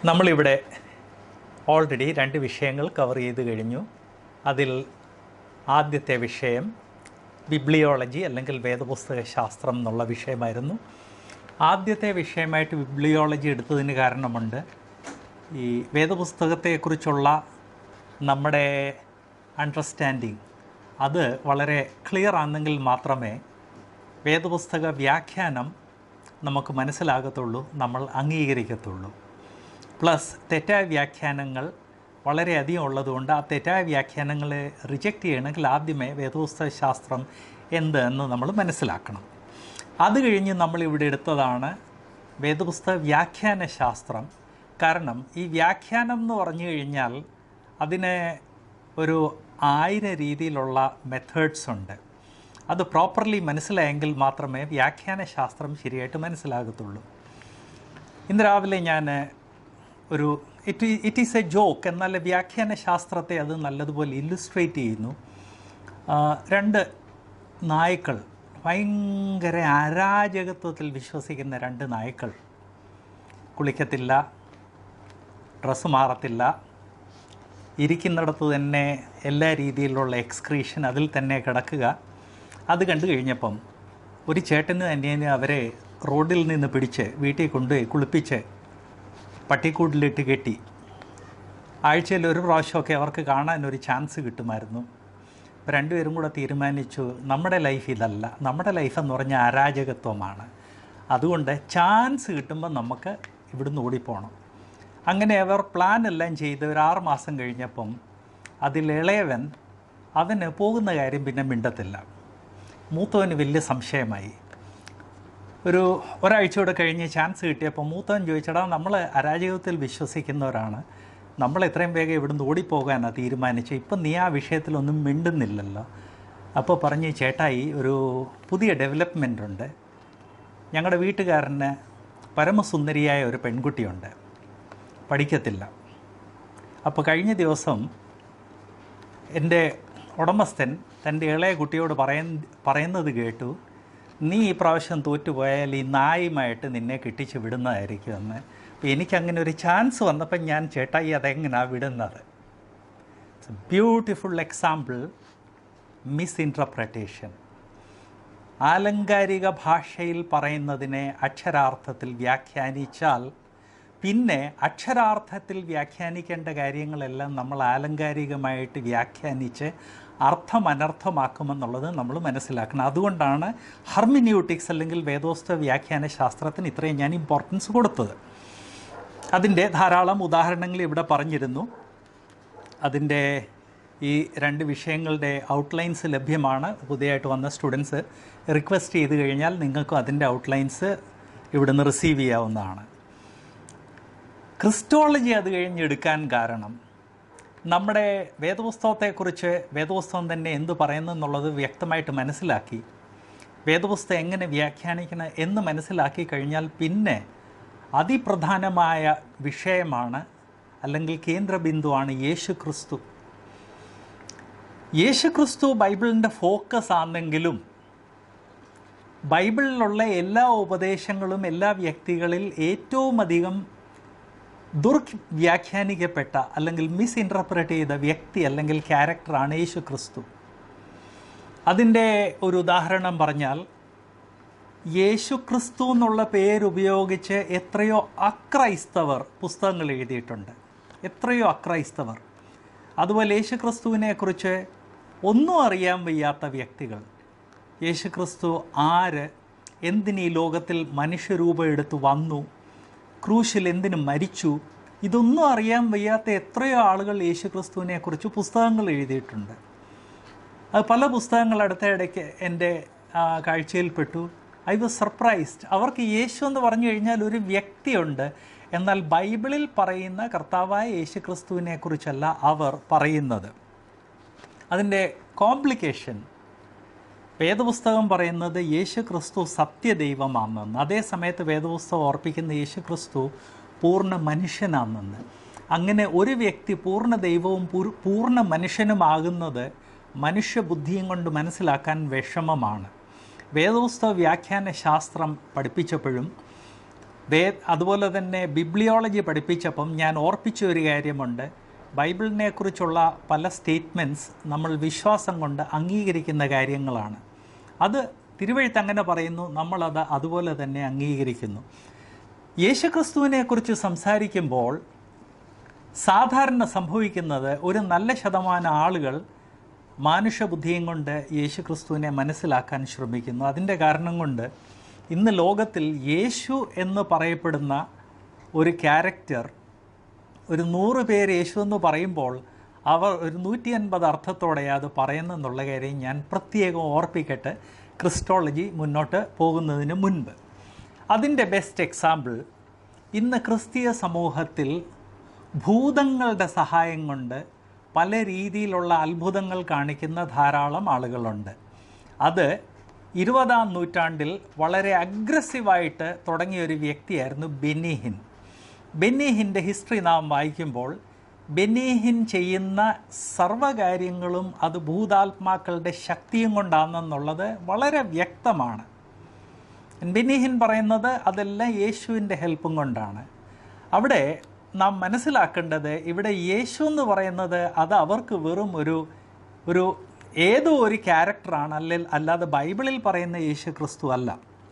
നമ്മളിവിടെ ഓൾറെഡി രണ്ട് വിഷയങ്ങൾ കവർ ചെയ്ത് കഴിഞ്ഞു അതിൽ ആദ്യത്തെ വിഷയം ബിബ്ലിയോളജി അല്ലെങ്കിൽ വേദപുസ്തക ശാസ്ത്രം എന്നുള്ള വിഷയമായിരുന്നു ആദ്യത്തെ വിഷയമായിട്ട് ബിബ്ലിയോളജി എടുത്തതിന് കാരണമുണ്ട് ഈ വേദപുസ്തകത്തെക്കുറിച്ചുള്ള നമ്മുടെ അണ്ടർസ്റ്റാൻഡിങ് അത് വളരെ ക്ലിയർ ആണെങ്കിൽ മാത്രമേ വേദപുസ്തക വ്യാഖ്യാനം നമുക്ക് മനസ്സിലാകത്തുള്ളൂ നമ്മൾ അംഗീകരിക്കത്തുള്ളൂ പ്ലസ് തെറ്റായ വ്യാഖ്യാനങ്ങൾ വളരെയധികം ഉള്ളതുകൊണ്ട് ആ തെറ്റായ വ്യാഖ്യാനങ്ങളെ റിജക്റ്റ് ചെയ്യണമെങ്കിൽ ആദ്യമേ വേദപുസ്തക ശാസ്ത്രം എന്ത് എന്ന് നമ്മൾ മനസ്സിലാക്കണം അത് കഴിഞ്ഞ് നമ്മൾ ഇവിടെ എടുത്തതാണ് വേദപുസ്തക വ്യാഖ്യാന ശാസ്ത്രം കാരണം ഈ വ്യാഖ്യാനം എന്ന് പറഞ്ഞു കഴിഞ്ഞാൽ അതിന് ഒരു ആയിരം രീതിയിലുള്ള മെത്തേഡ്സ് ഉണ്ട് അത് പ്രോപ്പർലി മനസ്സിലായെങ്കിൽ മാത്രമേ വ്യാഖ്യാന ശാസ്ത്രം ശരിയായിട്ട് മനസ്സിലാകത്തുള്ളൂ ഇന്ന് രാവിലെ ഞാൻ ഒരു it it is a joke എന്നാൽ വ്യാഖ്യാന ശാസ്ത്രത്തെ അത് നല്ലതുപോലെ ഇല്ലുസ്ട്രേറ്റ് ചെയ്യുന്നു ആ, രണ്ട് നായ്ക്കൾ ഭയങ്കര അരാജകത്വത്തിൽ വിശ്വസിക്കുന്ന രണ്ട് നായ്ക്കൾ കുളിക്കത്തില്ല ഡ്രസ്സ് മാറത്തില്ല ഇരിക്കുന്നിടത്ത് തന്നെ എല്ലാ രീതിയിലുള്ള എക്സ്ക്രീഷൻ അതിൽ തന്നെ കിടക്കുക അത് കണ്ടു കഴിഞ്ഞപ്പം ഒരു ചേട്ടന് തന്നെയാണ് അവരെ റോഡിൽ നിന്ന് പിടിച്ച് വീട്ടിൽ കൊണ്ടുപോയി കുളിപ്പിച്ച് പട്ടിക്കൂട്ടിലിട്ട് കെട്ടി ആഴ്ചയിൽ ഒരു പ്രാവശ്യമൊക്കെ അവർക്ക് കാണാൻ ഒരു ചാൻസ് കിട്ടുമായിരുന്നു അപ്പോൾ രണ്ടുപേരും കൂടെ തീരുമാനിച്ചു നമ്മുടെ ലൈഫ് ഇതല്ല നമ്മുടെ ലൈഫ് എന്ന് പറഞ്ഞാൽ അരാജകത്വമാണ് അതുകൊണ്ട് ചാൻസ് കിട്ടുമ്പോൾ നമുക്ക് ഇവിടുന്ന് ഓടിപ്പോണം അങ്ങനെ അവർ പ്ലാൻ എല്ലാം ചെയ്ത് ഒരു ആറ് മാസം കഴിഞ്ഞപ്പം അതിൽ ഇളയവൻ അവന് പോകുന്ന കാര്യം പിന്നെ മിണ്ടത്തില്ല മൂത്തവന് വലിയ സംശയമായി ഒരു ഒരാഴ്ചയോടെ കഴിഞ്ഞ് ചാൻസ് കിട്ടിയപ്പോൾ മൂത്തവൻ ചോദിച്ചടാ നമ്മൾ അരാജകത്വത്തിൽ വിശ്വസിക്കുന്നവരാണ് നമ്മൾ എത്രയും വേഗം ഇവിടുന്ന് ഓടിപ്പോകാനാണ് തീരുമാനിച്ചു ഇപ്പം നീ ആ വിഷയത്തിലൊന്നും മിണ്ടുന്നില്ലല്ലോ അപ്പോൾ പറഞ്ഞ് ചേട്ടായി ഒരു പുതിയ ഡെവലപ്മെൻ്റ് ഉണ്ട് ഞങ്ങളുടെ വീട്ടുകാരന് പരമസുന്ദരിയായ ഒരു പെൺകുട്ടിയുണ്ട് പഠിക്കത്തില്ല അപ്പോൾ കഴിഞ്ഞ ദിവസം എൻ്റെ ഉടമസ്ഥൻ തൻ്റെ ഇളയ കുട്ടിയോട് പറയ പറയുന്നത് കേട്ടു നീ ഈ പ്രാവശ്യം തോറ്റുപോയാൽ ഈ നായുമായിട്ട് നിന്നെ കിട്ടിച്ച് വിടുന്നതായിരിക്കുമെന്ന് അപ്പോൾ എനിക്കങ്ങനെ ഒരു ചാൻസ് വന്നപ്പോൾ ഞാൻ ചേട്ടായി അതെങ്ങനെയാണ് വിടുന്നത് ബ്യൂട്ടിഫുൾ എക്സാമ്പിൾ മിസ്ഇൻറ്റർപ്രറ്റേഷൻ ആലങ്കാരിക ഭാഷയിൽ പറയുന്നതിനെ അക്ഷരാർത്ഥത്തിൽ വ്യാഖ്യാനിച്ചാൽ പിന്നെ അക്ഷരാർത്ഥത്തിൽ വ്യാഖ്യാനിക്കേണ്ട കാര്യങ്ങളെല്ലാം നമ്മൾ ആലങ്കാരികമായിട്ട് വ്യാഖ്യാനിച്ച് അർത്ഥം അനർത്ഥമാക്കുമെന്നുള്ളത് നമ്മൾ മനസ്സിലാക്കണം അതുകൊണ്ടാണ് ഹർമിന്യൂട്ടിക്സ് അല്ലെങ്കിൽ വേദോസ്ത വ്യാഖ്യാന ശാസ്ത്രത്തിന് ഇത്രയും ഞാൻ ഇമ്പോർട്ടൻസ് കൊടുത്തത് അതിൻ്റെ ധാരാളം ഉദാഹരണങ്ങൾ ഇവിടെ പറഞ്ഞിരുന്നു അതിൻ്റെ ഈ രണ്ട് വിഷയങ്ങളുടെ ഔട്ട്ലൈൻസ് ലഭ്യമാണ് പുതിയതായിട്ട് വന്ന സ്റ്റുഡൻസ് റിക്വസ്റ്റ് ചെയ്ത് കഴിഞ്ഞാൽ നിങ്ങൾക്കും അതിൻ്റെ ഔട്ട്ലൈൻസ് ഇവിടുന്ന് റിസീവ് ചെയ്യാവുന്നതാണ് ക്രിസ്റ്റോളജി അത് കഴിഞ്ഞെടുക്കാൻ കാരണം നമ്മുടെ വേദപുസ്തകത്തെക്കുറിച്ച് വേദപുസ്തകം തന്നെ എന്ത് പറയുന്നു എന്നുള്ളത് വ്യക്തമായിട്ട് മനസ്സിലാക്കി വേദപുസ്തകം എങ്ങനെ വ്യാഖ്യാനിക്കണം എന്ന് മനസ്സിലാക്കി കഴിഞ്ഞാൽ പിന്നെ അതിപ്രധാനമായ വിഷയമാണ് അല്ലെങ്കിൽ കേന്ദ്രബിന്ദുവാണ് യേശു ക്രിസ്തു യേശു ക്രിസ്തു ബൈബിളിൻ്റെ ഫോക്കസ് ആണെങ്കിലും ബൈബിളിലുള്ള എല്ലാ ഉപദേശങ്ങളും എല്ലാ വ്യക്തികളിൽ ഏറ്റവും അധികം ദുർവ്യാഖ്യാനിക്കപ്പെട്ട അല്ലെങ്കിൽ മിസ് ഇൻ്റർപ്രറ്റ് ചെയ്ത വ്യക്തി അല്ലെങ്കിൽ ക്യാരക്ടറാണ് യേശു ക്രിസ്തു അതിൻ്റെ ഒരു ഉദാഹരണം പറഞ്ഞാൽ യേശു ക്രിസ്തു എന്നുള്ള പേരുപയോഗിച്ച് എത്രയോ അക്രൈസ്തവർ പുസ്തകങ്ങൾ എഴുതിയിട്ടുണ്ട് എത്രയോ അക്രൈസ്തവർ അതുപോലെ യേശു ക്രിസ്തുവിനെക്കുറിച്ച് ഒന്നും അറിയാൻ വയ്യാത്ത വ്യക്തികൾ യേശു ക്രിസ്തു ആര് എന്തിന് ഈ ലോകത്തിൽ മനുഷ്യരൂപം എടുത്ത് വന്നു ക്രൂശിൽ എന്തിനു മരിച്ചു ഇതൊന്നും അറിയാൻ വയ്യാത്ത എത്രയോ ആളുകൾ യേശു ക്രിസ്തുവിനെക്കുറിച്ച് പുസ്തകങ്ങൾ എഴുതിയിട്ടുണ്ട് അത് പല പുസ്തകങ്ങൾ അടുത്ത ഇടയ്ക്ക് എൻ്റെ ആ, കാഴ്ചയിൽപ്പെട്ടു ഐ വാസ് സർപ്രൈസ്ഡ് അവർക്ക് യേശു എന്ന് പറഞ്ഞു കഴിഞ്ഞാൽ ഒരു വ്യക്തിയുണ്ട് എന്നാൽ ബൈബിളിൽ പറയുന്ന കർത്താവായ യേശു ക്രിസ്തുവിനെ കുറിച്ചല്ല അവർ പറയുന്നത് അതിൻ്റെ കോംപ്ലിക്കേഷൻ വേദപുസ്തകം പറയുന്നത് യേശു ക്രിസ്തു സത്യദൈവമാണെന്ന് അതേ സമയത്ത് വേദപുസ്തകം ഓർപ്പിക്കുന്ന യേശു ക്രിസ്തു പൂർണ്ണ മനുഷ്യനാണെന്ന് അങ്ങനെ ഒരു വ്യക്തി പൂർണ്ണ ദൈവവും പൂർ- പൂർണ്ണ മനുഷ്യനുമാകുന്നത് മനുഷ്യബുദ്ധിയും കൊണ്ട് മനസ്സിലാക്കാൻ വിഷമമാണ് വേദപുസ്തക വ്യാഖ്യാന ശാസ്ത്രം പഠിപ്പിച്ചപ്പോഴും വേ അതുപോലെ തന്നെ ബിബ്ലിയോളജി പഠിപ്പിച്ചപ്പം ഞാൻ ഓർപ്പിച്ച ഒരു കാര്യമുണ്ട് ബൈബിളിനെ കുറിച്ചുള്ള പല സ്റ്റേറ്റ്മെൻറ്റ്സ് നമ്മൾ വിശ്വാസം കൊണ്ട് അംഗീകരിക്കുന്ന കാര്യങ്ങളാണ് അത് തിരുവഴുത്ത് അങ്ങനെ പറയുന്നു നമ്മളത് അതുപോലെ തന്നെ അംഗീകരിക്കുന്നു യേശുക്രിസ്തുവിനെക്കുറിച്ച് സംസാരിക്കുമ്പോൾ സാധാരണ സംഭവിക്കുന്നത് ഒരു നല്ല ശതമാനം ആളുകൾ മാനുഷബുദ്ധിയും കൊണ്ട് യേശുക്രിസ്തുവിനെ മനസ്സിലാക്കാൻ ശ്രമിക്കുന്നു അതിൻ്റെ കാരണം കൊണ്ട് ഇന്ന് ലോകത്തിൽ യേശു എന്ന് പറയപ്പെടുന്ന ഒരു ക്യാരക്ടർ ഒരു നൂറ് പേര് യേശു എന്ന് പറയുമ്പോൾ അവർ ഒരു നൂറ്റി അൻപത് അർത്ഥത്തോടെ അത് പറയുന്നെന്നുള്ള കാര്യം ഞാൻ പ്രത്യേകം ഓർപ്പിക്കട്ടെ ക്രിസ്റ്റോളജി മുന്നോട്ട് പോകുന്നതിന് മുൻപ് അതിൻ്റെ ബെസ്റ്റ് എക്സാമ്പിൾ ഇന്ന് ക്രിസ്തീയ സമൂഹത്തിൽ ഭൂതങ്ങളുടെ സഹായം കൊണ്ട് പല രീതിയിലുള്ള അത്ഭുതങ്ങൾ കാണിക്കുന്ന ധാരാളം ആളുകളുണ്ട് അത് ഇരുപതാം നൂറ്റാണ്ടിൽ വളരെ അഗ്രസീവായിട്ട് തുടങ്ങിയ ഒരു വ്യക്തിയായിരുന്നു ബെന്നിഹിൻ ബെന്നിഹിൻ്റെ ഹിസ്റ്ററി നാം വായിക്കുമ്പോൾ ബെന്നിഹിൻ ചെയ്യുന്ന സർവ്വകാര്യങ്ങളും അത് ഭൂതാത്മാക്കളുടെ ശക്തിയും കൊണ്ടാണെന്നുള്ളത് വളരെ വ്യക്തമാണ് ബെന്നിഹിൻ പറയുന്നത് അതെല്ലാം യേശുവിൻ്റെ ഹെൽപ്പും കൊണ്ടാണ് അവിടെ നാം മനസ്സിലാക്കേണ്ടത് ഇവിടെ യേശു എന്ന് പറയുന്നത് അത് അവർക്ക് വെറും ഒരു ഒരു ഏതോ ഒരു ക്യാരക്ടറാണ് അല്ലെ അല്ലാതെ ബൈബിളിൽ പറയുന്ന യേശു ക്രിസ്തു അല്ല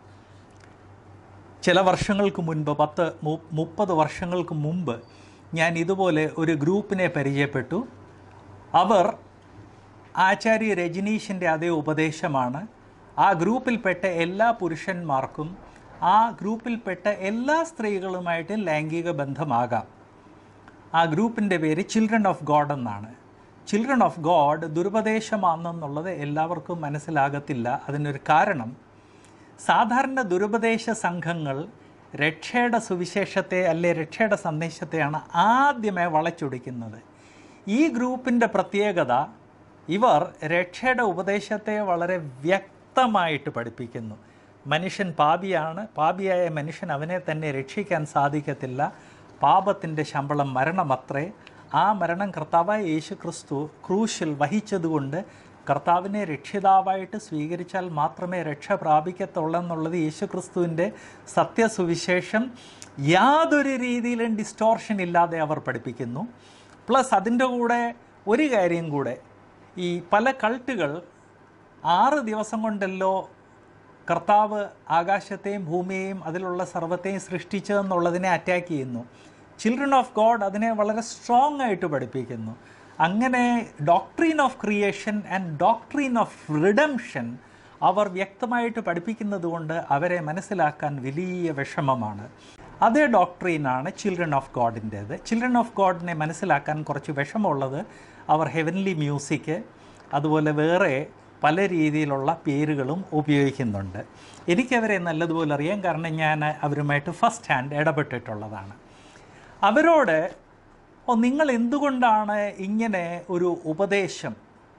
ചില വർഷങ്ങൾക്ക് മുൻപ് പത്ത് മു- മുപ്പത് വർഷങ്ങൾക്ക് മുമ്പ് ഞാൻ ഇതുപോലെ ഒരു ഗ്രൂപ്പിനെ പരിചയപ്പെട്ടു അവർ ആചാര്യ രജനീഷിൻ്റെ അതേ ഉപദേശമാണ് ആ ഗ്രൂപ്പിൽപ്പെട്ട എല്ലാ പുരുഷന്മാർക്കും ആ ഗ്രൂപ്പിൽപ്പെട്ട എല്ലാ സ്ത്രീകളുമായിട്ട് ലൈംഗിക ബന്ധമാകാം ആ ഗ്രൂപ്പിൻ്റെ പേര് ചിൽഡ്രൻ ഓഫ് ഗോഡ് എന്നാണ് ചിൽഡ്രൻ ഓഫ് ഗോഡ് ദുരുപദേശമാണെന്നുള്ളത് എല്ലാവർക്കും മനസ്സിലാകത്തില്ല അതിനൊരു കാരണം സാധാരണ ദുരുപദേശ സംഘങ്ങൾ രക്ഷയുടെ സുവിശേഷത്തെ അല്ലെ രക്ഷയുടെ സന്ദേശത്തെയാണ് ആദ്യമേ വളച്ചൊടിക്കുന്നത് ഈ ഗ്രൂപ്പിൻ്റെ പ്രത്യേകത ഇവർ രക്ഷയുടെ ഉപദേശത്തെ വളരെ വ്യക്തമായിട്ട് പഠിപ്പിക്കുന്നു മനുഷ്യൻ പാപിയാണ് പാപിയായ മനുഷ്യൻ അവനെ തന്നെ രക്ഷിക്കാൻ സാധിക്കത്തില്ല പാപത്തിൻ്റെ ശമ്പളം മരണമത്രേ ആ മരണം കർത്താവായ യേശു ക്രിസ്തു ക്രൂശിൽ വഹിച്ചതുകൊണ്ട് കർത്താവിനെ രക്ഷിതാവായിട്ട് സ്വീകരിച്ചാൽ മാത്രമേ രക്ഷ പ്രാപിക്കത്തുള്ളെന്നുള്ളത് യേശു ക്രിസ്തുവിൻ്റെ സത്യസുവിശേഷം യാതൊരു രീതിയിലും ഡിസ്റ്റോർഷൻ ഇല്ലാതെ അവർ പഠിപ്പിക്കുന്നു പ്ലസ് അതിൻ്റെ കൂടെ ഒരു കാര്യം കൂടെ ഈ പല കൾട്ടുകൾ ആറ് ദിവസം കൊണ്ടല്ലോ കർത്താവ് ആകാശത്തെയും ഭൂമിയെയും അതിലുള്ള സർവത്തെയും സൃഷ്ടിച്ചതെന്നുള്ളതിനെ അറ്റാക്ക് ചെയ്യുന്നു ചിൽഡ്രൻ ഓഫ് ഗോഡ് അതിനെ വളരെ സ്ട്രോങ് ആയിട്ട് പഠിപ്പിക്കുന്നു അങ്ങനെ doctrine of creation and doctrine of redemption അവർ വ്യക്തമായിട്ട് പഠിപ്പിക്കുന്നത് കൊണ്ട് അവരെ മനസ്സിലാക്കാൻ വലിയ വിഷമമാണ് അതേ ഡോക്ട്രീനാണ് ചിൽഡ്രൻ ഓഫ് ഗോഡിൻ്റേത് ചിൽഡ്രൻ ഓഫ് ഗോഡിനെ മനസ്സിലാക്കാൻ കുറച്ച് വിഷമമുള്ളത് അവർ ഹെവൻലി മ്യൂസിക് അതുപോലെ വേറെ പല രീതിയിലുള്ള പേരുകളും ഉപയോഗിക്കുന്നുണ്ട് എനിക്കവരെ നല്ലതുപോലെ അറിയാം കാരണം ഞാൻ അവരുമായിട്ട് ഫസ്റ്റ് ഹാൻഡ് ഇടപെട്ടിട്ടുള്ളതാണ് അവരോട് ഓ നിങ്ങൾ എന്തുകൊണ്ടാണ് ഇങ്ങനെ ഒരു ഉപദേശം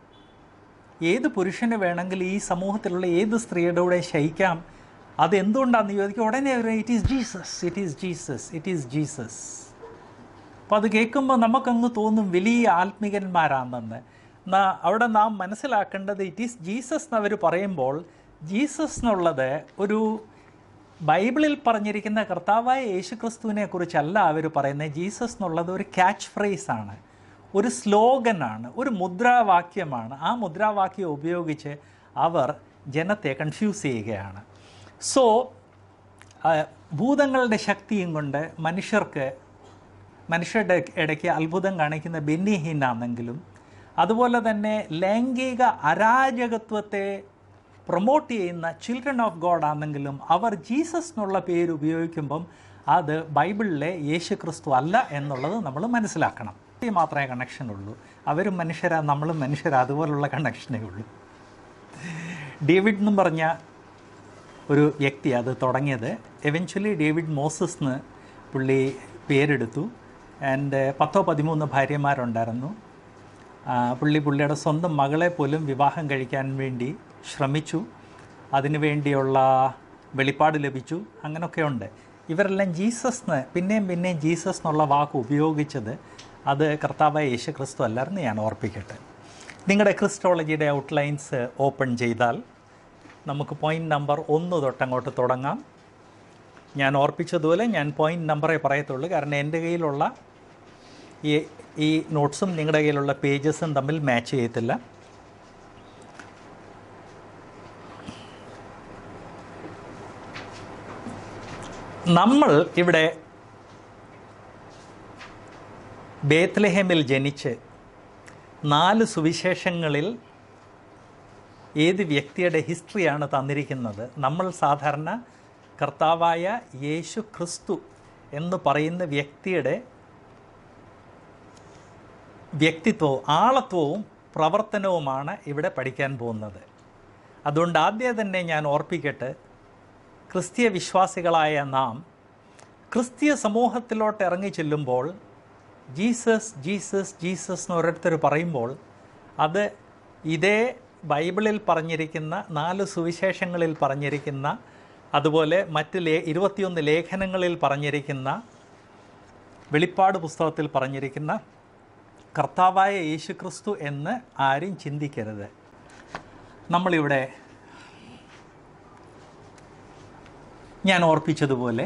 ഏത് പുരുഷന് വേണമെങ്കിൽ ഈ സമൂഹത്തിലുള്ള ഏത് സ്ത്രീയുടെ കൂടെ ശയിക്കാം അത് എന്തുകൊണ്ടാണെന്ന് ചോദിക്കും ഉടനെ അവർ it is Jesus it is Jesus it is Jesus അപ്പോൾ അത് കേൾക്കുമ്പോൾ നമുക്കങ്ങ് തോന്നും വലിയ ആത്മികന്മാരാണെന്ന് നാ അവിടെ നാം മനസ്സിലാക്കേണ്ടത് ഇറ്റ് ഈസ് ജീസസ് എന്നവർ പറയുമ്പോൾ ജീസസ് എന്നുള്ളത് ഒരു ബൈബിളിൽ പറഞ്ഞിരിക്കുന്ന കർത്താവായ യേശുക്രിസ്തുവിനെ കുറിച്ചല്ല അവർ പറയുന്നത് ജീസസ് എന്നുള്ളത് ഒരു ക്യാച്ച് ഫ്രേസ് ആണ് ഒരു സ്ലോഗനാണ് ഒരു മുദ്രാവാക്യമാണ് ആ മുദ്രാവാക്യം ഉപയോഗിച്ച് അവർ ജനത്തെ കൺഫ്യൂസ് ചെയ്യുകയാണ് സോ ഭൂതങ്ങളുടെ ശക്തിയും കൊണ്ട് മനുഷ്യർക്ക് മനുഷ്യരുടെ ഇടയ്ക്ക് അത്ഭുതം കാണിക്കുന്ന ബെന്നിഹീനാണെങ്കിലും അതുപോലെ തന്നെ ലൈംഗിക അരാജകത്വത്തെ പ്രൊമോട്ട് ചെയ്യുന്ന ചിൽഡ്രൻ ഓഫ് ഗോഡ് ആണെങ്കിലും അവർ ജീസസ് എന്നുള്ള പേര് ഉപയോഗിക്കുമ്പം അത് ബൈബിളിലെ യേശു ക്രിസ്തു അല്ല എന്നുള്ളത് നമ്മൾ മനസ്സിലാക്കണം ഇത് മാത്രമേ കണക്ഷൻ ഉള്ളൂ അവരും മനുഷ്യരാ നമ്മളും മനുഷ്യരാ അതുപോലുള്ള കണക്ഷനേ ഉള്ളൂ ഡേവിഡ് എന്നും പറഞ്ഞ ഒരു വ്യക്തി അത് തുടങ്ങിയത് എവൻച്വലി ഡേവിഡ് മോസസ് എന്ന് പുള്ളി പേരെടുത്തു ആൻഡ് പത്തോ പതിമൂന്ന് ഭാര്യമാരുണ്ടായിരുന്നു ആ, പുള്ളി പുള്ളിയുടെ സ്വന്തം മകളെ പോലും വിവാഹം കഴിക്കാൻ വേണ്ടി ശ്രമിച്ചു അതിനു വേണ്ടിയുള്ള വെളിപ്പാട് ലഭിച്ചു അങ്ങനെയൊക്കെ ഉണ്ട് ഇവരെല്ലാം ജീസസ് എന്ന് പിന്നെയും പിന്നെയും ജീസസ് എന്നുള്ള വാക്ക് ഉപയോഗിച്ചത് അത് കർത്താവായ യേശു ക്രിസ്തു അല്ലായിരുന്നു ഞാൻ ഓർപ്പിക്കട്ടെ നിങ്ങളുടെ ക്രിസ്റ്റോളജിയുടെ ഔട്ട്ലൈൻസ് ഓപ്പൺ ചെയ്താൽ നമുക്ക് പോയിന്റ് നമ്പർ ഒന്ന് തൊട്ടങ്ങോട്ട് തുടങ്ങാം ഞാൻ ഓർപ്പിച്ചതുപോലെ ഞാൻ പോയിന്റ് നമ്പറേ പറയത്തുള്ളൂ കാരണം എൻ്റെ കയ്യിലുള്ള ഈ ഈ നോട്ട്സും നിങ്ങളുടെ കയ്യിലുള്ള പേജസും തമ്മിൽ മാച്ച് ചെയ്യത്തില്ല നമ്മൾ ഇവിടെ ബേത്ലഹേമിൽ ജനിച്ച് നാല് സുവിശേഷങ്ങളിൽ ഏത് വ്യക്തിയുടെ ഹിസ്റ്ററിയാണ് തന്നിരിക്കുന്നത് നമ്മൾ സാധാരണ കർത്താവായ യേശു ക്രിസ്തു എന്ന് പറയുന്ന വ്യക്തിയുടെ വ്യക്തിത്വവും ആളത്വവും പ്രവർത്തനവുമാണ് ഇവിടെ പഠിക്കാൻ പോകുന്നത് അതുകൊണ്ട് ആദ്യം തന്നെ ഞാൻ ഓർപ്പിക്കട്ടെ ക്രിസ്തീയ വിശ്വാസികളായ നാം ക്രിസ്തീയ സമൂഹത്തിലോട്ട് ഇറങ്ങി ചെല്ലുമ്പോൾ ജീസസ് ജീസസ് ജീസസ് എന്ന് ഓരോരുത്തർ പറയുമ്പോൾ അത് ഇതേ ബൈബിളിൽ പറഞ്ഞിരിക്കുന്ന നാല് സുവിശേഷങ്ങളിൽ പറഞ്ഞിരിക്കുന്ന അതുപോലെ മറ്റ് ലേ ഇരുപത്തിയൊന്ന് ലേഖനങ്ങളിൽ പറഞ്ഞിരിക്കുന്ന വെളിപ്പാട് പുസ്തകത്തിൽ പറഞ്ഞിരിക്കുന്ന കർത്താവായ യേശു ക്രിസ്തു എന്ന് ആരും ചിന്തിക്കരുത് നമ്മളിവിടെ ഞാൻ ഓർപ്പിച്ചതുപോലെ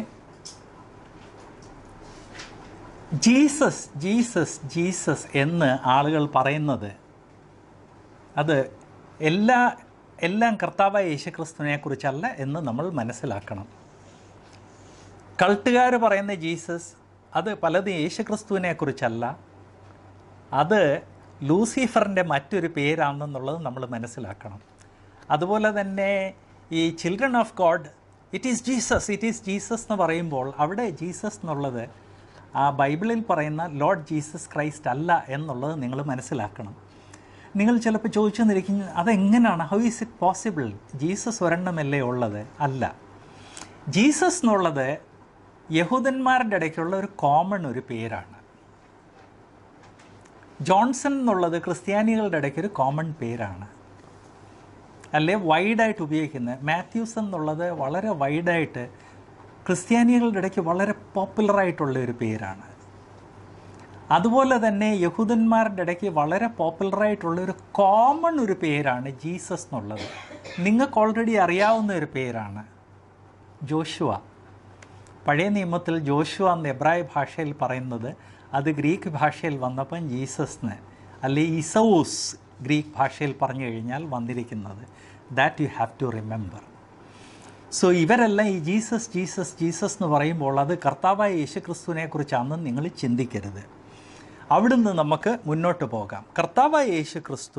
ജീസസ് ജീസസ് ജീസസ് എന്ന് ആളുകൾ പറയുന്നത് അത് എല്ലാ എല്ലാം കർത്താവായ യേശുക്രിസ്തുവിനെ കുറിച്ചല്ല എന്ന് നമ്മൾ മനസ്സിലാക്കണം കൾട്ടുകാർ പറയുന്ന ജീസസ് അത് പലതും യേശുക്രിസ്തുവിനെ കുറിച്ചല്ല അത് ലൂസിഫറിൻ്റെ മറ്റൊരു പേരാണെന്നുള്ളത് നമ്മൾ മനസ്സിലാക്കണം അതുപോലെ തന്നെ ഈ children of God it is Jesus it is Jesus എന്ന് പറയുമ്പോൾ അവിടെ ജീസസ് എന്നുള്ളത് ആ ബൈബിളിൽ പറയുന്ന ലോർഡ് ജീസസ് ക്രൈസ്റ്റ് അല്ല എന്നുള്ളത് നിങ്ങൾ മനസ്സിലാക്കണം നിങ്ങൾ ചിലപ്പോൾ ചോദിച്ചു നിന്നിരിക്കും അതെങ്ങനെയാണ് how is it possible Jesus ഒരെണ്ണമല്ലേ ഉള്ളത് അല്ല ജീസസ് എന്നുള്ളത് യഹൂദന്മാരുടെ ഇടയ്ക്കുള്ള ഒരു കോമൺ ഒരു പേരാണ് ജോൺസൺ എന്നുള്ളത് ക്രിസ്ത്യാനികളുടെ ഇടയ്ക്ക് ഒരു കോമൺ പേരാണ് അല്ലെ വൈഡായിട്ട് ഉപയോഗിക്കുന്നത് മാത്യൂസ് എന്നുള്ളത് വളരെ വൈഡായിട്ട് ക്രിസ്ത്യാനികളുടെ ഇടയ്ക്ക് വളരെ പോപ്പുലറായിട്ടുള്ള ഒരു പേരാണ് അതുപോലെ തന്നെ യഹൂദന്മാരുടെ ഇടയ്ക്ക് വളരെ പോപ്പുലറായിട്ടുള്ള ഒരു കോമൺ ഒരു പേരാണ് ജീസസ് എന്നുള്ളത് നിങ്ങൾക്ക് ഓൾറെഡി അറിയാവുന്ന ഒരു പേരാണ് ജോഷുവ പഴയ നിയമത്തിൽ ജോഷുവ എന്ന എബ്രായ ഭാഷയിൽ പറയുന്നത് അത് ഗ്രീക്ക് ഭാഷയിൽ വന്നപ്പം ജീസസ്ന് അല്ലെ ഇസൌസ് ഗ്രീക്ക് ഭാഷയിൽ പറഞ്ഞു കഴിഞ്ഞാൽ വന്നിരിക്കുന്നത് that you have to remember so ഇവരെല്ലാം ഈ ജീസസ് ജീസസ് ജീസസ് എന്ന് പറയുമ്പോൾ അത് കർത്താവായ യേശുക്രിസ്തുവിനെ കുറിച്ചാണെന്ന് നിങ്ങൾ ചിന്തിക്കരുത് അവിടുന്ന് നമുക്ക് മുന്നോട്ട് പോകാം കർത്താവായ യേശു ക്രിസ്തു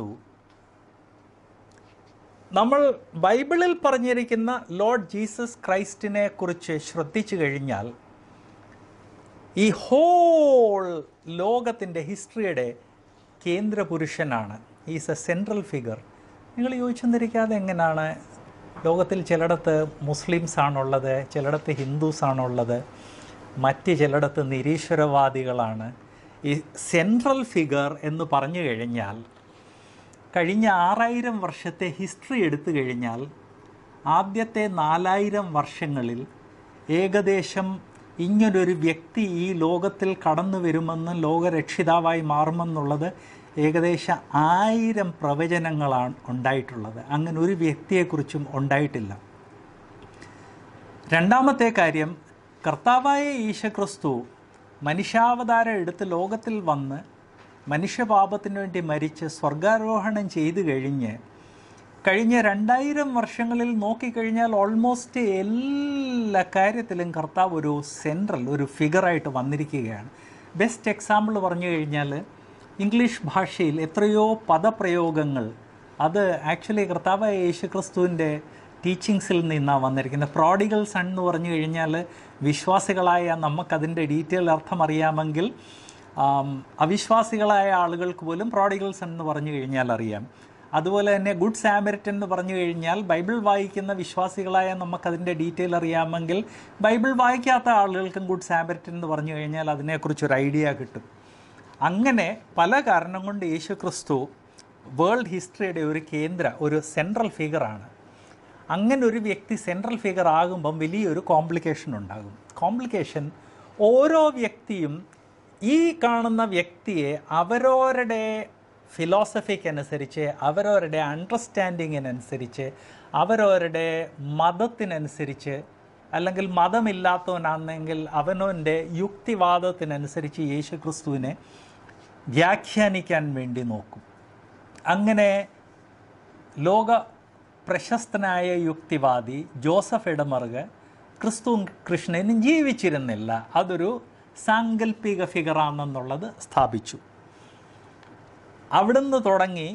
നമ്മൾ ബൈബിളിൽ പറഞ്ഞിരിക്കുന്ന ലോർഡ് ജീസസ് ക്രൈസ്റ്റിനെ കുറിച്ച് ശ്രദ്ധിച്ചു കഴിഞ്ഞാൽ ഈ ഹോൾ ലോകത്തിൻ്റെ ഹിസ്റ്ററിയുടെ കേന്ദ്ര പുരുഷനാണ് ഈസ് എ സെൻട്രൽ ഫിഗർ നിങ്ങൾ ചോദിച്ചെന്നിരിക്കാതെ എങ്ങനെയാണ് ലോകത്തിൽ ചിലയിടത്ത് മുസ്ലിംസ് ആണുള്ളത് ചിലയിടത്ത് ഹിന്ദുസ് ആണുള്ളത് മറ്റ് ചിലയിടത്ത് നിരീശ്വരവാദികളാണ് ഈ സെൻട്രൽ ഫിഗർ എന്ന് പറഞ്ഞു കഴിഞ്ഞാൽ കഴിഞ്ഞ ആറായിരം വർഷത്തെ ഹിസ്റ്ററി എടുത്തു കഴിഞ്ഞാൽ ആദ്യത്തെ നാലായിരം വർഷങ്ങളിൽ ഏകദേശം ഇങ്ങനൊരു വ്യക്തി ഈ ലോകത്തിൽ കടന്നു വരുമെന്ന് ലോകരക്ഷിതാവായി മാറുമെന്നുള്ളത് ഏകദേശം ആയിരം പ്രവചനങ്ങളാണ് ഉണ്ടായിട്ടുള്ളത് അങ്ങനെ ഒരു വ്യക്തിയെക്കുറിച്ചും ഉണ്ടായിട്ടില്ല രണ്ടാമത്തെ കാര്യം കർത്താവായ ഈശക്രിസ്തു മനുഷ്യാവതാരം എടുത്ത് ലോകത്തിൽ വന്ന് മനുഷ്യപാപത്തിന് വേണ്ടി മരിച്ച് സ്വർഗാരോഹണം ചെയ്തു കഴിഞ്ഞ് കഴിഞ്ഞ രണ്ടായിരം വർഷങ്ങളിൽ നോക്കിക്കഴിഞ്ഞാൽ ഓൾമോസ്റ്റ് എല്ലാ കാര്യത്തിലും കർത്താവ് ഒരു സെൻട്രൽ ഒരു ഫിഗറായിട്ട് വന്നിരിക്കുകയാണ് ബെസ്റ്റ് എക്സാമ്പിൾ പറഞ്ഞു കഴിഞ്ഞാൽ ഇംഗ്ലീഷ് ഭാഷയിൽ എത്രയോ പദപ്രയോഗങ്ങൾ അത് ആക്ച്വലി കർത്താവായ യേശുക്രിസ്തുവിൻ്റെ ടീച്ചിങ്സിൽ നിന്നാണ് വന്നിരിക്കുന്നത് പ്രോഡിഗൽ സൺ എന്ന് പറഞ്ഞു കഴിഞ്ഞാൽ വിശ്വാസികളായ നമുക്കതിൻ്റെ ഡീറ്റെയിൽ അർത്ഥം അറിയാമെങ്കിൽ ആം, അവിശ്വാസികളായ ആളുകൾക്ക് പോലും പ്രോഡിഗൽ സൺ എന്ന് പറഞ്ഞു കഴിഞ്ഞാൽ അറിയാം അതുപോലെ തന്നെ ഗുഡ് സാമരിറ്റൻ എന്ന് പറഞ്ഞു കഴിഞ്ഞാൽ ബൈബിൾ വായിക്കുന്ന വിശ്വാസികളായ നമുക്കതിൻ്റെ ഡീറ്റെയിൽ അറിയാമെങ്കിൽ ബൈബിൾ വായിക്കാത്ത ആളുകൾക്കും ഗുഡ് സാമരിറ്റൻ എന്ന് പറഞ്ഞു കഴിഞ്ഞാൽ അതിനെക്കുറിച്ചൊരു ഐഡിയ കിട്ടും അങ്ങനെ പല കാരണം കൊണ്ട് യേശു ക്രിസ്തു വേൾഡ് ഹിസ്റ്ററിയുടെ ഒരു കേന്ദ്ര ഒരു സെൻട്രൽ ഫിഗറാണ് അങ്ങനെ ഒരു വ്യക്തി സെൻട്രൽ ഫിഗർ ആകുമ്പം വലിയൊരു കോംപ്ലിക്കേഷൻ ഉണ്ടാകും കോംപ്ലിക്കേഷൻ ഓരോ വ്യക്തിയും ഈ കാണുന്ന വ്യക്തിയെ അവരവരുടെ ഫിലോസഫിക്ക് അനുസരിച്ച് അവരവരുടെ അണ്ടർസ്റ്റാൻഡിങ്ങിനനുസരിച്ച് അവരവരുടെ മതത്തിനനുസരിച്ച് അല്ലെങ്കിൽ മതമില്ലാത്തവനാണെങ്കിൽ അവനവൻ്റെ യുക്തിവാദത്തിനനുസരിച്ച് യേശു ക്രിസ്തുവിനെ വ്യാഖ്യാനിക്കാൻ വേണ്ടി നോക്കും അങ്ങനെ ലോക പ്രശസ്തനായ യുക്തിവാദി ജോസഫ് ഇടമറുക ക്രിസ്തു കൃഷ്ണനും ജീവിച്ചിരുന്നില്ല അതൊരു സാങ്കല്പിക ഫിഗറാണെന്നുള്ളത് സ്ഥാപിച്ചു അവിടുന്ന് തുടങ്ങി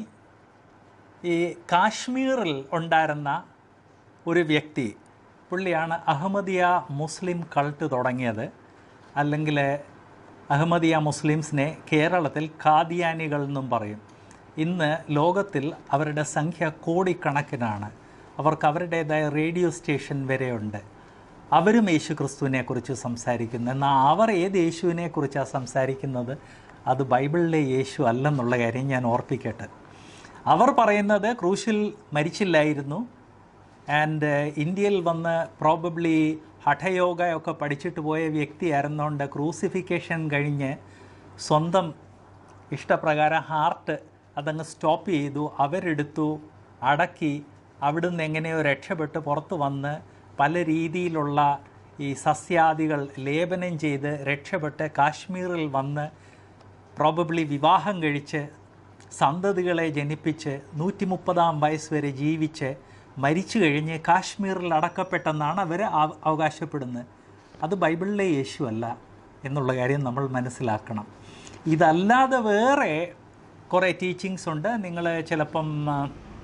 ഈ കാശ്മീരിൽ ഉണ്ടായിരുന്ന ഒരു വ്യക്തി പുള്ളിയാണ് അഹമ്മദിയ മുസ്ലിം കൾട്ട് തുടങ്ങിയത് അല്ലെങ്കിൽ അഹമ്മദിയ മുസ്ലിംസിനെ കേരളത്തിൽ കാദിയാനികൾ എന്നും പറയും ഇന്ന് ലോകത്തിൽ അവരുടെ സംഖ്യ കോടിക്കണക്കിനാണ് അവർക്ക് അവരുടേതായ റേഡിയോ സ്റ്റേഷൻ വരെയുണ്ട് അവരും യേശു ക്രിസ്തുവിനെക്കുറിച്ച് സംസാരിക്കുന്നു എന്നാൽ അവർ ഏത് യേശുവിനെക്കുറിച്ചാണ് സംസാരിക്കുന്നത് അത് ബൈബിളിലെ യേശു അല്ലെന്നുള്ള കാര്യം ഞാൻ ഓർപ്പിക്കട്ടെ അവർ പറയുന്നത് ക്രൂശിൽ മരിച്ചില്ലായിരുന്നു ആൻഡ് ഇന്ത്യയിൽ വന്ന് പ്രോബബ്ലി ഹഠയോഗ ഒക്കെ പഠിച്ചിട്ട് പോയ വ്യക്തിയായിരുന്നുകൊണ്ട് ക്രൂസിഫിക്കേഷൻ കഴിഞ്ഞ് സ്വന്തം ഇഷ്ടപ്രകാരം ഹാർട്ട് അതങ്ങ് സ്റ്റോപ്പ് ചെയ്തു അവരെടുത്തു അടക്കി അവിടുന്ന് എങ്ങനെയോ രക്ഷപ്പെട്ട് പുറത്ത് വന്ന് പല രീതിയിലുള്ള ഈ സസ്യാദികൾ ലേപനം ചെയ്ത് രക്ഷപ്പെട്ട് കാശ്മീരിൽ വന്ന് പ്രോബബ്ലി വിവാഹം കഴിച്ച് സന്തതികളെ ജനിപ്പിച്ച് നൂറ്റി മുപ്പതാം വയസ്സ് വരെ ജീവിച്ച് മരിച്ചു കഴിഞ്ഞ് കാശ്മീരിൽ അടക്കപ്പെട്ടെന്നാണ് അവർ അവകാശപ്പെടുന്നത് അത് ബൈബിളിലെ യേശു അല്ല എന്നുള്ള കാര്യം നമ്മൾ മനസ്സിലാക്കണം ഇതല്ലാതെ വേറെ കുറേ ടീച്ചിങ്സ് ഉണ്ട് നിങ്ങൾ ചിലപ്പം ആ,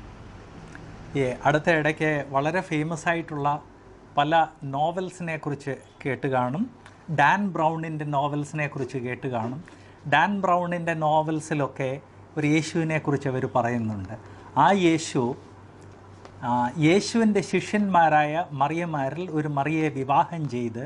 ഈ അടുത്ത ഇടയ്ക്ക് വളരെ ഫേമസ് ആയിട്ടുള്ള പല നോവൽസിനെ കുറിച്ച് കേട്ട് കാണും ഡാൻ ബ്രൗണിൻ്റെ നോവൽസിനെ കുറിച്ച് കേട്ട് കാണും ഡാൻ ബ്രൗണിൻ്റെ നോവൽസിലൊക്കെ ഒരു യേശുവിനെ കുറിച്ച് അവർ പറയുന്നുണ്ട് ആ യേശു ആ, യേശുവിൻ്റെ ശിഷ്യന്മാരായ മറിയമാരിൽ ഒരു മറിയെ വിവാഹം ചെയ്ത്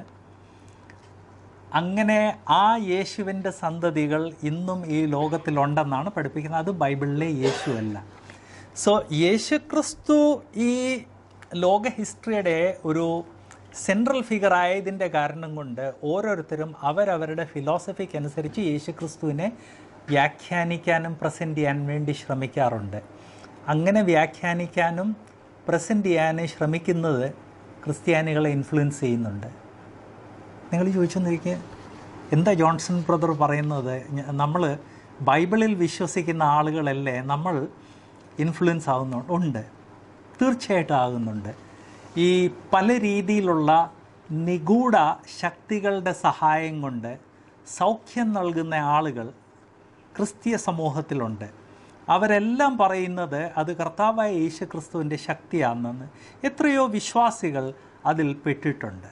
അങ്ങനെ ആ യേശുവിൻ്റെ സന്തതികൾ ഇന്നും ഈ ലോകത്തിലുണ്ടെന്നാണ് പഠിപ്പിക്കുന്നത് അത് ബൈബിളിലെ യേശുവല്ല സോ യേശുക്രിസ്തു ഈ ലോക ഹിസ്റ്ററിയുടെ ഒരു സെൻട്രൽ ഫിഗർ ആയതിൻ്റെ കാരണം കൊണ്ട് ഓരോരുത്തരും അവരവരുടെ ഫിലോസഫിക്ക് അനുസരിച്ച് യേശുക്രിസ്തുവിനെ വ്യാഖ്യാനിക്കാനും പ്രസൻറ്റ് ചെയ്യാൻ വേണ്ടി ശ്രമിക്കാറുണ്ട് അങ്ങനെ വ്യാഖ്യാനിക്കാനും പ്രസൻറ്റ് ചെയ്യാനും ശ്രമിക്കുന്നത് ക്രിസ്ത്യാനികളെ ഇൻഫ്ലുവൻസ് ചെയ്യുന്നുണ്ട് നിങ്ങൾ ചോദിച്ചെന്നിരിക്കെ എന്താ ജോൺസൺ ബ്രദർ പറയുന്നത് നമ്മൾ ബൈബിളിൽ വിശ്വസിക്കുന്ന ആളുകളല്ലേ നമ്മൾ ഇൻഫ്ലുവൻസ് ആകുന്നുണ്ട് ഉണ്ട് തീർച്ചയായിട്ടും ആകുന്നുണ്ട് ഈ പല രീതിയിലുള്ള നിഗൂഢ ശക്തികളുടെ സഹായം കൊണ്ട് സൗഖ്യം നൽകുന്ന ആളുകൾ ക്രിസ്തീയ സമൂഹത്തിലുണ്ട് അവരെല്ലാം പറയുന്നത് അത് കർത്താവായ യേശു ക്രിസ്തുവിൻ്റെ ശക്തിയാണെന്ന് എത്രയോ വിശ്വാസികൾ അതിൽ പെട്ടിട്ടുണ്ട്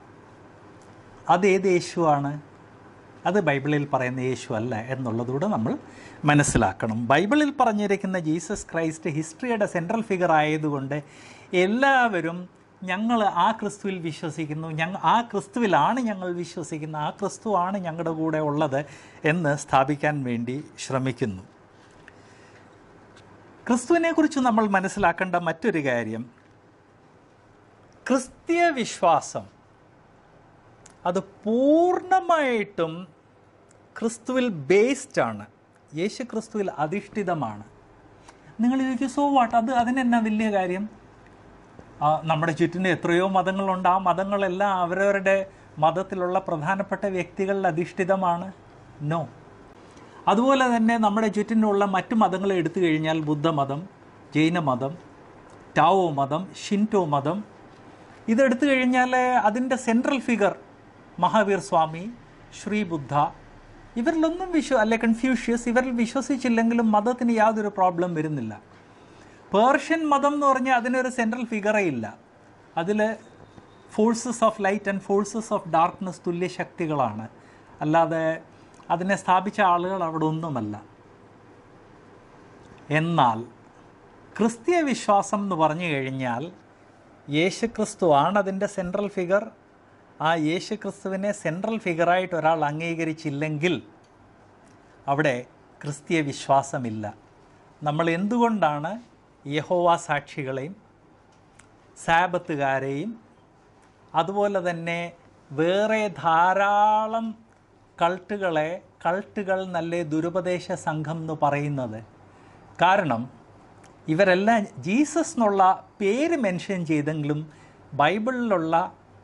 അത് ഏത് യേശുവാണ് അത് ബൈബിളിൽ പറയുന്ന യേശു അല്ല എന്നുള്ളതുകൂടെ നമ്മൾ മനസ്സിലാക്കണം ബൈബിളിൽ പറഞ്ഞിരിക്കുന്ന ജീസസ് ക്രൈസ്റ്റ് ഹിസ്റ്ററിയുടെ സെൻട്രൽ ഫിഗർ ആയതുകൊണ്ട് എല്ലാവരും ഞങ്ങൾ ആ ക്രിസ്തുവിൽ വിശ്വസിക്കുന്നു ഞങ്ങൾ ആ ക്രിസ്തുവിലാണ് ഞങ്ങൾ വിശ്വസിക്കുന്നത് ആ ക്രിസ്തുവാണ് ഞങ്ങളുടെ കൂടെ ഉള്ളത് എന്ന് സ്ഥാപിക്കാൻ വേണ്ടി ശ്രമിക്കുന്നു ക്രിസ്തുവിനെക്കുറിച്ച് നമ്മൾ മനസ്സിലാക്കേണ്ട മറ്റൊരു കാര്യം ക്രിസ്തീയ വിശ്വാസം അത് പൂർണ്ണമായിട്ടും ക്രിസ്തുവിൽ ബേസ്ഡ് ആണ് യേശു ക്രിസ്തുവിൽ അധിഷ്ഠിതമാണ് നിങ്ങൾ ചോദിക്കും സോ വാട്ട് അത് അതിനെന്നാ വലിയ കാര്യം ആ, നമ്മുടെ ചുറ്റിന് എത്രയോ മതങ്ങളുണ്ട് ആ മതങ്ങളെല്ലാം അവരവരുടെ മതത്തിലുള്ള പ്രധാനപ്പെട്ട വ്യക്തികളിൽ അധിഷ്ഠിതമാണ് നോ അതുപോലെ തന്നെ നമ്മുടെ ചുറ്റിനുള്ള മറ്റു മതങ്ങളെ എടുത്തു കഴിഞ്ഞാൽ ബുദ്ധമതം ജൈനമതം ടാവോ മതം ഷിൻറ്റോ മതം ഇതെടുത്തു കഴിഞ്ഞാൽ അതിൻ്റെ സെൻട്രൽ ഫിഗർ മഹാവീർ സ്വാമി ശ്രീ ബുദ്ധ ഇവരിലൊന്നും വിശ്വ അല്ലെ കൺഫ്യൂഷ്യസ് ഇവരിൽ വിശ്വസിച്ചില്ലെങ്കിലും മതത്തിന് യാതൊരു പ്രോബ്ലം വരുന്നില്ല പേർഷ്യൻ മതം എന്ന് പറഞ്ഞാൽ അതിനൊരു സെൻട്രൽ ഫിഗറേ ഇല്ല അതിൽ forces of light and forces of darkness തുല്യ ശക്തികളാണ് അല്ലാതെ അതിനെ സ്ഥാപിച്ച ആളുകൾ അവിടെ ഒന്നുമല്ല എന്നാൽ ക്രിസ്തീയ വിശ്വാസം എന്ന് പറഞ്ഞു കഴിഞ്ഞാൽ യേശുക്രിസ്തു ആണ് അതിൻ്റെ സെൻട്രൽ ഫിഗർ ആ യേശുക്രിസ്തുവിനെ സെൻട്രൽ ഫിഗറായിട്ട് ഒരാൾ അംഗീകരിച്ചില്ലെങ്കിൽ അവിടെ ക്രിസ്തീയ വിശ്വാസമില്ല നമ്മൾ എന്തുകൊണ്ടാണ് യഹോവ സാക്ഷികളെയും സാബത്തുകാരെയും അതുപോലെ തന്നെ വേറെ ധാരാളം കൾട്ടുകളെ കൾട്ടുകൾ നല്ല ദുരുപദേശ സംഘം എന്ന് പറയുന്നത് കാരണം ഇവരെല്ലാം ജീസസ് എന്നുള്ള പേര് മെൻഷൻ ചെയ്തെങ്കിലും ബൈബിളിലുള്ള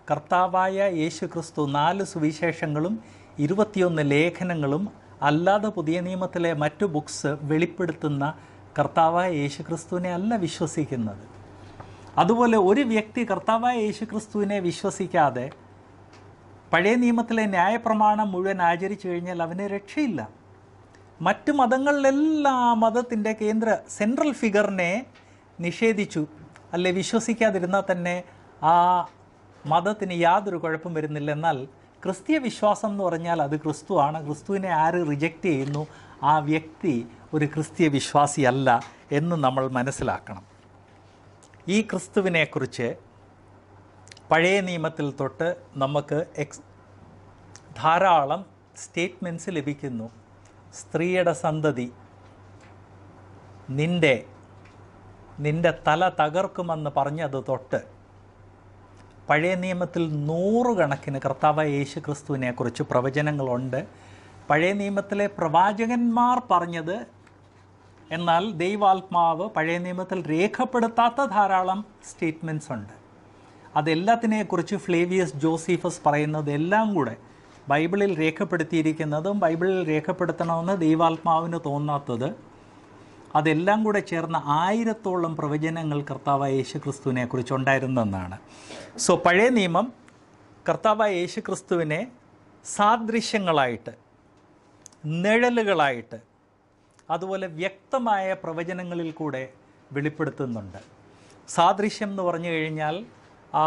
കർത്താവായ യേശു ക്രിസ്തു നാല് സുവിശേഷങ്ങളും ഇരുപത്തിയൊന്ന് ലേഖനങ്ങളും അല്ലാതെ പുതിയ നിയമത്തിലെ മറ്റു ബുക്സ് വെളിപ്പെടുത്തുന്ന കർത്താവായ യേശു ക്രിസ്തുവിനെ അല്ല വിശ്വസിക്കുന്നത് അതുപോലെ ഒരു വ്യക്തി കർത്താവായ യേശു ക്രിസ്തുവിനെ വിശ്വസിക്കാതെ പഴയ നിയമത്തിലെ ന്യായപ്രമാണം മുഴുവൻ ആചരിച്ചു കഴിഞ്ഞാൽ അവന് രക്ഷയില്ല മറ്റ് മതങ്ങളിലെല്ലാം ആ മതത്തിൻ്റെ കേന്ദ്ര സെൻട്രൽ ഫിഗറിനെ നിഷേധിച്ചു അല്ലെ വിശ്വസിക്കാതിരുന്നാൽ തന്നെ ആ മതത്തിന് യാതൊരു കുഴപ്പം വരുന്നില്ല എന്നാൽ ക്രിസ്തീയ വിശ്വാസം എന്ന് പറഞ്ഞാൽ അത് ക്രിസ്തുവാണ് ക്രിസ്തുവിനെ ആര് റിജക്റ്റ് ചെയ്യുന്നു ആ വ്യക്തി ഒരു ക്രിസ്തീയ വിശ്വാസിയല്ല എന്ന് നമ്മൾ മനസ്സിലാക്കണം ഈ ക്രിസ്തുവിനെക്കുറിച്ച് പഴയ നിയമത്തിൽ തൊട്ട് നമുക്ക് എക്സ് ധാരാളം സ്റ്റേറ്റ്മെൻറ്റ്സ് ലഭിക്കുന്നു സ്ത്രീയുടെ സന്തതി നിന്റെ നിന്റെ തല തകർക്കുമെന്ന് പറഞ്ഞത് തൊട്ട് പഴയ നിയമത്തിൽ നൂറുകണക്കിന് കർത്താവായ യേശു ക്രിസ്തുവിനെക്കുറിച്ച് പ്രവചനങ്ങളുണ്ട് പഴയ നിയമത്തിലെ പ്രവാചകന്മാർ പറഞ്ഞത് എന്നാൽ ദൈവാത്മാവ് പഴയ നിയമത്തിൽ രേഖപ്പെടുത്താത്ത ധാരാളം സ്റ്റേറ്റ്മെൻറ്റ്സ് ഉണ്ട് അതെല്ലാത്തിനെക്കുറിച്ച് ഫ്ലേവിയസ് ജോസീഫസ് പറയുന്നത് എല്ലാം കൂടെ ബൈബിളിൽ രേഖപ്പെടുത്തിയിരിക്കുന്നതും ബൈബിളിൽ രേഖപ്പെടുത്തണമെന്ന് ദൈവാത്മാവിന് തോന്നാത്തത് അതെല്ലാം കൂടെ ചേർന്ന ആയിരത്തോളം പ്രവചനങ്ങൾ കർത്താവായ യേശു ക്രിസ്തുവിനെ കുറിച്ചുണ്ടായിരുന്നെന്നാണ് സോ പഴയ നിയമം കർത്താവായ യേശു ക്രിസ്തുവിനെ സാദൃശ്യങ്ങളായിട്ട് നിഴലുകളായിട്ട് അതുപോലെ വ്യക്തമായ പ്രവചനങ്ങളിൽ കൂടെ വെളിപ്പെടുത്തുന്നുണ്ട് സാദൃശ്യം എന്ന് പറഞ്ഞു കഴിഞ്ഞാൽ ആ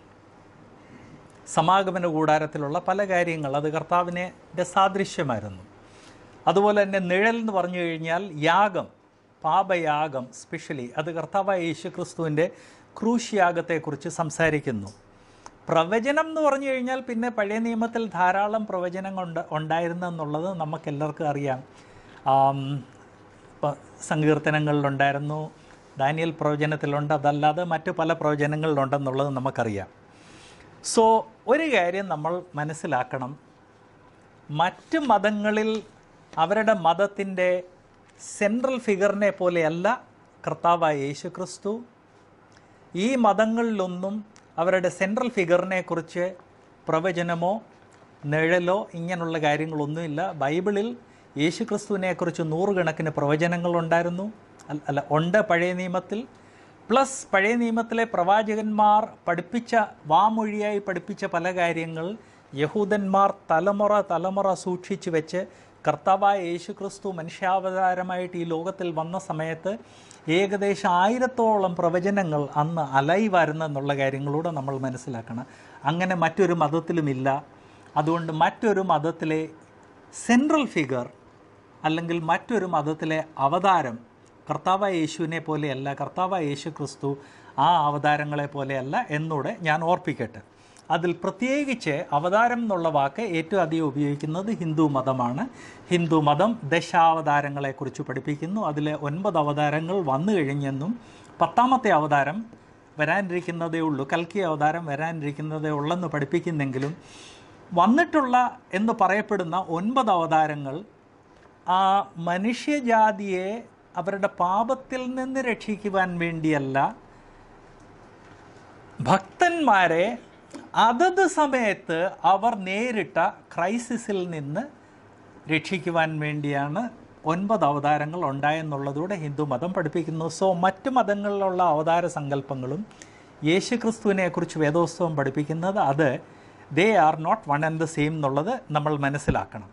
സമാഗമന കൂടാരത്തിലുള്ള പല കാര്യങ്ങൾ അത് കർത്താവിനെ സാദൃശ്യമായിരുന്നു അതുപോലെ തന്നെ നിഴൽ എന്ന് പറഞ്ഞു കഴിഞ്ഞാൽ യാഗം പാപയാഗം സ്പെഷ്യലി അത് കർത്താവായ യേശു ക്രിസ്തുവിൻ്റെ ക്രൂശ് യാഗത്തെക്കുറിച്ച് സംസാരിക്കുന്നു പ്രവചനം എന്ന് പറഞ്ഞു കഴിഞ്ഞാൽ പിന്നെ പഴയ നിയമത്തിൽ ധാരാളം പ്രവചനം ഉണ്ട് ഉണ്ടായിരുന്നു എന്നുള്ളത് നമുക്കെല്ലാവർക്കും അറിയാം ആം, ഇപ്പം സങ്കീർത്തനങ്ങളിലുണ്ടായിരുന്നു ദാനിയൽ പ്രവചനത്തിലുണ്ട് അതല്ലാതെ മറ്റു പല പ്രവചനങ്ങളിലുണ്ടെന്നുള്ളത് നമുക്കറിയാം സോ ഒരു കാര്യം നമ്മൾ മനസ്സിലാക്കണം മറ്റ് മതങ്ങളിൽ അവരുടെ മതത്തിൻ്റെ സെൻട്രൽ ഫിഗറിനെ പോലെയല്ല കർത്താവായ യേശു ക്രിസ്തു ഈ മതങ്ങളിലൊന്നും അവരുടെ സെൻട്രൽ ഫിഗറിനെ കുറിച്ച് പ്രവചനമോ നിഴലോ ഇങ്ങനെയുള്ള കാര്യങ്ങളൊന്നുമില്ല ബൈബിളിൽ യേശു ക്രിസ്തുവിനെക്കുറിച്ച് നൂറുകണക്കിന് പ്രവചനങ്ങളുണ്ടായിരുന്നു അല്ല- അല്ല ഉണ്ട് പഴയ നിയമത്തിൽ പ്ലസ് പഴയ നിയമത്തിലെ പ്രവാചകന്മാർ പഠിപ്പിച്ച വാമൊഴിയായി പഠിപ്പിച്ച പല കാര്യങ്ങൾ യഹൂദന്മാർ തലമുറ തലമുറ സൂക്ഷിച്ചു വെച്ച് കർത്താവായ യേശു ക്രിസ്തു മനുഷ്യാവതാരമായിട്ട് ഈ ലോകത്തിൽ വന്ന സമയത്ത് ഏകദേശം ആയിരത്തോളം പ്രവചനങ്ങൾ അന്ന് അലൈവായിരുന്നെന്നുള്ള കാര്യങ്ങളൂടെ നമ്മൾ മനസ്സിലാക്കണം അങ്ങനെ മറ്റൊരു മതത്തിലുമില്ല അതുകൊണ്ട് മറ്റൊരു മതത്തിലെ സെൻട്രൽ ഫിഗർ അല്ലെങ്കിൽ മറ്റൊരു മതത്തിലെ അവതാരം കർത്താവായ യേശുവിനെ പോലെയല്ല കർത്താവായ യേശു ക്രിസ്തു ആ അവതാരങ്ങളെ പോലെയല്ല എന്നൂടെ ഞാൻ ഓർപ്പിക്കട്ടെ അതിൽ പ്രത്യേകിച്ച് അവതാരം എന്നുള്ള വാക്ക് ഏറ്റവും അധികം ഉപയോഗിക്കുന്നത് ഹിന്ദു മതമാണ് ഹിന്ദു മതം ദശാവതാരങ്ങളെക്കുറിച്ച് പഠിപ്പിക്കുന്നു അതിലെ ഒൻപത് അവതാരങ്ങൾ വന്നു കഴിഞ്ഞെന്നും പത്താമത്തെ അവതാരം വരാനിരിക്കുന്നതേ ഉള്ളൂ കൽക്കി അവതാരം വരാനിരിക്കുന്നതേ ഉള്ളെന്ന് പഠിപ്പിക്കുന്നെങ്കിലും വന്നിട്ടുള്ള എന്ന് പറയപ്പെടുന്ന ഒൻപത് അവതാരങ്ങൾ ആ മനുഷ്യജാതിയെ അവരുടെ പാപത്തിൽ നിന്ന് രക്ഷിക്കുവാൻ വേണ്ടിയല്ല ഭക്തന്മാരെ അതത് സമയത്ത് അവർ നേരിട്ട ക്രൈസിസിൽ നിന്ന് രക്ഷിക്കുവാൻ വേണ്ടിയാണ് ഒൻപത് അവതാരങ്ങൾ ഉണ്ടായെന്നുള്ളതൂടെ ഹിന്ദു മതം പഠിപ്പിക്കുന്നു സോ മറ്റ് മതങ്ങളിലുള്ള അവതാര സങ്കല്പങ്ങളും യേശുക്രിസ്തുവിനെക്കുറിച്ച് വേദോത്സവം പഠിപ്പിക്കുന്നത് അത് they are not one and the same എന്നുള്ളത് നമ്മൾ മനസ്സിലാക്കണം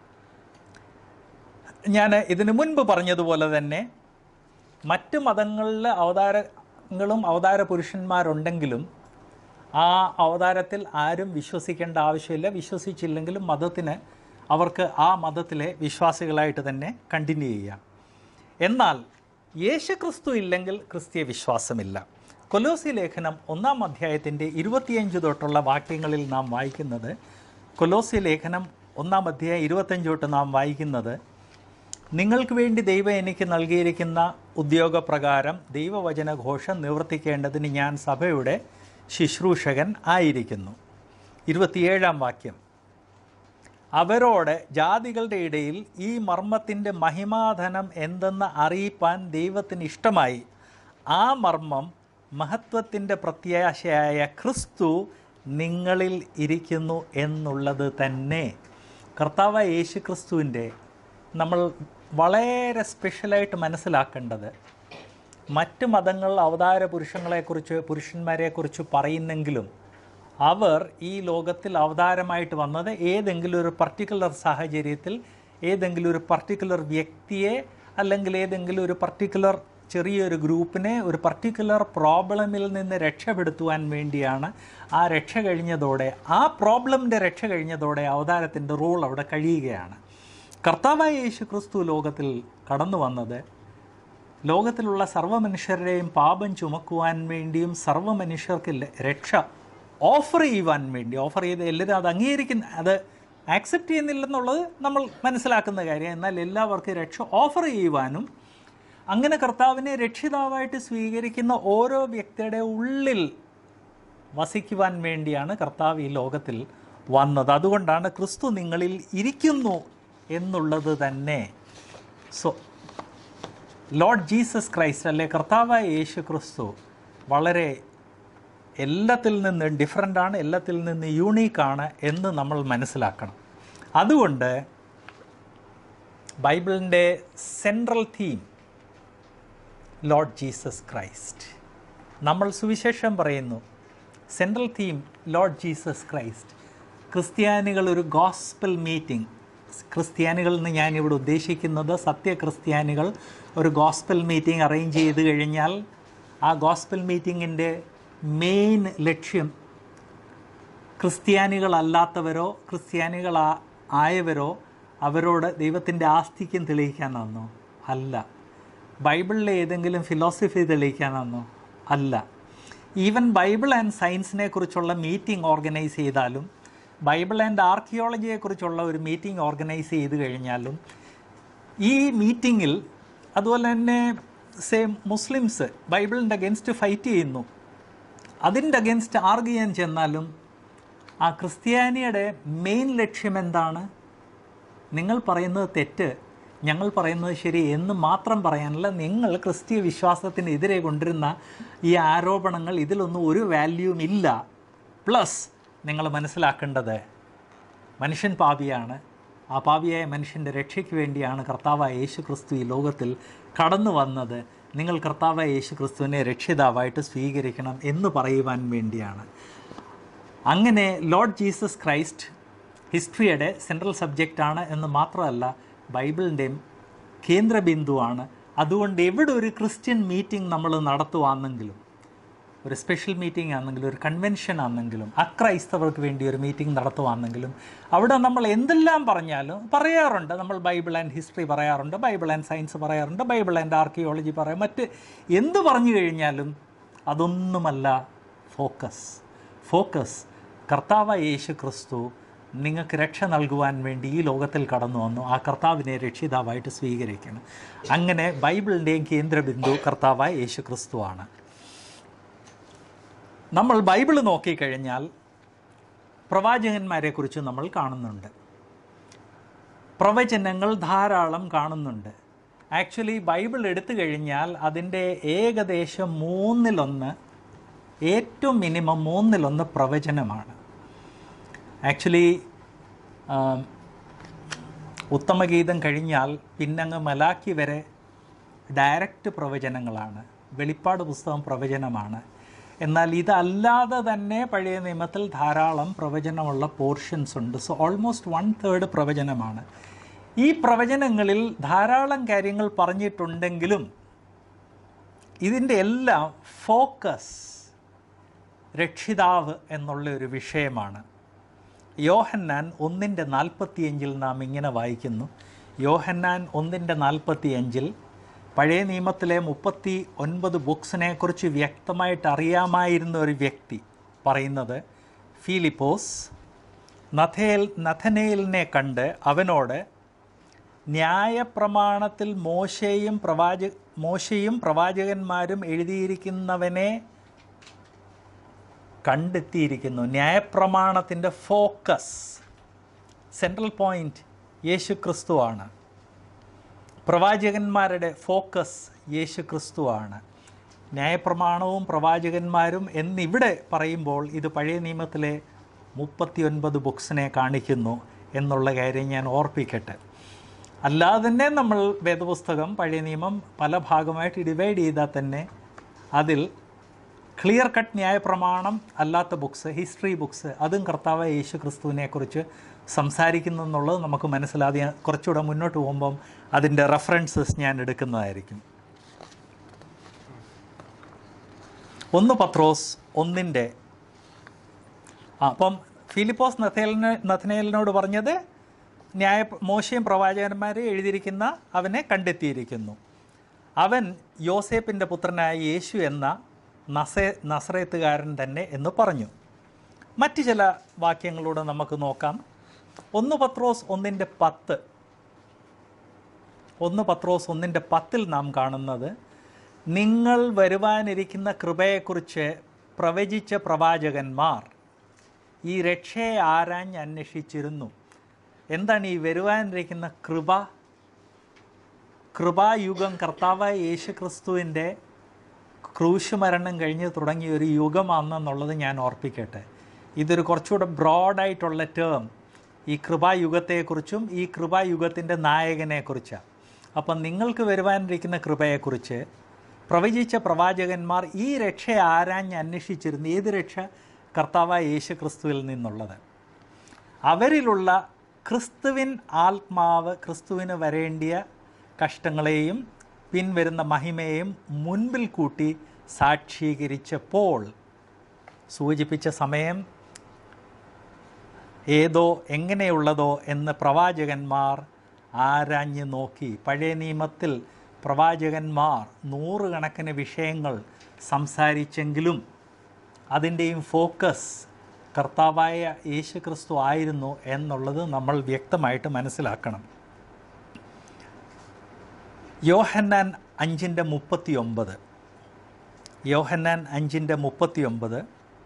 ഞാൻ ഇതിനു മുൻപ് പറഞ്ഞതുപോലെ തന്നെ മറ്റ് മതങ്ങളിൽ അവതാരങ്ങളും അവതാര പുരുഷന്മാരുണ്ടെങ്കിലും ആ അവതാരത്തിൽ ആരും വിശ്വസിക്കേണ്ട ആവശ്യമില്ല വിശ്വസിച്ചില്ലെങ്കിലും മതത്തിന് അവർക്ക് ആ മതത്തിലെ വിശ്വാസികളായിട്ട് തന്നെ കണ്ടിന്യൂ ചെയ്യാം എന്നാൽ യേശുക്രിസ്തു ഇല്ലെങ്കിൽ ക്രിസ്തീയ വിശ്വാസമില്ല കൊലോസി ലേഖനം ഒന്നാം അധ്യായത്തിൻ്റെ ഇരുപത്തിയഞ്ച് തൊട്ടുള്ള വാക്യങ്ങളിൽ നാം വായിക്കുന്നത് കൊലോസി ലേഖനം ഒന്നാം അധ്യായം ഇരുപത്തഞ്ച് തൊട്ട് നാം വായിക്കുന്നത് നിങ്ങൾക്ക് വേണ്ടി ദൈവം എനിക്ക് നൽകിയിരിക്കുന്ന ഉദ്യോഗപ്രകാരം ദൈവവചന ഘോഷം നിവർത്തിക്കേണ്ടതിന് ഞാൻ സഭയുടെ ശുശ്രൂഷകൻ ആയിരിക്കുന്നു ഇരുപത്തിയേഴാം വാക്യം അവരോട് ജാതികളുടെ ഇടയിൽ ഈ മർമ്മത്തിൻ്റെ മഹിമാധനം എന്തെന്ന് അറിയിപ്പാൻ ദൈവത്തിന് ഇഷ്ടമായി ആ മർമ്മം മഹത്വത്തിൻ്റെ പ്രത്യാശയായ ക്രിസ്തു നിങ്ങളിൽ ഇരിക്കുന്നു എന്നുള്ളത് തന്നെ കർത്താവ് യേശു ക്രിസ്തുവിൻ്റെ നമ്മൾ വളരെ സ്പെഷ്യലായിട്ട് മനസ്സിലാക്കേണ്ടത് മറ്റ് മതങ്ങൾ അവതാര പുരുഷങ്ങളെക്കുറിച്ച് പുരുഷന്മാരെക്കുറിച്ച് പറയുന്നെങ്കിലും അവർ ഈ ലോകത്തിൽ അവതാരമായിട്ട് വന്നത് ഏതെങ്കിലും ഒരു പർട്ടിക്കുലർ സാഹചര്യത്തിൽ ഏതെങ്കിലും ഒരു പർട്ടിക്കുലർ വ്യക്തിയെ അല്ലെങ്കിൽ ഏതെങ്കിലും ഒരു പർട്ടിക്കുലർ ചെറിയൊരു ഗ്രൂപ്പിനെ ഒരു പർട്ടിക്കുലർ പ്രോബ്ലമിൽ നിന്ന് രക്ഷപ്പെടുത്തുവാൻ വേണ്ടിയാണ് ആ രക്ഷ കഴിഞ്ഞതോടെ ആ പ്രോബ്ലമിൻ്റെ രക്ഷ കഴിഞ്ഞതോടെ അവതാരത്തിൻ്റെ റോൾ അവിടെ കഴിയുകയാണ് കർത്താവായ യേശു ക്രിസ്തു ലോകത്തിൽ കടന്നു വന്നത് ലോകത്തിലുള്ള സർവ്വ മനുഷ്യരുടെയും പാപം ചുമക്കുവാൻ വേണ്ടിയും സർവ്വ മനുഷ്യർക്ക് ല- രക്ഷ ഓഫർ ചെയ്യുവാൻ വേണ്ടി ഓഫർ ചെയ്ത് എല്ലാവരും അത് അംഗീകരിക്കുന്ന അത് ആക്സെപ്റ്റ് ചെയ്യുന്നില്ലെന്നുള്ളത് നമ്മൾ മനസ്സിലാക്കുന്ന കാര്യം എന്നാൽ എല്ലാവർക്കും രക്ഷ ഓഫർ ചെയ്യുവാനും അങ്ങനെ കർത്താവിനെ രക്ഷിതാവായിട്ട് സ്വീകരിക്കുന്ന ഓരോ വ്യക്തിയുടെ ഉള്ളിൽ വസിക്കുവാൻ വേണ്ടിയാണ് കർത്താവ് ഈ ലോകത്തിൽ വന്നത് അതുകൊണ്ടാണ് ക്രിസ്തു നിങ്ങളിൽ ഇരിക്കുന്നു എന്നുള്ളത് തന്നെ സോ ലോർഡ് ജീസസ് ക്രൈസ്റ്റ് അല്ലെ കർത്താവായ യേശു ക്രിസ്തു വളരെ എല്ലാത്തിൽ നിന്ന് ഡിഫറൻ്റ് ആണ് എല്ലാത്തിൽ നിന്ന് യൂണീക്കാണ് എന്ന് നമ്മൾ മനസ്സിലാക്കണം അതുകൊണ്ട് ബൈബിളിൻ്റെ central theme Lord Jesus Christ നമ്മൾ സുവിശേഷം പറയുന്നു central theme Lord Jesus Christ ക്രിസ്ത്യാനികൾ ഒരു ഗോസ്പൽ മീറ്റിംഗ് ക്രിസ്ത്യാനികൾ എന്ന് ഞാനിവിടെ ഉദ്ദേശിക്കുന്നത് സത്യ ക്രിസ്ത്യാനികൾ ഒരു ഗോസ്പൽ മീറ്റിംഗ് അറേഞ്ച് ചെയ്ത് കഴിഞ്ഞാൽ ആ ഗോസ്പൽ മീറ്റിങ്ങിൻ്റെ മെയിൻ ലക്ഷ്യം ക്രിസ്ത്യാനികളല്ലാത്തവരോ ക്രിസ്ത്യാനികൾ ആയവരോ അവരോട് ദൈവത്തിൻ്റെ ആസ്തിക്യം തെളിയിക്കാനാണെന്നോ അല്ല ബൈബിളിലെ ഏതെങ്കിലും ഫിലോസഫി തെളിയിക്കാനാണെന്നോ അല്ല ഈവൻ ബൈബിൾ ആൻഡ് സയൻസിനെ കുറിച്ചുള്ള മീറ്റിംഗ് ഓർഗനൈസ് ചെയ്താലും ബൈബിൾ ആൻഡ് ആർക്കിയോളജിയെക്കുറിച്ചുള്ള ഒരു മീറ്റിംഗ് ഓർഗനൈസ് ചെയ്ത് കഴിഞ്ഞാലും ഈ മീറ്റിങ്ങിൽ അതുപോലെ തന്നെ സെയിം മുസ്ലിംസ് ബൈബിളിൻ്റെ അഗൻസ്റ്റ് ഫൈറ്റ് ചെയ്യുന്നു അതിൻ്റെ അഗൻസ്റ്റ് ആർഗ് ചെയ്യാൻ ചെന്നാലും ആ ക്രിസ്ത്യാനിയുടെ മെയിൻ ലക്ഷ്യം എന്താണ് നിങ്ങൾ പറയുന്നത് തെറ്റ് ഞങ്ങൾ പറയുന്നത് ശരി എന്ന് മാത്രം പറയാനല്ല നിങ്ങൾ ക്രിസ്തീയ വിശ്വാസത്തിനെതിരെ കൊണ്ടിരുന്ന ഈ ആരോപണങ്ങൾ ഇതിലൊന്നും ഒരു വാല്യൂവും ഇല്ല പ്ലസ് നിങ്ങൾ മനസ്സിലാക്കേണ്ടത് മനുഷ്യൻ പാപിയാണ് ആ പാപിയായ മനുഷ്യൻ്റെ രക്ഷയ്ക്ക് വേണ്ടിയാണ് കർത്താവായ യേശു ക്രിസ്തു ഈ ലോകത്തിൽ കടന്നു വന്നത് നിങ്ങൾ കർത്താവായ യേശു ക്രിസ്തുവിനെ രക്ഷിതാവായിട്ട് സ്വീകരിക്കണം എന്ന് പറയുവാൻ വേണ്ടിയാണ് അങ്ങനെ ലോർഡ് ജീസസ് ക്രൈസ്റ്റ് ഹിസ്റ്ററിയുടെ സെൻട്രൽ സബ്ജക്റ്റാണ് എന്ന് മാത്രമല്ല ബൈബിളിൻ്റെയും കേന്ദ്രബിന്ദുവാണ് അതുകൊണ്ട് എവിടെ ഒരു ക്രിസ്ത്യൻ മീറ്റിംഗ് നമ്മൾ നടത്തുവാണെങ്കിലും ഒരു സ്പെഷ്യൽ മീറ്റിംഗ് ആണെങ്കിലും ഒരു കൺവെൻഷൻ ആണെങ്കിലും അക്രൈസ്തവർക്ക് വേണ്ടി ഒരു മീറ്റിംഗ് നടത്തുവാണെങ്കിലും അവിടെ നമ്മൾ എന്തെല്ലാം പറഞ്ഞാലും പറയാറുണ്ട് നമ്മൾ ബൈബിൾ ആൻഡ് ഹിസ്റ്ററി പറയാറുണ്ട് ബൈബിൾ ആൻഡ് സയൻസ് പറയാറുണ്ട് ബൈബിൾ ആൻഡ് ആർക്കിയോളജി പറയാം മറ്റ് എന്ത് പറഞ്ഞു കഴിഞ്ഞാലും അതൊന്നുമല്ല ഫോക്കസ് ഫോക്കസ് കർത്താവ് യേശു ക്രിസ്തു നിങ്ങൾക്ക് രക്ഷ നൽകുവാൻ വേണ്ടി ഈ ലോകത്തിൽ കടന്നു വന്നു ആ കർത്താവിനെ രക്ഷിതാവായിട്ട് സ്വീകരിക്കണം അങ്ങനെ ബൈബിളിൻ്റെയും കേന്ദ്രബിന്ദു കർത്താവായ യേശു ക്രിസ്തുവാണ് നമ്മൾ ബൈബിൾ നോക്കിക്കഴിഞ്ഞാൽ പ്രവാചകന്മാരെക്കുറിച്ച് നമ്മൾ കാണുന്നുണ്ട് പ്രവചനങ്ങൾ ധാരാളം കാണുന്നുണ്ട് ആക്ച്വലി ബൈബിൾ എടുത്തു കഴിഞ്ഞാൽ അതിൻ്റെ ഏകദേശം മൂന്നിലൊന്ന് ഏറ്റവും മിനിമം മൂന്നിലൊന്ന് പ്രവചനമാണ് ആക്ച്വലി ഉത്തമഗീതം കഴിഞ്ഞാൽ പിന്നങ്ങ് മലാക്കി വരെ ഡയറക്റ്റ് പ്രവചനങ്ങളാണ് വെളിപ്പാട് പുസ്തകം പ്രവചനമാണ് എന്നാൽ ഇതല്ലാതെ തന്നെ പഴയ നിയമത്തിൽ ധാരാളം പ്രവചനമുള്ള പോർഷൻസ് ഉണ്ട് സോ ഓൾമോസ്റ്റ് വൺ തേർഡ് പ്രവചനമാണ് ഈ പ്രവചനങ്ങളിൽ ധാരാളം കാര്യങ്ങൾ പറഞ്ഞിട്ടുണ്ടെങ്കിലും ഇതിൻ്റെ എല്ലാം ഫോക്കസ് രക്ഷിതാവ് എന്നുള്ള ഒരു വിഷയമാണ് യോഹന്നാൻ ഒന്നിൻ്റെ നാൽപ്പത്തിയഞ്ചിൽ നാം ഇങ്ങനെ വായിക്കുന്നു യോഹന്നാൻ ഒന്നിൻ്റെ നാൽപ്പത്തിയഞ്ചിൽ പഴയ നിയമത്തിലെ മുപ്പത്തി ഒൻപത് ബുക്സിനെക്കുറിച്ച് വ്യക്തമായിട്ട് അറിയാമായിരുന്ന ഒരു വ്യക്തി പറയുന്നത് ഫിലിപ്പോസ് നഥേൽ നഥനേലിനെ കണ്ട് അവനോട് ന്യായപ്രമാണത്തിൽ മോശയും പ്രവാച മോശയും പ്രവാചകന്മാരും എഴുതിയിരിക്കുന്നവനെ കണ്ടെത്തിയിരിക്കുന്നു ന്യായപ്രമാണത്തിൻ്റെ ഫോക്കസ് സെൻട്രൽ പോയിന്റ് യേശു ക്രിസ്തുവാണ് പ്രവാചകന്മാരുടെ ഫോക്കസ് യേശു ക്രിസ്തുവാണ് ന്യായപ്രമാണവും പ്രവാചകന്മാരും എന്നിവിടെ പറയുമ്പോൾ ഇത് പഴയ നിയമത്തിലെ മുപ്പത്തിയൊൻപത് ബുക്സിനെ കാണിക്കുന്നു എന്നുള്ള കാര്യം ഞാൻ ഓർപ്പിക്കട്ടെ അല്ലാതെ തന്നെ നമ്മൾ വേദപുസ്തകം പഴയ നിയമം പല ഭാഗമായിട്ട് ഡിവൈഡ് ചെയ്താൽ തന്നെ അതിൽ ക്ലിയർ കട്ട് ന്യായപ്രമാണം അല്ലാത്ത ബുക്സ് ഹിസ്റ്ററി ബുക്സ് അതും കർത്താവ് യേശു ക്രിസ്തുവിനെ കുറിച്ച് സംസാരിക്കുന്നു എന്നുള്ളത് നമുക്ക് മനസ്സിലാതെ കുറച്ചുകൂടെ മുന്നോട്ട് പോകുമ്പം അതിൻ്റെ റെഫറൻസസ് ഞാൻ എടുക്കുന്നതായിരിക്കും ഒന്ന് പത്രോസ് ഒന്നിൻ്റെ ആ അപ്പം ഫിലിപ്പോസ് നഥേലിന് നഥനേലിനോട് പറഞ്ഞത് ന്യായ മോശയും പ്രവാചകന്മാരെ എഴുതിയിരിക്കുന്ന അവനെ കണ്ടെത്തിയിരിക്കുന്നു അവൻ യോസേപ്പിൻ്റെ പുത്രനായ യേശു എന്ന നസേ നസറേത്തുകാരൻ തന്നെ എന്ന് പറഞ്ഞു മറ്റ് ചില വാക്യങ്ങളൂടെ നമുക്ക് നോക്കാം ഒന്ന് പത്രോസ് ഒന്നിൻ്റെ പത്ത് ഒന്ന് പത്രോസ് ഒന്നിൻ്റെ പത്തിൽ നാം കാണുന്നത് നിങ്ങൾ വരുവാനിരിക്കുന്ന കൃപയെക്കുറിച്ച് പ്രവചിച്ച പ്രവാചകന്മാർ ഈ രക്ഷയെ ആരാഞ്ഞ് അന്വേഷിച്ചിരുന്നു എന്താണ് ഈ വരുവാനിരിക്കുന്ന കൃപ കൃപായുഗം കർത്താവായ യേശു ക്രിസ്തുവിൻ്റെ ക്രൂശ് മരണം കഴിഞ്ഞ് തുടങ്ങിയ ഒരു യുഗമാണെന്നുള്ളത് ഞാൻ ഓർപ്പിക്കട്ടെ ഇതൊരു കുറച്ചുകൂടെ ബ്രോഡായിട്ടുള്ള ടേം ഈ കൃപായുഗത്തെക്കുറിച്ചും ഈ കൃപായുഗത്തിൻ്റെ നായകനെക്കുറിച്ചാണ് അപ്പം നിങ്ങൾക്ക് വരുവാനിരിക്കുന്ന കൃപയെക്കുറിച്ച് പ്രവചിച്ച പ്രവാചകന്മാർ ഈ രക്ഷ ആരാഞ്ഞ് അന്വേഷിച്ചിരുന്നു ഏത് രക്ഷ കർത്താവായ യേശു ക്രിസ്തുവിൽ നിന്നുള്ളത് അവരിലുള്ള ക്രിസ്തുവിൻ ആത്മാവ് ക്രിസ്തുവിന് വരേണ്ടിയ കഷ്ടങ്ങളെയും പിൻവരുന്ന മഹിമയെയും മുൻപിൽ കൂട്ടി സാക്ഷീകരിച്ചപ്പോൾ സൂചിപ്പിച്ച സമയം ഏതോ എങ്ങനെയുള്ളതോ എന്ന് പ്രവാചകന്മാർ ആരാഞ്ഞു നോക്കി പഴയ നിയമത്തിൽ പ്രവാചകന്മാർ നൂറുകണക്കിന് വിഷയങ്ങൾ സംസാരിച്ചെങ്കിലും അതിൻ്റെയും ഫോക്കസ് കർത്താവായ യേശു ക്രിസ്തു ആയിരുന്നു എന്നുള്ളത് നമ്മൾ വ്യക്തമായിട്ട് മനസ്സിലാക്കണം യോഹന്നാൻ അഞ്ചിൻ്റെ മുപ്പത്തി ഒമ്പത് യോഹന്നാൻ അഞ്ചിൻ്റെ മുപ്പത്തി ഒമ്പത്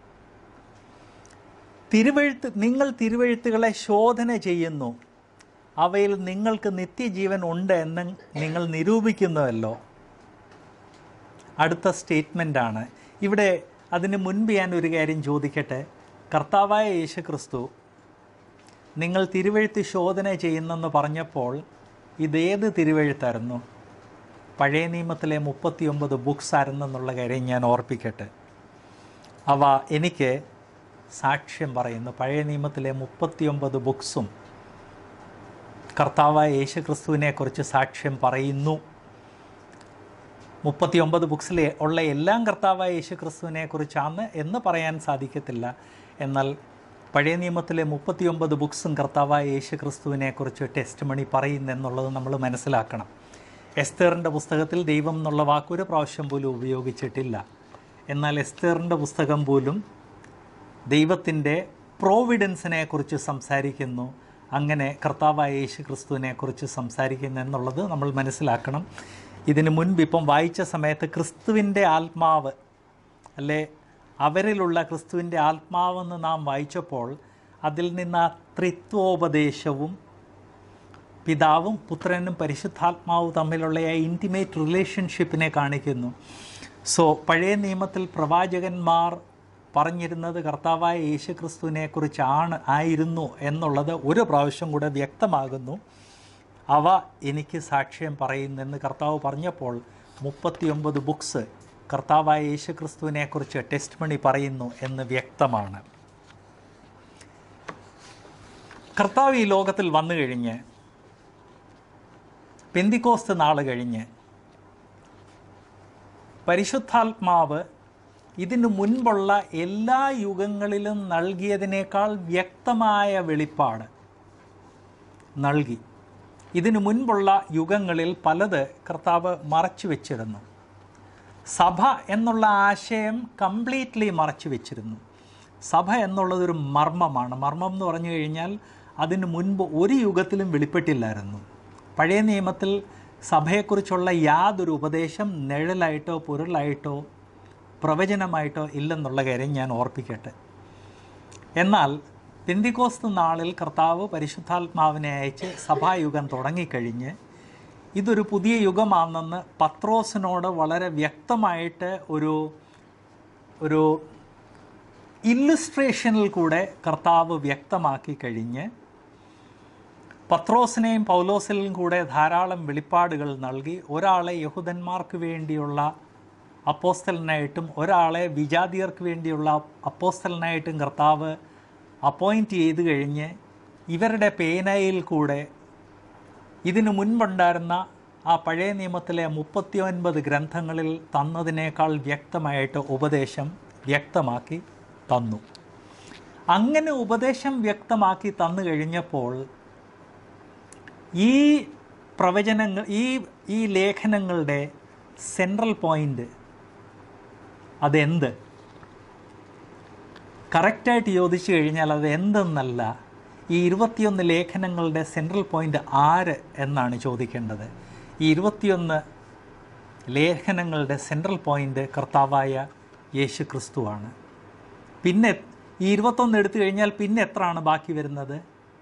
തിരുവഴുത്ത് നിങ്ങൾ തിരുവഴുത്തുകളെ ശോധന ചെയ്യുന്നു അവയിൽ നിങ്ങൾക്ക് നിത്യജീവൻ ഉണ്ട് എന്ന് നിങ്ങൾ നിരൂപിക്കുന്നുവല്ലോ അടുത്ത സ്റ്റേറ്റ്മെൻ്റാണ് ഇവിടെ അതിന് മുൻപ് ഞാൻ ഒരു കാര്യം ചോദിക്കട്ടെ കർത്താവായ യേശു ക്രിസ്തു നിങ്ങൾ തിരുവഴുത്ത് ശോധന ചെയ്യുന്നെന്ന് പറഞ്ഞപ്പോൾ ഇതേത് തിരുവഴുത്തായിരുന്നു പഴയ നിയമത്തിലെ മുപ്പത്തിയൊമ്പത് ബുക്സ് ആയിരുന്നെന്നുള്ള കാര്യം ഞാൻ ഓർപ്പിക്കട്ടെ അവ എനിക്ക് സാക്ഷ്യം പറയുന്നു പഴയ നിയമത്തിലെ മുപ്പത്തിയൊമ്പത് ബുക്സും കർത്താവായ യേശു ക്രിസ്തുവിനെക്കുറിച്ച് സാക്ഷ്യം പറയുന്നു മുപ്പത്തിയൊമ്പത് ബുക്സിൽ ഉള്ള എല്ലാം കർത്താവായ യേശു ക്രിസ്തുവിനെ കുറിച്ചാണ് എന്ന് പറയാൻ സാധിക്കത്തില്ല എന്നാൽ പഴയ നിയമത്തിലെ മുപ്പത്തിയൊമ്പത് ബുക്സും കർത്താവായ യേശു ക്രിസ്തുവിനെ കുറിച്ച് ടെസ്റ്റ് മണി പറയുന്നു എന്നുള്ളത് നമ്മൾ മനസ്സിലാക്കണം എസ്തേറിൻ്റെ പുസ്തകത്തിൽ ദൈവം എന്നുള്ള വാക്കൊരു പ്രാവശ്യം പോലും ഉപയോഗിച്ചിട്ടില്ല എന്നാൽ എസ്തേറിൻ്റെ പുസ്തകം പോലും ദൈവത്തിൻ്റെ പ്രോവിഡൻസിനെ കുറിച്ച് സംസാരിക്കുന്നു അങ്ങനെ കർത്താവായ യേശു ക്രിസ്തുവിനെ കുറിച്ച് സംസാരിക്കുന്നു എന്നുള്ളത് നമ്മൾ മനസ്സിലാക്കണം ഇതിനു മുൻപ് ഇപ്പം വായിച്ച സമയത്ത് ക്രിസ്തുവിൻ്റെ ആത്മാവ് അല്ലേ അവരിലുള്ള ക്രിസ്തുവിൻ്റെ ആത്മാവെന്ന് നാം വായിച്ചപ്പോൾ അതിൽ നിന്ന് ആ ത്രിത്വോപദേശവും പിതാവും പുത്രനും പരിശുദ്ധാത്മാവും തമ്മിലുള്ള ആ ഇൻറ്റിമേറ്റ് റിലേഷൻഷിപ്പിനെ കാണിക്കുന്നു സോ പഴയ നിയമത്തിൽ പ്രവാചകന്മാർ പറഞ്ഞിരുന്നത് കർത്താവായ യേശു ക്രിസ്തുവിനെ കുറിച്ചാണ് ആയിരുന്നു എന്നുള്ളത് ഒരു പ്രാവശ്യം കൂടെ വ്യക്തമാകുന്നു അവ എനിക്ക് സാക്ഷ്യം പറയുന്നെന്ന് കർത്താവ് പറഞ്ഞപ്പോൾ മുപ്പത്തിയൊമ്പത് ബുക്സ് കർത്താവായ യേശു ക്രിസ്തുവിനെക്കുറിച്ച് ടെസ്റ്റ് മണി പറയുന്നു എന്ന് വ്യക്തമാണ് കർത്താവ് ഈ ലോകത്തിൽ വന്നു കഴിഞ്ഞ് പെന്തിക്കോസ്ത് നാൾ കഴിഞ്ഞ് പരിശുദ്ധാത്മാവ് ഇതിനു മുൻപുള്ള എല്ലാ യുഗങ്ങളിലും നൽകിയതിനേക്കാൾ വ്യക്തമായ വെളിപ്പാട് നൽകി ഇതിനു മുൻപുള്ള യുഗങ്ങളിൽ പലത് കർത്താവ് മറച്ചു വെച്ചിരുന്നു സഭ എന്നുള്ള ആശയം കംപ്ലീറ്റ്ലി മറച്ചു വെച്ചിരുന്നു സഭ എന്നുള്ളതൊരു മർമ്മമാണ് മർമ്മം എന്ന് പറഞ്ഞു കഴിഞ്ഞാൽ അതിനു മുൻപ് ഒരു യുഗത്തിലും വെളിപ്പെട്ടില്ലായിരുന്നു പഴയ നിയമത്തിൽ സഭയെക്കുറിച്ചുള്ള യാതൊരു ഉപദേശം നിഴലായിട്ടോ പൊരുളായിട്ടോ പ്രവചനമായിട്ടോ ഇല്ലെന്നുള്ള കാര്യം ഞാൻ ഓർപ്പിക്കട്ടെ എന്നാൽ പെന്തിക്കോസ്ത് നാളിൽ കർത്താവ് പരിശുദ്ധാത്മാവിനെ അയച്ച് സഭായുഗം തുടങ്ങിക്കഴിഞ്ഞ് ഇതൊരു പുതിയ യുഗമാണെന്ന് പത്രോസിനോട് വളരെ വ്യക്തമായിട്ട് ഒരു ഒരു ഇല്ലുസ്ട്രേഷനിൽ കൂടെ കർത്താവ് വ്യക്തമാക്കി കഴിഞ്ഞ് പത്രോസിനെയും പൗലോസിലും കൂടെ ധാരാളം വെളിപ്പാടുകൾ നൽകി ഒരാളെ യഹൂദന്മാർക്ക് വേണ്ടിയുള്ള അപ്പോസ്തലനായിട്ടും ഒരാളെ വിജാതിയർക്ക് വേണ്ടിയുള്ള അപ്പോസ്തലനായിട്ടും കർത്താവ് അപ്പോയിൻറ്റ് ചെയ്ത് കഴിഞ്ഞ് ഇവരുടെ പേനയിൽ കൂടെ ഇതിനു മുൻപുണ്ടായിരുന്ന ആ പഴയ നിയമത്തിലെ മുപ്പത്തി ഒൻപത് ഗ്രന്ഥങ്ങളിൽ തന്നതിനേക്കാൾ വ്യക്തമായിട്ട് ഉപദേശം വ്യക്തമാക്കി തന്നു അങ്ങനെ ഉപദേശം വ്യക്തമാക്കി തന്നു കഴിഞ്ഞപ്പോൾ ഈ പ്രവചനങ്ങൾ ഈ ഈ ലേഖനങ്ങളുടെ സെൻട്രൽ പോയിൻ്റ് അതെന്ത് കറക്റ്റായിട്ട് ചോദിച്ചു കഴിഞ്ഞാൽ അത് എന്തെന്നല്ല ഈ ഇരുപത്തിയൊന്ന് ലേഖനങ്ങളുടെ സെൻട്രൽ പോയിൻ്റ് ആര് എന്നാണ് ചോദിക്കേണ്ടത് ഈ ഇരുപത്തിയൊന്ന് ലേഖനങ്ങളുടെ സെൻട്രൽ പോയിൻ്റ് കർത്താവായ യേശു ക്രിസ്തുവാണ് പിന്നെ ഈ ഇരുപത്തൊന്ന് എടുത്തു കഴിഞ്ഞാൽ പിന്നെ എത്രയാണ് ബാക്കി വരുന്നത്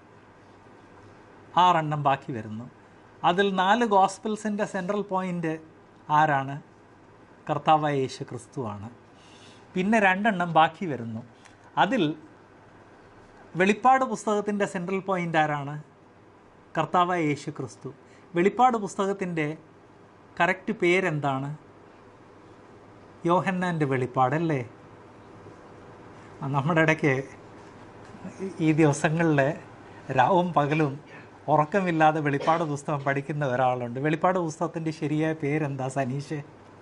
ആറെണ്ണം ബാക്കി വരുന്നു അതിൽ നാല് ഗോസ്പിൾസിൻ്റെ സെൻട്രൽ പോയിൻ്റ് ആരാണ് കർത്താവായ യേശു ക്രിസ്തുവാണ് പിന്നെ രണ്ടെണ്ണം ബാക്കി വരുന്നു അതിൽ വെളിപ്പാട് പുസ്തകത്തിൻ്റെ സെൻട്രൽ പോയിൻ്റ് ആരാണ് കർത്താവായ യേശു ക്രിസ്തു വെളിപ്പാട് പുസ്തകത്തിൻ്റെ കറക്റ്റ് പേരെന്താണ് യോഹന്നാൻ്റെ വെളിപ്പാടല്ലേ ആ, നമ്മുടെ ഇടയ്ക്ക് ഈ ദിവസങ്ങളിൽ രാവും പകലും ഉറക്കമില്ലാതെ വെളിപ്പാട് പുസ്തകം പഠിക്കുന്ന ഒരാളുണ്ട് വെളിപ്പാട് പുസ്തകത്തിൻ്റെ ശരിയായ പേരെന്താ സനീഷ്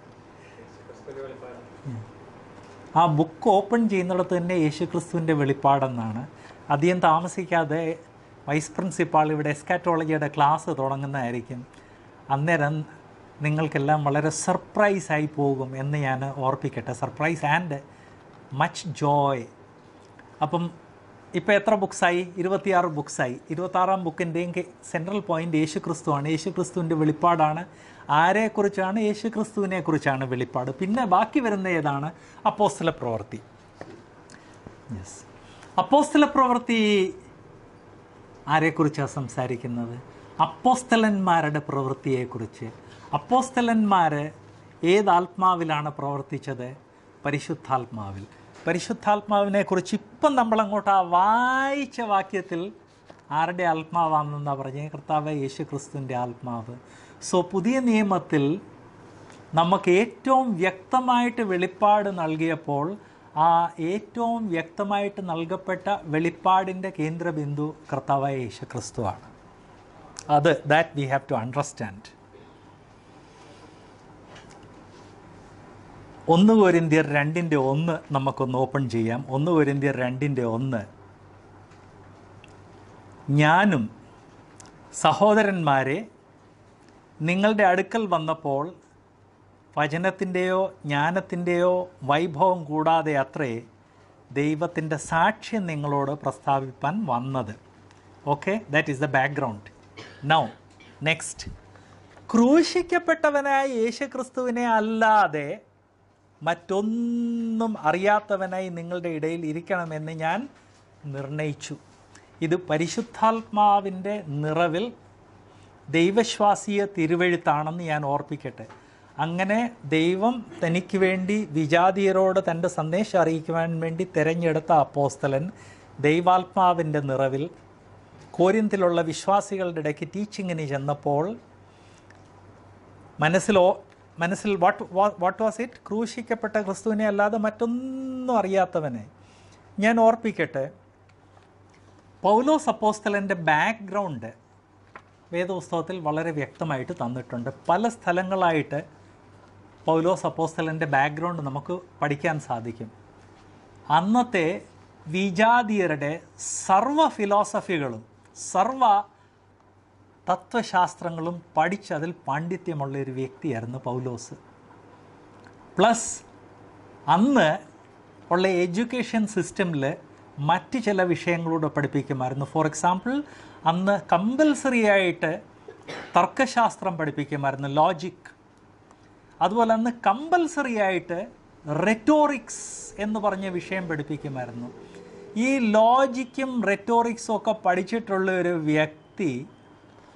ആ ബുക്ക് ഓപ്പൺ ചെയ്യുന്നിടത്ത് തന്നെ യേശുക്രിസ്തുവിൻ്റെ വെളിപ്പാടെന്നാണ് അധികം താമസിക്കാതെ വൈസ് പ്രിൻസിപ്പാൾ ഇവിടെ എസ്കാറ്റോളജിയുടെ ക്ലാസ് തുടങ്ങുന്നതായിരിക്കും അന്നേരം നിങ്ങൾക്കെല്ലാം വളരെ സർപ്രൈസായി പോകും എന്ന് ഞാൻ ഓർപ്പിക്കട്ടെ സർപ്രൈസ് ആൻഡ് മച്ച് ജോയ് അപ്പം ഇപ്പോൾ എത്ര ബുക്സായി ഇരുപത്തിയാറ് ബുക്സായി ഇരുപത്താറാം ബുക്കിൻ്റെയും സെൻട്രൽ പോയിൻ്റ് യേശു ക്രിസ്തുവാണ് യേശു ക്രിസ്തുവിൻ്റെ വെളിപ്പാടാണ് ആരെക്കുറിച്ചാണ് യേശു ക്രിസ്തുവിനെ കുറിച്ചാണ് വെളിപ്പാട് പിന്നെ ബാക്കി വരുന്ന ഏതാണ് അപ്പോസ്തല പ്രവൃത്തി യെസ് അപ്പോസ്തല പ്രവൃത്തി ആരെക്കുറിച്ചാണ് സംസാരിക്കുന്നത് അപ്പോസ്തലന്മാരുടെ പ്രവൃത്തിയെക്കുറിച്ച് അപ്പോസ്തലന്മാർ ഏത് ആത്മാവിലാണ് പ്രവർത്തിച്ചത് പരിശുദ്ധാത്മാവിൽ പരിശുദ്ധാത്മാവിനെ കുറിച്ച് ഇപ്പം നമ്മളങ്ങോട്ട് ആ വായിച്ച വാക്യത്തിൽ ആരുടെ ആത്മാവാണെന്നാണ് പറഞ്ഞത് കർത്താവ് യേശു ക്രിസ്തുവിൻ്റെ ആത്മാവ് സോ പുതിയ നിയമത്തിൽ നമുക്ക് ഏറ്റവും വ്യക്തമായിട്ട് വെളിപ്പാട് നൽകിയപ്പോൾ ആ ഏറ്റവും വ്യക്തമായിട്ട് നൽകപ്പെട്ട വെളിപ്പാടിൻ്റെ കേന്ദ്രബിന്ദു കർത്താവായ യേശു ക്രിസ്തുവാണ് അത് that we have to understand ഒന്ന് കോരിന്ത്യർ രണ്ടിൻ്റെ ഒന്ന് നമുക്കൊന്ന് ഓപ്പൺ ചെയ്യാം ഒന്ന് കോരിന്ത്യർ രണ്ടിൻ്റെ ഒന്ന് ഞാനും സഹോദരന്മാരെ നിങ്ങളുടെ അടുക്കൽ വന്നപ്പോൾ വചനത്തിൻ്റെയോ ജ്ഞാനത്തിൻ്റെയോ വൈഭവം കൂടാതെ അത്രേ ദൈവത്തിൻ്റെ സാക്ഷ്യം നിങ്ങളോട് പ്രസ്താവിപ്പാൻ വന്നത് okay that is the background now next ക്രൂശിക്കപ്പെട്ടവനായ യേശുക്രിസ്തുവിനെ അല്ലാതെ മറ്റൊന്നും അറിയാത്തവനായി നിങ്ങളുടെ ഇടയിൽ ഇരിക്കണമെന്ന് ഞാൻ നിർണയിച്ചു ഇത് പരിശുദ്ധാത്മാവിൻ്റെ നിറവിൽ ദൈവശ്വാസീയ തിരുവഴുത്താണെന്ന് ഞാൻ ഓർപ്പിക്കട്ടെ അങ്ങനെ ദൈവം തനിക്ക് വേണ്ടി വിജാതീയരോട് തൻ്റെ സന്ദേശം അറിയിക്കുവാൻ വേണ്ടി തിരഞ്ഞെടുത്ത അപ്പോസ്തലൻ ദൈവാത്മാവിൻ്റെ നിറവിൽ കോരിന്തിലുള്ള വിശ്വാസികളുടെ ഇടയ്ക്ക് ടീച്ചിങ്ങിന് ചെന്നപ്പോൾ മനസ്സിലോ മനസ്സിൽ വാട്ട് വാട്ട് വാസ് ഇറ്റ് ക്രൂശിക്കപ്പെട്ട ക്രിസ്തുവിനെ അല്ലാതെ മറ്റൊന്നും അറിയാത്തവനെ ഞാൻ ഓർപ്പിക്കട്ടെ പൗലോസ് അപ്പോസ്തലൻ്റെ ബാക്ക്ഗ്രൗണ്ട് വേദപുസ്തകത്തിൽ വളരെ വ്യക്തമായിട്ട് തന്നിട്ടുണ്ട് പല സ്ഥലങ്ങളായിട്ട് പൗലോസ് അപ്പോസ്തലൻ്റെ ബാക്ക്ഗ്രൗണ്ട് നമുക്ക് പഠിക്കാൻ സാധിക്കും അന്നത്തെ വിജാതീയരുടെ സർവ ഫിലോസഫികളും സർവ തത്വശാസ്ത്രങ്ങളും പഠിച്ചതിൽ പാണ്ഡിത്യമുള്ള ഒരു വ്യക്തിയായിരുന്നു പൗലോസ് പ്ലസ് അന്ന് ഉള്ള എഡ്യൂക്കേഷൻ സിസ്റ്റമിൽ മറ്റ് ചില വിഷയങ്ങളൂടെ പഠിപ്പിക്കുമായിരുന്നു ഫോർ എക്സാമ്പിൾ അന്ന് കമ്പൽസറി ആയിട്ട് തർക്കശാസ്ത്രം പഠിപ്പിക്കുമായിരുന്നു ലോജിക് അതുപോലെ അന്ന് കമ്പൽസറി ആയിട്ട് റെറ്റോറിക്സ് എന്ന് പറഞ്ഞ വിഷയം പഠിപ്പിക്കുമായിരുന്നു ഈ ലോജിക്കും റെറ്റോറിക്സും ഒക്കെ പഠിച്ചിട്ടുള്ള ഒരു വ്യക്തി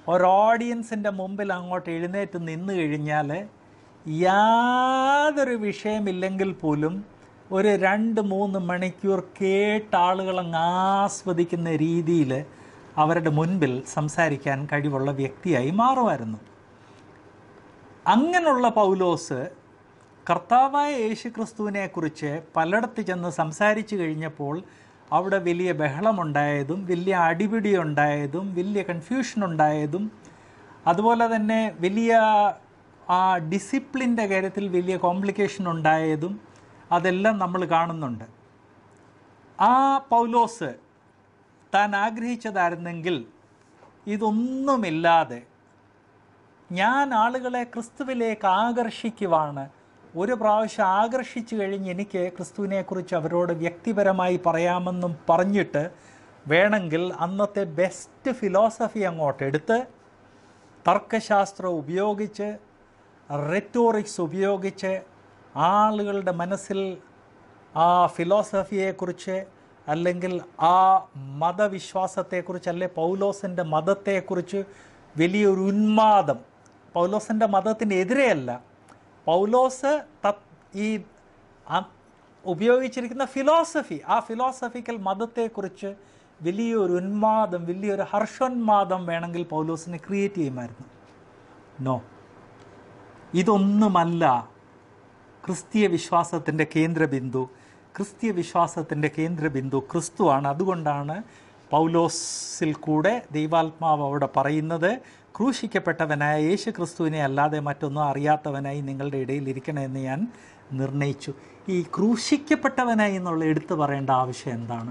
ഒരു ഓഡിയൻസിൻ്റെ മുമ്പിൽ അങ്ങോട്ട് എഴുന്നേറ്റ് നിന്ന് കഴിഞ്ഞാൽ യാതൊരു വിഷയമില്ലെങ്കിൽ പോലും ഒരു രണ്ട് മൂന്ന് മണിക്കൂർ കേട്ട ആളുകൾ അങ്ങ് ആസ്വദിക്കുന്ന രീതിയിൽ അവരുടെ മുൻപിൽ സംസാരിക്കാൻ കഴിവുള്ള വ്യക്തിയായി മാറുമായിരുന്നു അങ്ങനെയുള്ള പൗലോസ് കർത്താവായ യേശു ക്രിസ്തുവിനെക്കുറിച്ച് പലയിടത്ത് ചെന്ന് സംസാരിച്ചു കഴിഞ്ഞപ്പോൾ അവിടെ വലിയ ബഹളമുണ്ടായതും വലിയ അടിപിടി ഉണ്ടായതും വലിയ കൺഫ്യൂഷൻ ഉണ്ടായതും അതുപോലെ തന്നെ വലിയ ആ ഡിസിപ്ലിൻ്റെ കാര്യത്തിൽ വലിയ കോംപ്ലിക്കേഷൻ ഉണ്ടായതും അതെല്ലാം നമ്മൾ കാണുന്നുണ്ട് ആ പൗലോസ് താൻ ആഗ്രഹിച്ചതായിരുന്നെങ്കിൽ ഇതൊന്നുമില്ലാതെ ഞാൻ ആളുകളെ ക്രിസ്തുവിലേക്ക് ആകർഷിക്കുവാണ് ഒരു പ്രാവശ്യം ആകർഷിച്ചു കഴിഞ്ഞ് എനിക്ക് ക്രിസ്തുവിനെക്കുറിച്ച് അവരോട് വ്യക്തിപരമായി പറയാമെന്നും പറഞ്ഞിട്ട് വേണമെങ്കിൽ അന്നത്തെ ബെസ്റ്റ് ഫിലോസഫി അങ്ങോട്ട് എടുത്ത് തർക്കശാസ്ത്രം ഉപയോഗിച്ച് റെറ്റോറിക്സ് ഉപയോഗിച്ച് ആളുകളുടെ മനസ്സിൽ ആ ഫിലോസഫിയെക്കുറിച്ച് അല്ലെങ്കിൽ ആ മതവിശ്വാസത്തെക്കുറിച്ച് അല്ലെ പൗലോസിൻ്റെ മതത്തെക്കുറിച്ച് വലിയൊരു ഉന്മാദം പൗലോസിൻ്റെ മതത്തിനെതിരെയല്ല പൗലോസ് തത് ഈ ആ- ഉപയോഗിച്ചിരിക്കുന്ന ഫിലോസഫി ആ ഫിലോസഫിക്കൽ മതത്തെക്കുറിച്ച് വലിയൊരു ഉന്മാദം വലിയൊരു ഹർഷോന്മാദം വേണമെങ്കിൽ പൗലോസിനെ ക്രിയേറ്റ് ചെയ്യുമായിരുന്നു നോ ഇതൊന്നുമല്ല ക്രിസ്തീയ വിശ്വാസത്തിൻ്റെ കേന്ദ്രബിന്ദു ക്രിസ്തീയ വിശ്വാസത്തിൻ്റെ കേന്ദ്രബിന്ദു ക്രിസ്തുവാണ് അതുകൊണ്ടാണ് പൗലോസിൽ കൂടെ ദൈവാത്മാവ് അവിടെ പറയുന്നത് ക്രൂശിക്കപ്പെട്ടവനായ യേശു ക്രിസ്തുവിനെ അല്ലാതെ മറ്റൊന്നും അറിയാത്തവനായി നിങ്ങളുടെ ഇടയിൽ ഇരിക്കണമെന്ന് ഞാൻ നിർണയിച്ചു ഈ ക്രൂശിക്കപ്പെട്ടവനായി എന്നുള്ള എടുത്തു പറയേണ്ട ആവശ്യം എന്താണ്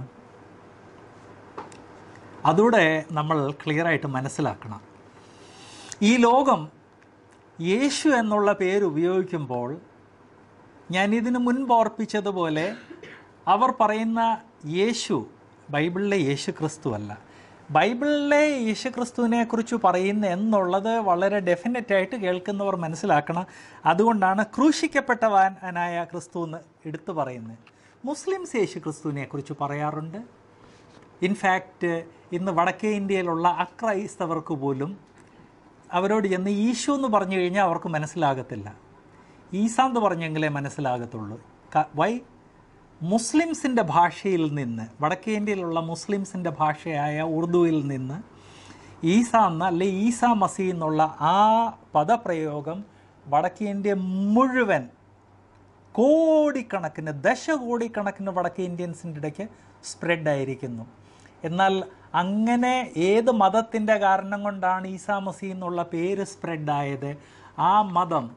അതൂടെ നമ്മൾ ക്ലിയറായിട്ട് മനസ്സിലാക്കണം ഈ ലോകം യേശു എന്നുള്ള പേര് ഉപയോഗിക്കുമ്പോൾ ഞാൻ ഇതിനു മുൻപ് ഓർപ്പിച്ചതുപോലെ അവർ പറയുന്ന യേശു ബൈബിളിലെ യേശു ക്രിസ്തു അല്ല ബൈബിളിലെ യേശു ക്രിസ്തുവിനെ കുറിച്ച് പറയുന്ന എന്നുള്ളത് വളരെ ഡെഫിനറ്റായിട്ട് കേൾക്കുന്നവർ മനസ്സിലാക്കണം അതുകൊണ്ടാണ് ക്രൂശിക്കപ്പെട്ടവനായ ക്രിസ്തു എന്ന് എടുത്തു പറയുന്നത് മുസ്ലിംസ് യേശു ക്രിസ്തുവിനെ കുറിച്ച് പറയാറുണ്ട് ഇൻഫാക്റ്റ് ഇന്ന് വടക്കേ ഇന്ത്യയിലുള്ള അക്രൈസ്തവർക്ക് പോലും അവരോട് ചെന്ന് ഈശോ എന്ന് പറഞ്ഞു കഴിഞ്ഞാൽ അവർക്ക് മനസ്സിലാകത്തില്ല ഈസ എന്ന് പറഞ്ഞെങ്കിലേ മനസ്സിലാകത്തുള്ളൂ ക- വൈ മുസ്ലിംസിൻ്റെ ഭാഷയിൽ നിന്ന് വടക്കേ ഇന്ത്യയിലുള്ള മുസ്ലിംസിൻ്റെ ഭാഷയായ ഉറുദുവിൽ നിന്ന് ഈസ എന്ന അല്ലെ ഈസ മസി എന്നുള്ള ആ പദപ്രയോഗം വടക്കേ ഇന്ത്യ മുഴുവൻ കോടിക്കണക്കിന് ദശകോടിക്കണക്കിന് വടക്കേ ഇന്ത്യൻസിൻ്റെ ഇടയ്ക്ക് സ്പ്രെഡ് ആയിരിക്കുന്നു എന്നാൽ അങ്ങനെ ഏത് മതത്തിൻ്റെ കാരണം കൊണ്ടാണ് ഈസാ മസി എന്നുള്ള പേര് സ്പ്രെഡായത് ആ മതം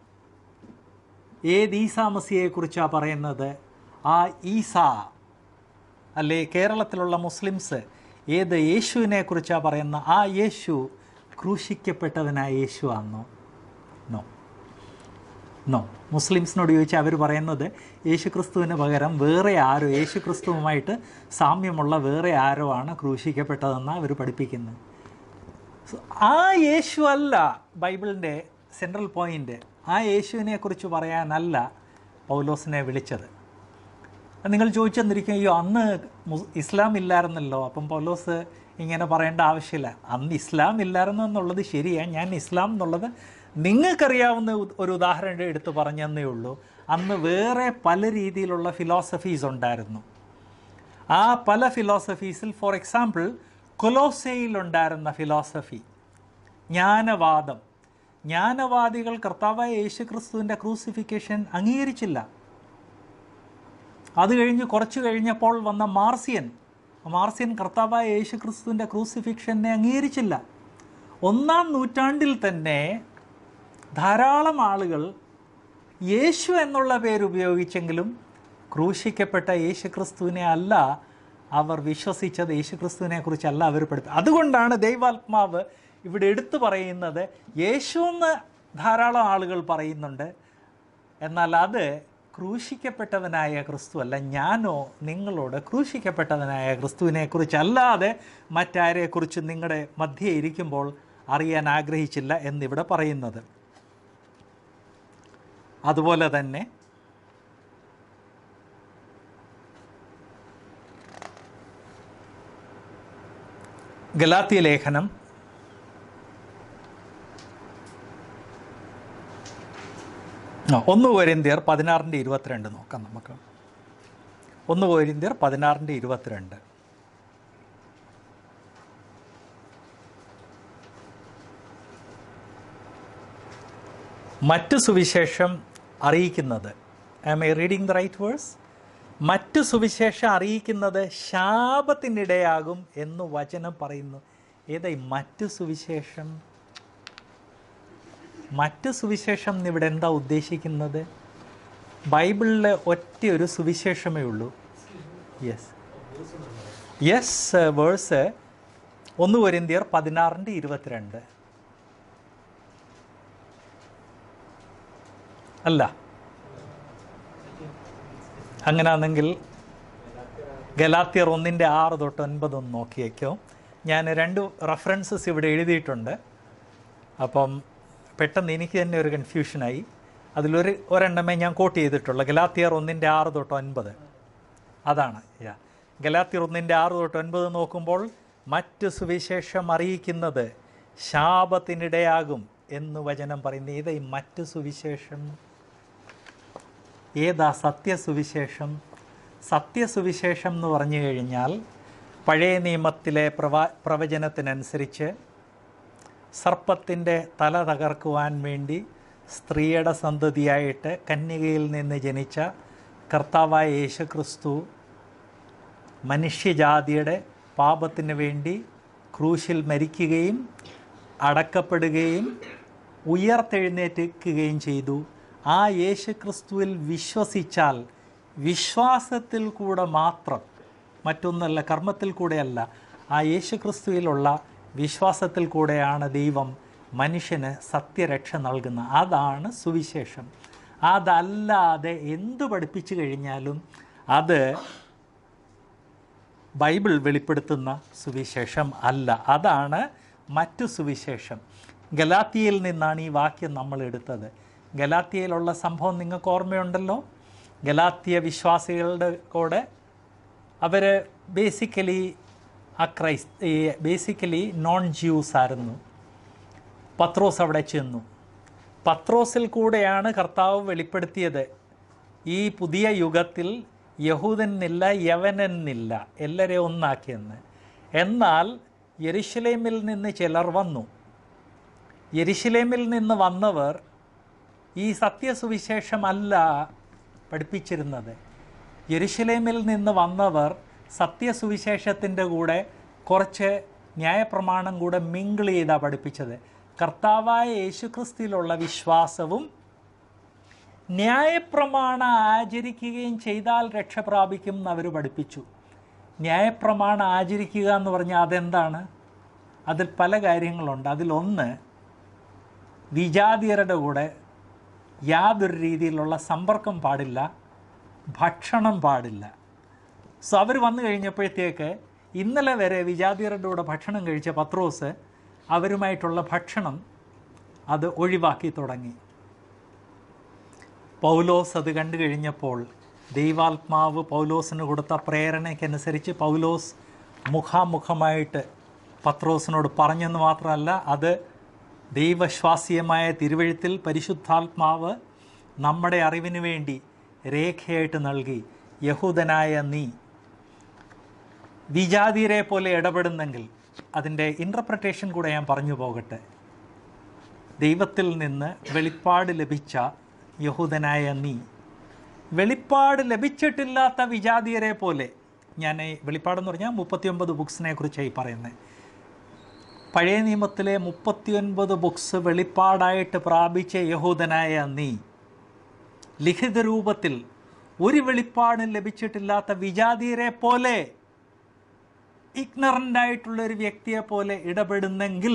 ഏത് ഈസാ മസിയെക്കുറിച്ചാണ് പറയുന്നത് ആ ഈസ അല്ലേ കേരളത്തിലുള്ള മുസ്ലിംസ് ഏത് യേശുവിനെ കുറിച്ചാണ് പറയുന്ന ആ യേശു ക്രൂശിക്കപ്പെട്ടവനായ യേശു ആണോ നോ നോ മുസ്ലിംസിനോട് ചോദിച്ചാൽ അവർ പറയുന്നത് യേശുക്രിസ്തുവിന് പകരം വേറെ ആരോ യേശുക്രിസ്തുവുമായിട്ട് സാമ്യമുള്ള വേറെ ആരോ ആണ് ക്രൂശിക്കപ്പെട്ടതെന്നാണ് അവർ പഠിപ്പിക്കുന്നത് So, ആ യേശു അല്ല ബൈബിളിൻ്റെ സെൻട്രൽ പോയിന്റ് ആ യേശുവിനെ കുറിച്ച് പറയാനല്ല പൗലോസിനെ വിളിച്ചത് അത് നിങ്ങൾ ചോദിച്ചെന്നിരിക്കും അയ്യോ അന്ന് മുസ്- ഇസ്ലാം ഇല്ലായിരുന്നല്ലോ അപ്പം പൗലോസ് ഇങ്ങനെ പറയേണ്ട ആവശ്യമില്ല അന്ന് ഇസ്ലാം ഇല്ലായിരുന്നു എന്നുള്ളത് ശരിയാണ് ഞാൻ ഇസ്ലാം എന്നുള്ളത് നിങ്ങൾക്കറിയാവുന്ന ഉ- ഒരു ഉദാഹരണം എടുത്ത് പറഞ്ഞെന്നേ ഉള്ളൂ അന്ന് വേറെ പല രീതിയിലുള്ള ഫിലോസഫീസ് ഉണ്ടായിരുന്നു ആ പല ഫിലോസഫീസിൽ ഫോർ എക്സാമ്പിൾ കൊലോസയിലുണ്ടായിരുന്ന ഫിലോസഫി ജ്ഞാനവാദം ജ്ഞാനവാദികൾ കർത്താവായ യേശു ക്രിസ്തുവിൻ്റെ ക്രൂസിഫിക്കേഷൻ അംഗീകരിച്ചില്ല അത് കഴിഞ്ഞ് കുറച്ച് കഴിഞ്ഞപ്പോൾ വന്ന മാർസിയൻ മാർസിയൻ കർത്താവായ യേശു ക്രിസ്തുവിൻ്റെ ക്രൂസിഫിക്ഷനെ അംഗീകരിച്ചില്ല ഒന്നാം നൂറ്റാണ്ടിൽ തന്നെ ധാരാളം ആളുകൾ യേശു എന്നുള്ള പേര് ഉപയോഗിച്ചെങ്കിലും ക്രൂശിക്കപ്പെട്ട യേശു ക്രിസ്തുവിനെ അല്ല അവർ വിശ്വസിച്ചത് യേശു ക്രിസ്തുവിനെ കുറിച്ചല്ല അവർ പഠിപ്പി അതുകൊണ്ടാണ് ദൈവാത്മാവ് ഇവിടെ എടുത്തു പറയുന്നത് യേശു എന്ന് ധാരാളം ആളുകൾ പറയുന്നുണ്ട് എന്നാൽ അത് ക്രൂശിക്കപ്പെട്ടവനായ ക്രിസ്തു അല്ല ഞാനോ നിങ്ങളോട് ക്രൂശിക്കപ്പെട്ടവനായ ക്രിസ്തുവിനെ കുറിച്ചല്ലാതെ മറ്റാരെക്കുറിച്ച് നിങ്ങളുടെ മധ്യേ ഇരിക്കുമ്പോൾ അറിയാൻ ആഗ്രഹിച്ചില്ല എന്നിവിടെ പറയുന്നത് അതുപോലെ തന്നെ ഗലാത്യ ലേഖനം ആ, ഒന്ന് കോരിന്ത്യർ പതിനാറിൻ്റെ ഇരുപത്തിരണ്ട് നോക്കാം നമുക്ക് ഒന്ന് കോരിന്ത്യർ പതിനാറിൻ്റെ ഇരുപത്തിരണ്ട് മറ്റ് സുവിശേഷം അറിയിക്കുന്നത് am I reading the right verse മറ്റ് സുവിശേഷം അറിയിക്കുന്നത് ശാപത്തിനിടയാകും എന്ന് വചനം പറയുന്നു ഏതായി മറ്റ് സുവിശേഷം മറ്റ് സുവിശേഷം എന്നിവിടെ എന്താ ഉദ്ദേശിക്കുന്നത് ബൈബിളിൽ ഒറ്റ ഒരു സുവിശേഷമേ ഉള്ളൂ യെസ് യെസ് വേഴ്സ് ഒന്ന് കൊരിന്തിയർ പതിനാറിൻ്റെ ഇരുപത്തിരണ്ട് അല്ല അങ്ങനെയാണെങ്കിൽ ഗലാത്തിയർ ഒന്നിൻ്റെ ആറ് തൊട്ട് ഒൻപത് ഒന്ന് നോക്കിയേക്കോ ഞാൻ രണ്ട് റെഫറൻസസ് ഇവിടെ എഴുതിയിട്ടുണ്ട് അപ്പം പെട്ടെന്ന് എനിക്ക് തന്നെ ഒരു കൺഫ്യൂഷനായി അതിലൊരു ഒരെണ്ണമേ ഞാൻ കോട്ട് ചെയ്തിട്ടുള്ളൂ ഗലാത്തിയർ ഒന്നിൻ്റെ ആറ് തൊട്ട് ഒൻപത് അതാണ് യാ ഗലാത്തിയർ ഒന്നിൻ്റെ ആറ് തൊട്ട് ഒൻപത് നോക്കുമ്പോൾ മറ്റ് സുവിശേഷം അറിയിക്കുന്നത് ശാപത്തിനിടയാകും എന്ന് വചനം പറയുന്നത് ഏതാ ഈ മറ്റ് സുവിശേഷം ഏതാ സത്യസുവിശേഷം സത്യസുവിശേഷം എന്ന് പറഞ്ഞു കഴിഞ്ഞാൽ പഴയ നിയമത്തിലെ പ്രവാ പ്രവചനത്തിനനുസരിച്ച് സർപ്പത്തിൻ്റെ തല തകർക്കുവാൻ വേണ്ടി സ്ത്രീയുടെ സന്തതിയായിട്ട് കന്യകയിൽ നിന്ന് ജനിച്ച കർത്താവായ യേശുക്രിസ്തു മനുഷ്യജാതിയുടെ പാപത്തിന് വേണ്ടി ക്രൂശിൽ മരിക്കുകയും അടക്കപ്പെടുകയും ഉയർത്തെഴുന്നേറ്റിക്കുകയും ചെയ്തു ആ യേശുക്രിസ്തുവിൽ വിശ്വസിച്ചാൽ വിശ്വാസത്തിൽ കൂടെ മാത്രം മറ്റൊന്നല്ല കർമ്മത്തിൽ കൂടെയല്ല ആ യേശുക്രിസ്തുവിലുള്ള വിശ്വാസത്തിൽ കൂടെയാണ് ദൈവം മനുഷ്യന് സത്യരക്ഷ നൽകുന്നത് അതാണ് സുവിശേഷം അതല്ലാതെ എന്തു പഠിപ്പിച്ചു കഴിഞ്ഞാലും അത് ബൈബിൾ വെളിപ്പെടുത്തുന്ന സുവിശേഷം അല്ല അതാണ് മറ്റു സുവിശേഷം ഗലാത്തിയയിൽ നിന്നാണ് ഈ വാക്യം നമ്മൾ എടുത്തത് ഗലാത്തിയയിലുള്ള സംഭവം നിങ്ങൾക്ക് ഓർമ്മയുണ്ടല്ലോ ഗലാത്തിയ വിശ്വാസികളുടെ കൂടെ അവർ ബേസിക്കലി ആ ക്രൈസ് ഈ ബേസിക്കലി നോൺ ജ്യൂസ് ആയിരുന്നു പത്രോസ് അവിടെ ചെന്നു പത്രോസിൽ കൂടെയാണ് കർത്താവ് വെളിപ്പെടുത്തിയത് ഈ പുതിയ യുഗത്തിൽ യഹൂദനെന്നില്ല യവനെന്നില്ല എല്ലാവരെയും ഒന്നാക്കിയെന്ന് എന്നാൽ യെരുശലേമിൽ നിന്ന് ചിലർ വന്നു യെരുശലേമിൽ നിന്ന് വന്നവർ ഈ സത്യസുവിശേഷമല്ല പഠിപ്പിച്ചിരുന്നത് യെരുശലേമിൽ നിന്ന് വന്നവർ സത്യസുവിശേഷത്തിൻ്റെ കൂടെ കുറച്ച് ന്യായപ്രമാണം കൂടെ മിങ്കിൾ ചെയ്താണ് പഠിപ്പിച്ചത് കർത്താവായ യേശുക്രിസ്തുവിലുള്ള വിശ്വാസവും ന്യായപ്രമാണം ആചരിക്കുകയും ചെയ്താൽ രക്ഷ പ്രാപിക്കും എന്ന് അവർ പഠിപ്പിച്ചു ന്യായപ്രമാണം ആചരിക്കുക എന്ന് പറഞ്ഞാൽ അതെന്താണ് അതിൽ പല കാര്യങ്ങളുണ്ട് അതിലൊന്ന് വിജാതിയരുടെ കൂടെ യാതൊരു രീതിയിലുള്ള സമ്പർക്കം പാടില്ല ഭക്ഷണം പാടില്ല സോ അവർ വന്നു കഴിഞ്ഞപ്പോഴത്തേക്ക് ഇന്നലെ വരെ വിജാതിയരുടെ കൂടെ ഭക്ഷണം കഴിച്ച പത്രോസ് അവരുമായിട്ടുള്ള ഭക്ഷണം അത് ഒഴിവാക്കി തുടങ്ങി പൗലോസ് അത് കണ്ടു കഴിഞ്ഞപ്പോൾ ദൈവാത്മാവ് പൗലോസിന് കൊടുത്ത പ്രേരണയ്ക്കനുസരിച്ച് പൗലോസ് മുഖാമുഖമായിട്ട് പത്രോസിനോട് പറഞ്ഞെന്ന് മാത്രമല്ല അത് ദൈവശ്വാസീയമായ തിരുവഴുത്തിൽ പരിശുദ്ധാത്മാവ് നമ്മുടെ അറിവിന് വേണ്ടി രേഖയായിട്ട് നൽകി യഹൂദനായ നീ വിജാതിയരെ പോലെ ഇടപെടുന്നെങ്കിൽ അതിൻ്റെ ഇൻ്റർപ്രട്ടേഷൻ കൂടെ ഞാൻ പറഞ്ഞു പോകട്ടെ ദൈവത്തിൽ നിന്ന് വെളിപ്പാട് ലഭിച്ച യഹൂദനായ നീ വെളിപ്പാട് ലഭിച്ചിട്ടില്ലാത്ത വിജാതിയരെ പോലെ ഞാൻ ഈ വെളിപ്പാടെന്ന് പറഞ്ഞാൽ മുപ്പത്തിയൊമ്പത് ബുക്സിനെ കുറിച്ചായി പറയുന്നത് പഴയ നിയമത്തിലെ മുപ്പത്തിയൊൻപത് ബുക്സ് വെളിപ്പാടായിട്ട് പ്രാപിച്ച യഹൂദനായ നീ ലിഖിത രൂപത്തിൽ ഒരു വെളിപ്പാടും ലഭിച്ചിട്ടില്ലാത്ത വിജാതിയരെ പോലെ ഇഗ്നറൻ്റ് ആയിട്ടുള്ള ഒരു വ്യക്തിയെ പോലെ ഇടപെടുന്നെങ്കിൽ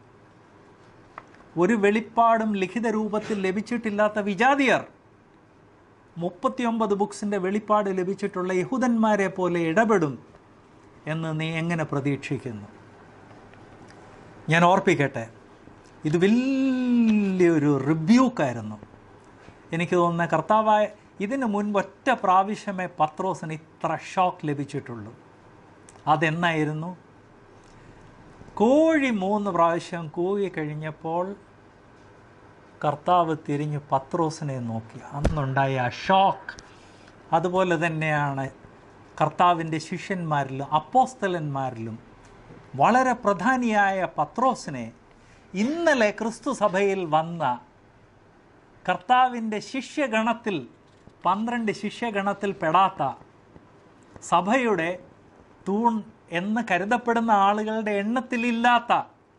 ഒരു വെളിപ്പാടും ലിഖിത രൂപത്തിൽ ലഭിച്ചിട്ടില്ലാത്ത വിജാതിയർ മുപ്പത്തിയൊമ്പത് ബുക്സിൻ്റെ വെളിപ്പാട് ലഭിച്ചിട്ടുള്ള യഹൂദന്മാരെ പോലെ ഇടപെടും എന്ന് നീ എങ്ങനെ പ്രതീക്ഷിക്കുന്നു ഞാൻ ഓർപ്പിക്കട്ടെ ഇത് വലിയൊരു റിബ്യൂക്കായിരുന്നു എനിക്ക് തോന്നുന്ന കർത്താവായ ഇതിന് മുൻപ് ഒറ്റ പ്രാവശ്യമേ പത്രോസിന് ഇത്ര ഷോക്ക് ലഭിച്ചിട്ടുള്ളൂ അതെന്നായിരുന്നു കോഴി മൂന്ന് പ്രാവശ്യം കൂകി കഴിഞ്ഞപ്പോൾ കർത്താവ് തിരിഞ്ഞ് പത്രോസിനെ നോക്കി അന്നുണ്ടായ ആ ഷോക്ക് അതുപോലെ തന്നെയാണ് കർത്താവിൻ്റെ ശിഷ്യന്മാരിലും അപ്പോസ്തലന്മാരിലും വളരെ പ്രധാനിയായ പത്രോസിനെ ഇന്നലെ ക്രിസ്തു സഭയിൽ വന്ന കർത്താവിൻ്റെ ശിഷ്യഗണത്തിൽ പന്ത്രണ്ട് ശിഷ്യഗണത്തിൽ പെടാത്ത സഭയുടെ തൂൺ എന്ന് കരുതപ്പെടുന്ന ആളുകളുടെ എണ്ണത്തിലില്ലാത്ത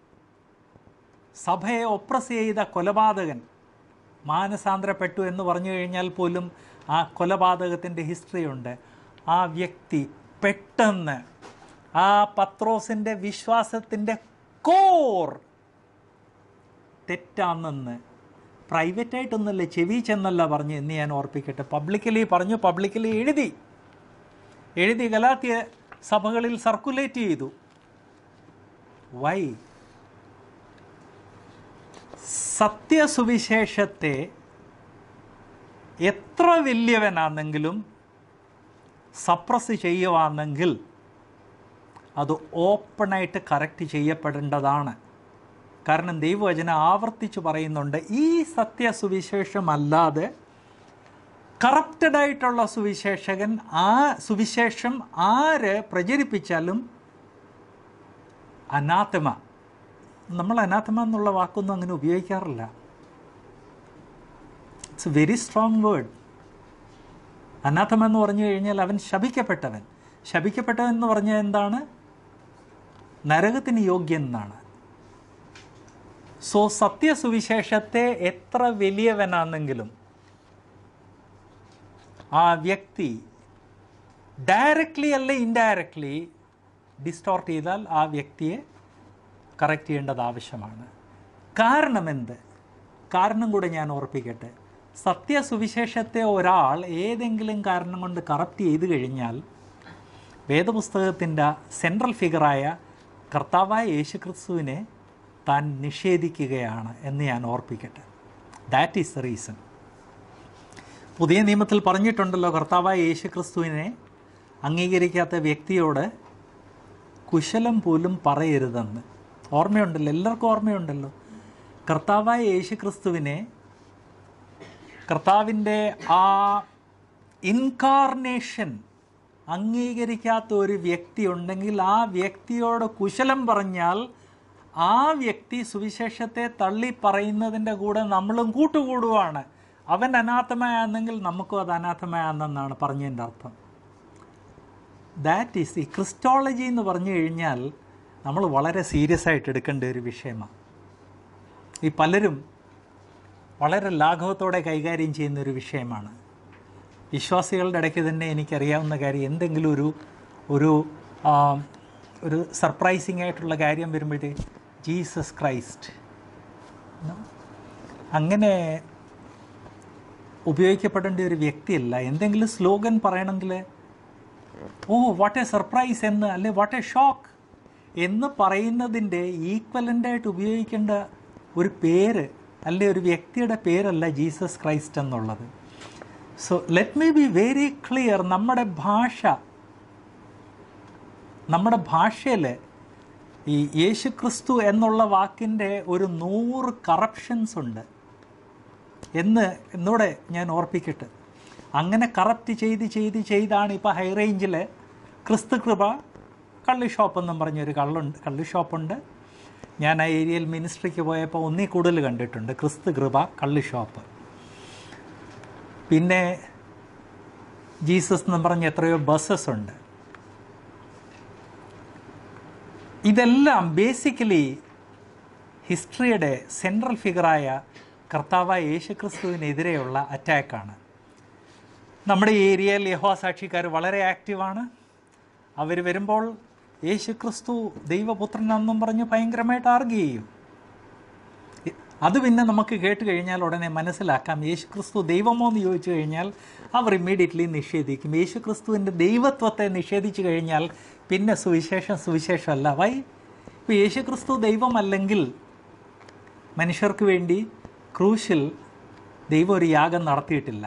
സഭയെ ഒപ്രസ് ചെയ്ത കൊലപാതകൻ മാനസാന്തരപ്പെട്ടു എന്ന് പറഞ്ഞു കഴിഞ്ഞാൽ പോലും ആ കൊലപാതകത്തിൻ്റെ ഹിസ്റ്ററിയുണ്ട് ആ വ്യക്തി പെട്ടെന്ന് ആ പത്രോസിൻ്റെ വിശ്വാസത്തിൻ്റെ കോർ തെറ്റാണെന്ന് പ്രൈവറ്റായിട്ടൊന്നല്ല ചെവി ചെന്നല്ല പറഞ്ഞു എന്ന് ഞാൻ ഓർപ്പിക്കട്ടെ പബ്ലിക്കലി പറഞ്ഞു പബ്ലിക്കലി എഴുതി എഴുതി ഗലാത്തിയ സഭകളിൽ സർക്കുലേറ്റ് ചെയ്തു വൈ സത്യസുവിശേഷത്തെ എത്ര വലിയവനാണെങ്കിലും സപ്രസ് ചെയ്യുവാണെങ്കിൽ അത് ഓപ്പണായിട്ട് കറക്റ്റ് ചെയ്യപ്പെടേണ്ടതാണ് കാരണം ദൈവവചനം ആവർത്തിച്ച് പറയുന്നുണ്ട് ഈ സത്യസുവിശേഷമല്ലാതെ കറപ്റ്റഡ് ആയിട്ടുള്ള സുവിശേഷകൻ ആ സുവിശേഷം ആര് പ്രചരിപ്പിച്ചാലും അനാത്തമ നമ്മൾ അനാത്തമ എന്നുള്ള വാക്കൊന്നും അങ്ങനെ ഉപയോഗിക്കാറില്ല it's a very strong word anathema എന്ന് പറഞ്ഞു കഴിഞ്ഞാൽ അവൻ ശപിക്കപ്പെട്ടവൻ ശപിക്കപ്പെട്ടവൻ എന്ന് പറഞ്ഞാൽ എന്താണ് നരകത്തിന് യോഗ്യൻ എന്നാണ് സോ സത്യസുവിശേഷത്തെ എത്ര വലിയവനാണെങ്കിലും ആ വ്യക്തി ഡയറക്റ്റ്ലി അല്ല ഇൻഡയറക്റ്റ്ലി ഡിസ്റ്റോർട്ട് ചെയ്താൽ ആ വ്യക്തിയെ കറക്റ്റ് ചെയ്യേണ്ടത് ആവശ്യമാണ് കാരണമെന്ത് കാരണം കൂടെ ഞാൻ ഓർപ്പിക്കട്ടെ സത്യസുവിശേഷത്തെ ഒരാൾ ഏതെങ്കിലും കാരണം കൊണ്ട് കറപ്റ്റ് ചെയ്തു കഴിഞ്ഞാൽ വേദപുസ്തകത്തിൻ്റെ സെൻട്രൽ ഫിഗറായ കർത്താവായ യേശുക്രിസ്തുവിനെ താൻ നിഷേധിക്കുകയാണ് എന്ന് ഞാൻ ഓർപ്പിക്കട്ടെ ദാറ്റ് ഈസ് ദ റീസൺ പുതിയ നിയമത്തിൽ പറഞ്ഞിട്ടുണ്ടല്ലോ കർത്താവായ യേശുക്രിസ്തുവിനെ അംഗീകരിക്കാത്ത വ്യക്തിയോട് കുശലം പോലും പറയരുതെന്ന് ഓർമ്മയുണ്ടല്ലോ എല്ലാവർക്കും ഓർമ്മയുണ്ടല്ലോ കർത്താവായ യേശുക്രിസ്തുവിനെ കർത്താവിൻ്റെ ആ ഇൻകാർണേഷൻ അംഗീകരിക്കാത്ത ഒരു വ്യക്തി ഉണ്ടെങ്കിൽ ആ വ്യക്തിയോട് കുശലം പറഞ്ഞാൽ ആ വ്യക്തി സുവിശേഷത്തെ തള്ളി പറയുന്നതിൻ്റെ കൂടെ നമ്മളും കൂട്ടുകൂടുവാണ് അവൻ അനാഥമയാണെങ്കിൽ നമുക്കും അത് അനാഥമയാണെന്നാണ് പറഞ്ഞതിൻ്റെ അർത്ഥം ദാറ്റ് ഈസ് ഈ ക്രിസ്റ്റോളജി എന്ന് പറഞ്ഞു കഴിഞ്ഞാൽ നമ്മൾ വളരെ സീരിയസ് ആയിട്ട് എടുക്കേണ്ട ഒരു വിഷയമാണ് ഈ പലരും വളരെ ലാഘവത്തോടെ കൈകാര്യം ചെയ്യുന്ന ഒരു വിഷയമാണ് വിശ്വാസികളുടെ ഇടയ്ക്ക് തന്നെ എനിക്കറിയാവുന്ന കാര്യം എന്തെങ്കിലും ഒരു ഒരു ആ, ഒരു സർപ്രൈസിങ് ആയിട്ടുള്ള കാര്യം വരുമ്പോഴത്തേക്ക് ജീസസ് ക്രൈസ്റ്റ് No? അങ്ങനെ ഉപയോഗിക്കപ്പെടേണ്ട ഒരു വ്യക്തിയല്ല എന്തെങ്കിലും സ്ലോഗൻ പറയണമെങ്കിൽ ഓ വാട്ട് എ സർപ്രൈസ് എന്ന് അല്ലെ വാട്ട് എ ഷോക്ക് എന്ന് പറയുന്നതിൻ്റെ ഈക്വലൻ്റായിട്ട് ഉപയോഗിക്കേണ്ട ഒരു പേര് അല്ലെ ഒരു വ്യക്തിയുടെ പേരല്ല ജീസസ് ക്രൈസ്റ്റ് എന്നുള്ളത് so let me be very clear നമ്മുടെ ഭാഷ നമ്മുടെ ഭാഷയിൽ ഈ യേശു ക്രിസ്തു എന്നുള്ള വാക്കിൻ്റെ ഒരു നൂറ് കറപ്ഷൻസ് ഉണ്ട് എന്ന് എന്നൂടെ ഞാൻ ഓർപ്പിക്കട്ടെ അങ്ങനെ കറപ്റ്റ് ചെയ്ത് ചെയ്ത് ചെയ്താണ് ഇപ്പോൾ ഹൈ റേഞ്ചിൽ ക്രിസ്തു കൃപ കള്ളി ഷോപ്പ് എന്നും പറഞ്ഞൊരു കള്ളുണ്ട് കള്ളി ഷോപ്പുണ്ട് ഞാൻ ആ ഏരിയയിൽ മിനിസ്ട്രിക്ക് പോയപ്പോൾ ഒന്നിൽ കൂടുതൽ കണ്ടിട്ടുണ്ട് ക്രിസ്തു കൃപ കള്ളി ഷോപ്പ് പിന്നെ ജീസസ് എന്നും പറഞ്ഞ് എത്രയോ ബസ്സസ് ഉണ്ട് ഇതെല്ലാം ബേസിക്കലി ഹിസ്റ്ററിയുടെ സെൻട്രൽ ഫിഗറായ കർത്താവായ യേശുക്രിസ്തുവിനെതിരെയുള്ള അറ്റാക്കാണ് നമ്മുടെ ഈ ഏരിയയിൽ യഹോവ സാക്ഷിക്കാർ വളരെ ആക്റ്റീവാണ് അവർ വരുമ്പോൾ യേശുക്രിസ്തു ദൈവപുത്രനെന്നും പറഞ്ഞ് ഭയങ്കരമായിട്ട് ആർഗ്യ ചെയ്യും അത് പിന്നെ നമുക്ക് കേട്ട് കഴിഞ്ഞാൽ ഉടനെ മനസ്സിലാക്കാം യേശുക്രിസ്തു ദൈവമോ എന്ന് ചോദിച്ചു കഴിഞ്ഞാൽ അവർ ഇമ്മീഡിയറ്റ്ലി നിഷേധിക്കും യേശുക്രിസ്തുവിൻ്റെ ദൈവത്വത്തെ നിഷേധിച്ചു കഴിഞ്ഞാൽ പിന്നെ സുവിശേഷം സുവിശേഷമല്ല വൈ ഇപ്പോൾ യേശുക്രിസ്തു ദൈവമല്ലെങ്കിൽ മനുഷ്യർക്ക് വേണ്ടി ക്രൂശിൽ ദൈവം ഒരു യാഗം നടത്തിയിട്ടില്ല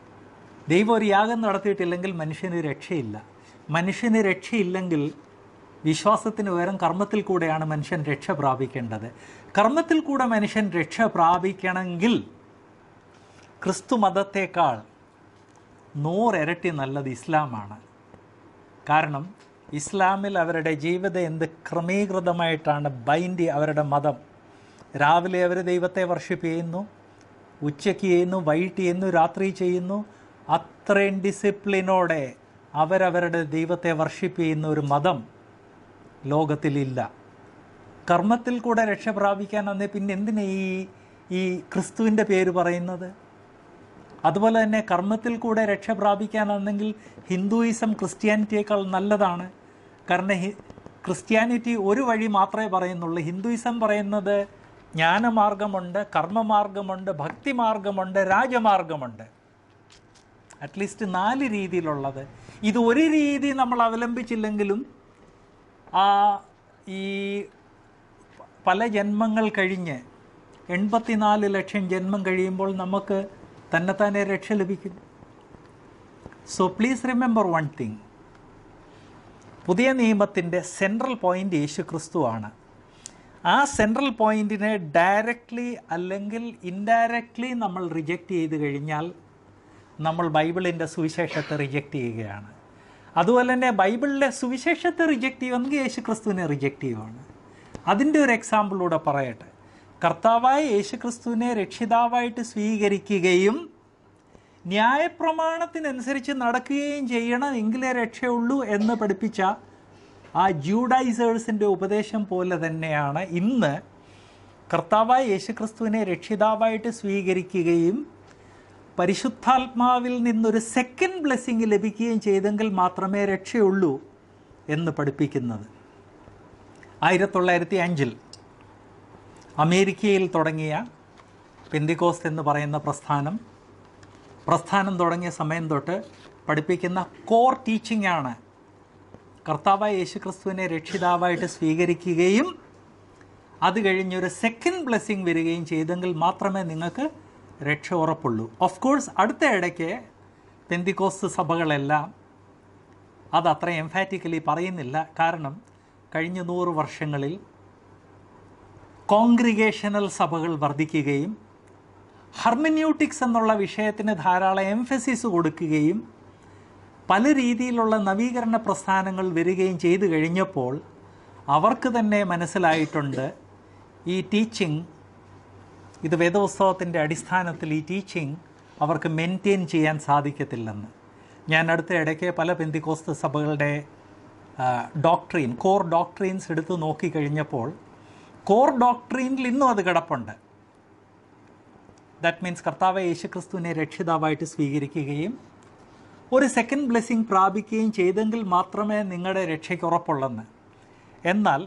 ദൈവം ഒരു യാഗം നടത്തിയിട്ടില്ലെങ്കിൽ മനുഷ്യന് രക്ഷയില്ല മനുഷ്യന് രക്ഷയില്ലെങ്കിൽ വിശ്വാസത്തിന് പകരം കർമ്മത്തിൽ കൂടെയാണ് മനുഷ്യൻ രക്ഷ പ്രാപിക്കേണ്ടത് കർമ്മത്തിൽ കൂടെ മനുഷ്യൻ രക്ഷ പ്രാപിക്കണമെങ്കിൽ ക്രിസ്തു മതത്തേക്കാൾ നൂറിരട്ടി നല്ലത് ഇസ്ലാമാണ് കാരണം ഇസ്ലാമിൽ അവരുടെ ജീവിതം എന്ത് ക്രമീകൃതമായിട്ടാണ് ബൈൻഡ് അവരുടെ മതം രാവിലെ അവർ ദൈവത്തെ വർഷിപ്പ് ചെയ്യുന്നു ഉച്ചയ്ക്ക് ചെയ്യുന്നു വൈകിട്ട് ചെയ്യുന്നു രാത്രി ചെയ്യുന്നു അത്രയും ഡിസിപ്ലിനോടെ അവരവരുടെ ദൈവത്തെ വർഷിപ്പ് ചെയ്യുന്ന ഒരു മതം ലോകത്തിലില്ല കർമ്മത്തിൽ കൂടെ രക്ഷ പ്രാപിക്കാൻ വന്നേ പിന്നെ എന്തിനാ ഈ ഈ ക്രിസ്തുവിൻ്റെ പേര് പറയുന്നത് അതുപോലെ തന്നെ കർമ്മത്തിൽ കൂടെ രക്ഷ പ്രാപിക്കാനാണെങ്കിൽ ഹിന്ദുയിസം ക്രിസ്ത്യാനിറ്റിയേക്കാൾ നല്ലതാണ് കാരണം ഹി ക്രിസ്ത്യാനിറ്റി ഒരു വഴി മാത്രമേ പറയുന്നുള്ളൂ ഹിന്ദുയിസം പറയുന്നത് ജ്ഞാനമാർഗമുണ്ട് കർമ്മമാർഗമുണ്ട് ഭക്തിമാർഗമുണ്ട് രാജമാർഗമുണ്ട് അറ്റ്ലീസ്റ്റ് നാല് രീതിയിലുള്ളത് ഇത് ഒരു രീതി നമ്മൾ അവലംബിച്ചില്ലെങ്കിലും ആ ഈ പല ജന്മങ്ങൾ കഴിഞ്ഞ് എൺപത്തിനാല് ലക്ഷം ജന്മം കഴിയുമ്പോൾ നമുക്ക് തന്നെത്താനെ രക്ഷ ലഭിക്കും so please remember one thing പുതിയ നിയമത്തിൻ്റെ സെൻട്രൽ പോയിൻ്റ് യേശു ക്രിസ്തുവാണ് ആ സെൻട്രൽ പോയിന്റിനെ ഡയറക്റ്റ്ലി അല്ലെങ്കിൽ ഇൻഡയറക്റ്റ്ലി നമ്മൾ റിജക്റ്റ് ചെയ്ത് കഴിഞ്ഞാൽ നമ്മൾ ബൈബിളിൻ്റെ സുവിശേഷത്തെ റിജക്റ്റ് ചെയ്യുകയാണ് അതുപോലെ തന്നെ ബൈബിളിലെ സുവിശേഷത്തെ റിജക്റ്റ് ചെയ്യുമെങ്കിൽ യേശു ക്രിസ്തുവിനെ റിജക്റ്റ് ചെയ്യുവാണ് അതിൻ്റെ ഒരു എക്സാമ്പിളൂടെ പറയട്ടെ കർത്താവായ യേശു ക്രിസ്തുവിനെ രക്ഷിതാവായിട്ട് സ്വീകരിക്കുകയും ന്യായപ്രമാണത്തിനനുസരിച്ച് നടക്കുകയും ചെയ്യണം എങ്കിലേ രക്ഷയുള്ളൂ എന്ന് പഠിപ്പിച്ച ആ ജൂഡൈസേഴ്സിൻ്റെ ഉപദേശം പോലെ തന്നെയാണ് ഇന്ന് കർത്താവായ യേശുക്രിസ്തുവിനെ രക്ഷിതാവായിട്ട് സ്വീകരിക്കുകയും പരിശുദ്ധാത്മാവിൽ നിന്നൊരു സെക്കൻഡ് ബ്ലെസ്സിങ് ലഭിക്കുകയും ചെയ്തെങ്കിൽ മാത്രമേ രക്ഷയുള്ളൂ എന്ന് പഠിപ്പിക്കുന്നത് ആയിരത്തി തൊള്ളായിരത്തി അഞ്ചിൽ അമേരിക്കയിൽ തുടങ്ങിയ പെന്തിക്കോസ്റ്റ് എന്ന് പറയുന്ന പ്രസ്ഥാനം പ്രസ്ഥാനം തുടങ്ങിയ സമയം തൊട്ട് പഠിപ്പിക്കുന്ന കോർ ടീച്ചിങ് ആണ് കർത്താവായ യേശുക്രിസ്തുവിനെ രക്ഷിതാവായിട്ട് സ്വീകരിക്കുകയും അത് കഴിഞ്ഞൊരു സെക്കൻഡ് ബ്ലെസ്സിങ് വരികയും ചെയ്തെങ്കിൽ മാത്രമേ നിങ്ങൾക്ക് രക്ഷ ഉറപ്പുള്ളൂ ഓഫ് കോഴ്സ് അടുത്ത ഇടയ്ക്ക് പെന്തിക്കോസ് സഭകളെല്ലാം അത് അത്ര എംഫാറ്റിക്കലി പറയുന്നില്ല കാരണം കഴിഞ്ഞ നൂറ് വർഷങ്ങളിൽ കോൺഗ്രിഗേഷണൽ സഭകൾ വർദ്ധിക്കുകയും ഹർമന്യൂട്ടിക്സ് എന്നുള്ള വിഷയത്തിന് ധാരാളം എംഫസിസ് കൊടുക്കുകയും പല രീതിയിലുള്ള നവീകരണ പ്രസ്ഥാനങ്ങൾ വരികയും ചെയ്തു കഴിഞ്ഞപ്പോൾ അവർക്ക് തന്നെ മനസ്സിലായിട്ടുണ്ട് ഈ ടീച്ചിങ് ഇത് വേദപുസ്തകത്തിൻ്റെ അടിസ്ഥാനത്തിൽ ഈ ടീച്ചിങ് അവർക്ക് മെയിൻറ്റെയിൻ ചെയ്യാൻ സാധിക്കത്തില്ലെന്ന് ഞാൻ അടുത്ത ഇടയ്ക്ക് പല പെന്തിക്കോസ്ത് സഭകളുടെ ഡോക്ട്രീൻ കോർ ഡോക്ട്രീൻസ് എടുത്ത് നോക്കിക്കഴിഞ്ഞപ്പോൾ കോർ ഡോക്ട്രീനിൽ ഇന്നും അത് കിടപ്പുണ്ട് ദാറ്റ് മീൻസ് കർത്താവ് യേശുക്രിസ്തുവിനെ രക്ഷിതാവായിട്ട് സ്വീകരിക്കുകയും ഒരു സെക്കൻഡ് ബ്ലെസ്സിങ് പ്രാപിക്കുകയും ചെയ്തെങ്കിൽ മാത്രമേ നിങ്ങളുടെ രക്ഷയ്ക്ക് ഉറപ്പുള്ളെന്ന് എന്നാൽ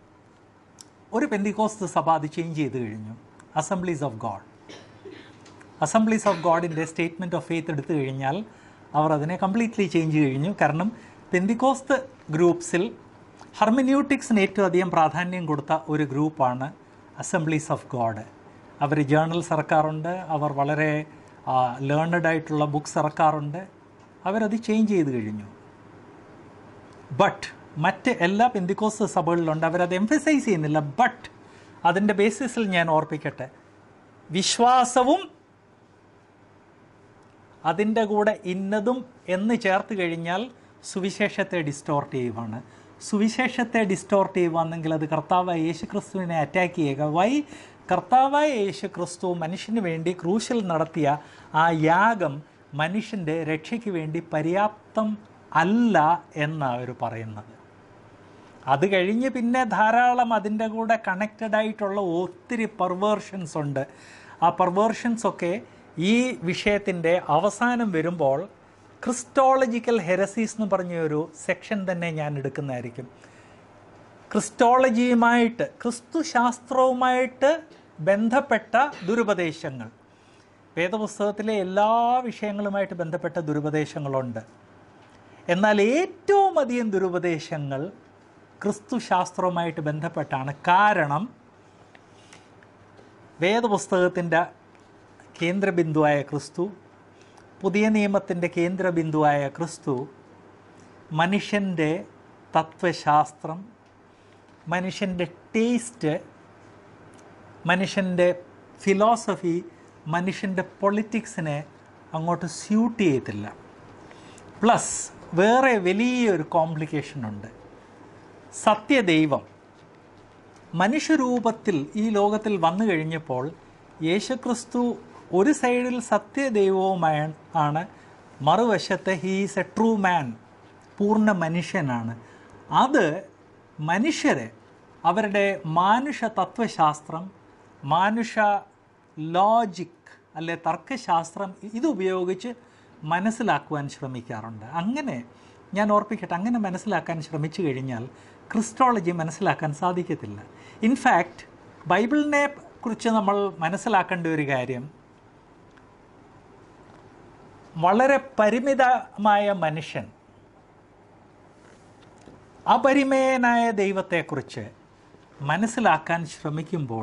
ഒരു പെന്തിക്കോസ്ത് സഭ അത് ചേഞ്ച് ചെയ്ത് കഴിഞ്ഞു Assemblies of God Assemblies of ഗോഡിൻ്റെ സ്റ്റേറ്റ്മെൻറ്റ് ഓഫ് ഫെയ്ത്ത് എടുത്തു കഴിഞ്ഞാൽ അവർ അതിനെ കംപ്ലീറ്റ്ലി ചേഞ്ച് കഴിഞ്ഞു കാരണം പെന്തിക്കോസ്ത് ഗ്രൂപ്പ്സിൽ ഹർമിന്യൂട്ടിക്സിന് ഏറ്റവും അധികം പ്രാധാന്യം കൊടുത്ത ഒരു ഗ്രൂപ്പാണ് അസംബ്ലീസ് ഓഫ് ഗോഡ് അവർ ജേർണൽസ് ഇറക്കാറുണ്ട് അവർ വളരെ ലേണഡ് ആയിട്ടുള്ള ബുക്സ് ഇറക്കാറുണ്ട് അവരത് ചേഞ്ച് ചെയ്ത് കഴിഞ്ഞു ബട്ട് മറ്റ് എല്ലാ പെന്തിക്കോസ് സഭകളിലുണ്ട് അവരത് എംഫസൈസ് ചെയ്യുന്നില്ല ബട്ട് അതിൻ്റെ ബേസിസിൽ ഞാൻ ഓർപ്പിക്കട്ടെ വിശ്വാസവും അതിൻ്റെ കൂടെ ഇന്നതും എന്ന് ചേർത്ത് കഴിഞ്ഞാൽ സുവിശേഷത്തെ ഡിസ്റ്റോർട്ട് ചെയ്യുവാണ് സുവിശേഷത്തെ ഡിസ്റ്റോർട്ട് ചെയ്യുവാണെങ്കിൽ അത് കർത്താവായ യേശു ക്രിസ്തുവിനെ അറ്റാക്ക് ചെയ്യുക വൈ കർത്താവായ യേശു ക്രിസ്തു മനുഷ്യന് വേണ്ടി ക്രൂശിൽ നടത്തിയ ആ യാഗം മനുഷ്യൻ്റെ രക്ഷയ്ക്ക് വേണ്ടി പര്യാപ്തം അല്ല എന്നാണ് അവർ പറയുന്നത് അത് കഴിഞ്ഞ് പിന്നെ ധാരാളം അതിൻ്റെ കൂടെ കണക്റ്റഡ് ആയിട്ടുള്ള ഒത്തിരി പെർവേർഷൻസ് ഉണ്ട് ആ പെർവേർഷൻസ് ഒക്കെ ഈ വിഷയത്തിൻ്റെ അവസാനം വരുമ്പോൾ ക്രിസ്റ്റോളജിക്കൽ ഹെരസീസ് എന്ന് പറഞ്ഞ ഒരു സെക്ഷൻ തന്നെ ഞാൻ എടുക്കുന്നതായിരിക്കും ക്രിസ്റ്റോളജിയുമായിട്ട് ക്രിസ്തു ശാസ്ത്രവുമായിട്ട് ബന്ധപ്പെട്ട ദുരുപദേശങ്ങൾ വേദപുസ്തകത്തിലെ എല്ലാ വിഷയങ്ങളുമായിട്ട് ബന്ധപ്പെട്ട ദുരുപദേശങ്ങളുണ്ട് എന്നാൽ ഏറ്റവും അധികം ദുരുപദേശങ്ങൾ ക്രിസ്തു ശാസ്ത്രവുമായിട്ട് ബന്ധപ്പെട്ടാണ് കാരണം വേദപുസ്തകത്തിൻ്റെ കേന്ദ്രബിന്ദുവായ ക്രിസ്തു പുതിയ നിയമത്തിൻ്റെ കേന്ദ്രബിന്ദുവായ ക്രിസ്തു മനുഷ്യൻ്റെ തത്വശാസ്ത്രം മനുഷ്യൻ്റെ ടേസ്റ്റ് മനുഷ്യൻ്റെ ഫിലോസഫി മനുഷ്യൻ്റെ പൊളിറ്റിക്സിനെ അങ്ങോട്ട് സ്യൂട്ട് ചെയ്യത്തില്ല പ്ലസ് വേറെ വലിയൊരു കോംപ്ലിക്കേഷൻ ഉണ്ട് സത്യദൈവം മനുഷ്യരൂപത്തിൽ ഈ ലോകത്തിൽ വന്നു കഴിഞ്ഞപ്പോൾ യേശുക്രിസ്തു ഒരു സൈഡിൽ സത്യദൈവവുമായ ആണ് മറുവശത്ത് ഹീസ് എ ട്രൂ മാൻ പൂർണ്ണ മനുഷ്യനാണ് അത് മനുഷ്യരെ അവരുടെ മാനുഷ തത്വശാസ്ത്രം മാനുഷ ലോജിക് അല്ലെ തർക്കശാസ്ത്രം ഇതുപയോഗിച്ച് മനസ്സിലാക്കുവാൻ ശ്രമിക്കാറുണ്ട് അങ്ങനെ ഞാൻ ഓർപ്പിക്കട്ടെ അങ്ങനെ മനസ്സിലാക്കാൻ ശ്രമിച്ചു കഴിഞ്ഞാൽ ക്രിസ്റ്റോളജി മനസ്സിലാക്കാൻ സാധിക്കത്തില്ല ഇൻഫാക്റ്റ് ബൈബിളിനെ കുറിച്ച് നമ്മൾ മനസ്സിലാക്കേണ്ട ഒരു കാര്യം വളരെ പരിമിതമായ മനുഷ്യൻ അപരിമേയനായ ദൈവത്തെക്കുറിച്ച് മനസ്സിലാക്കാൻ ശ്രമിക്കുമ്പോൾ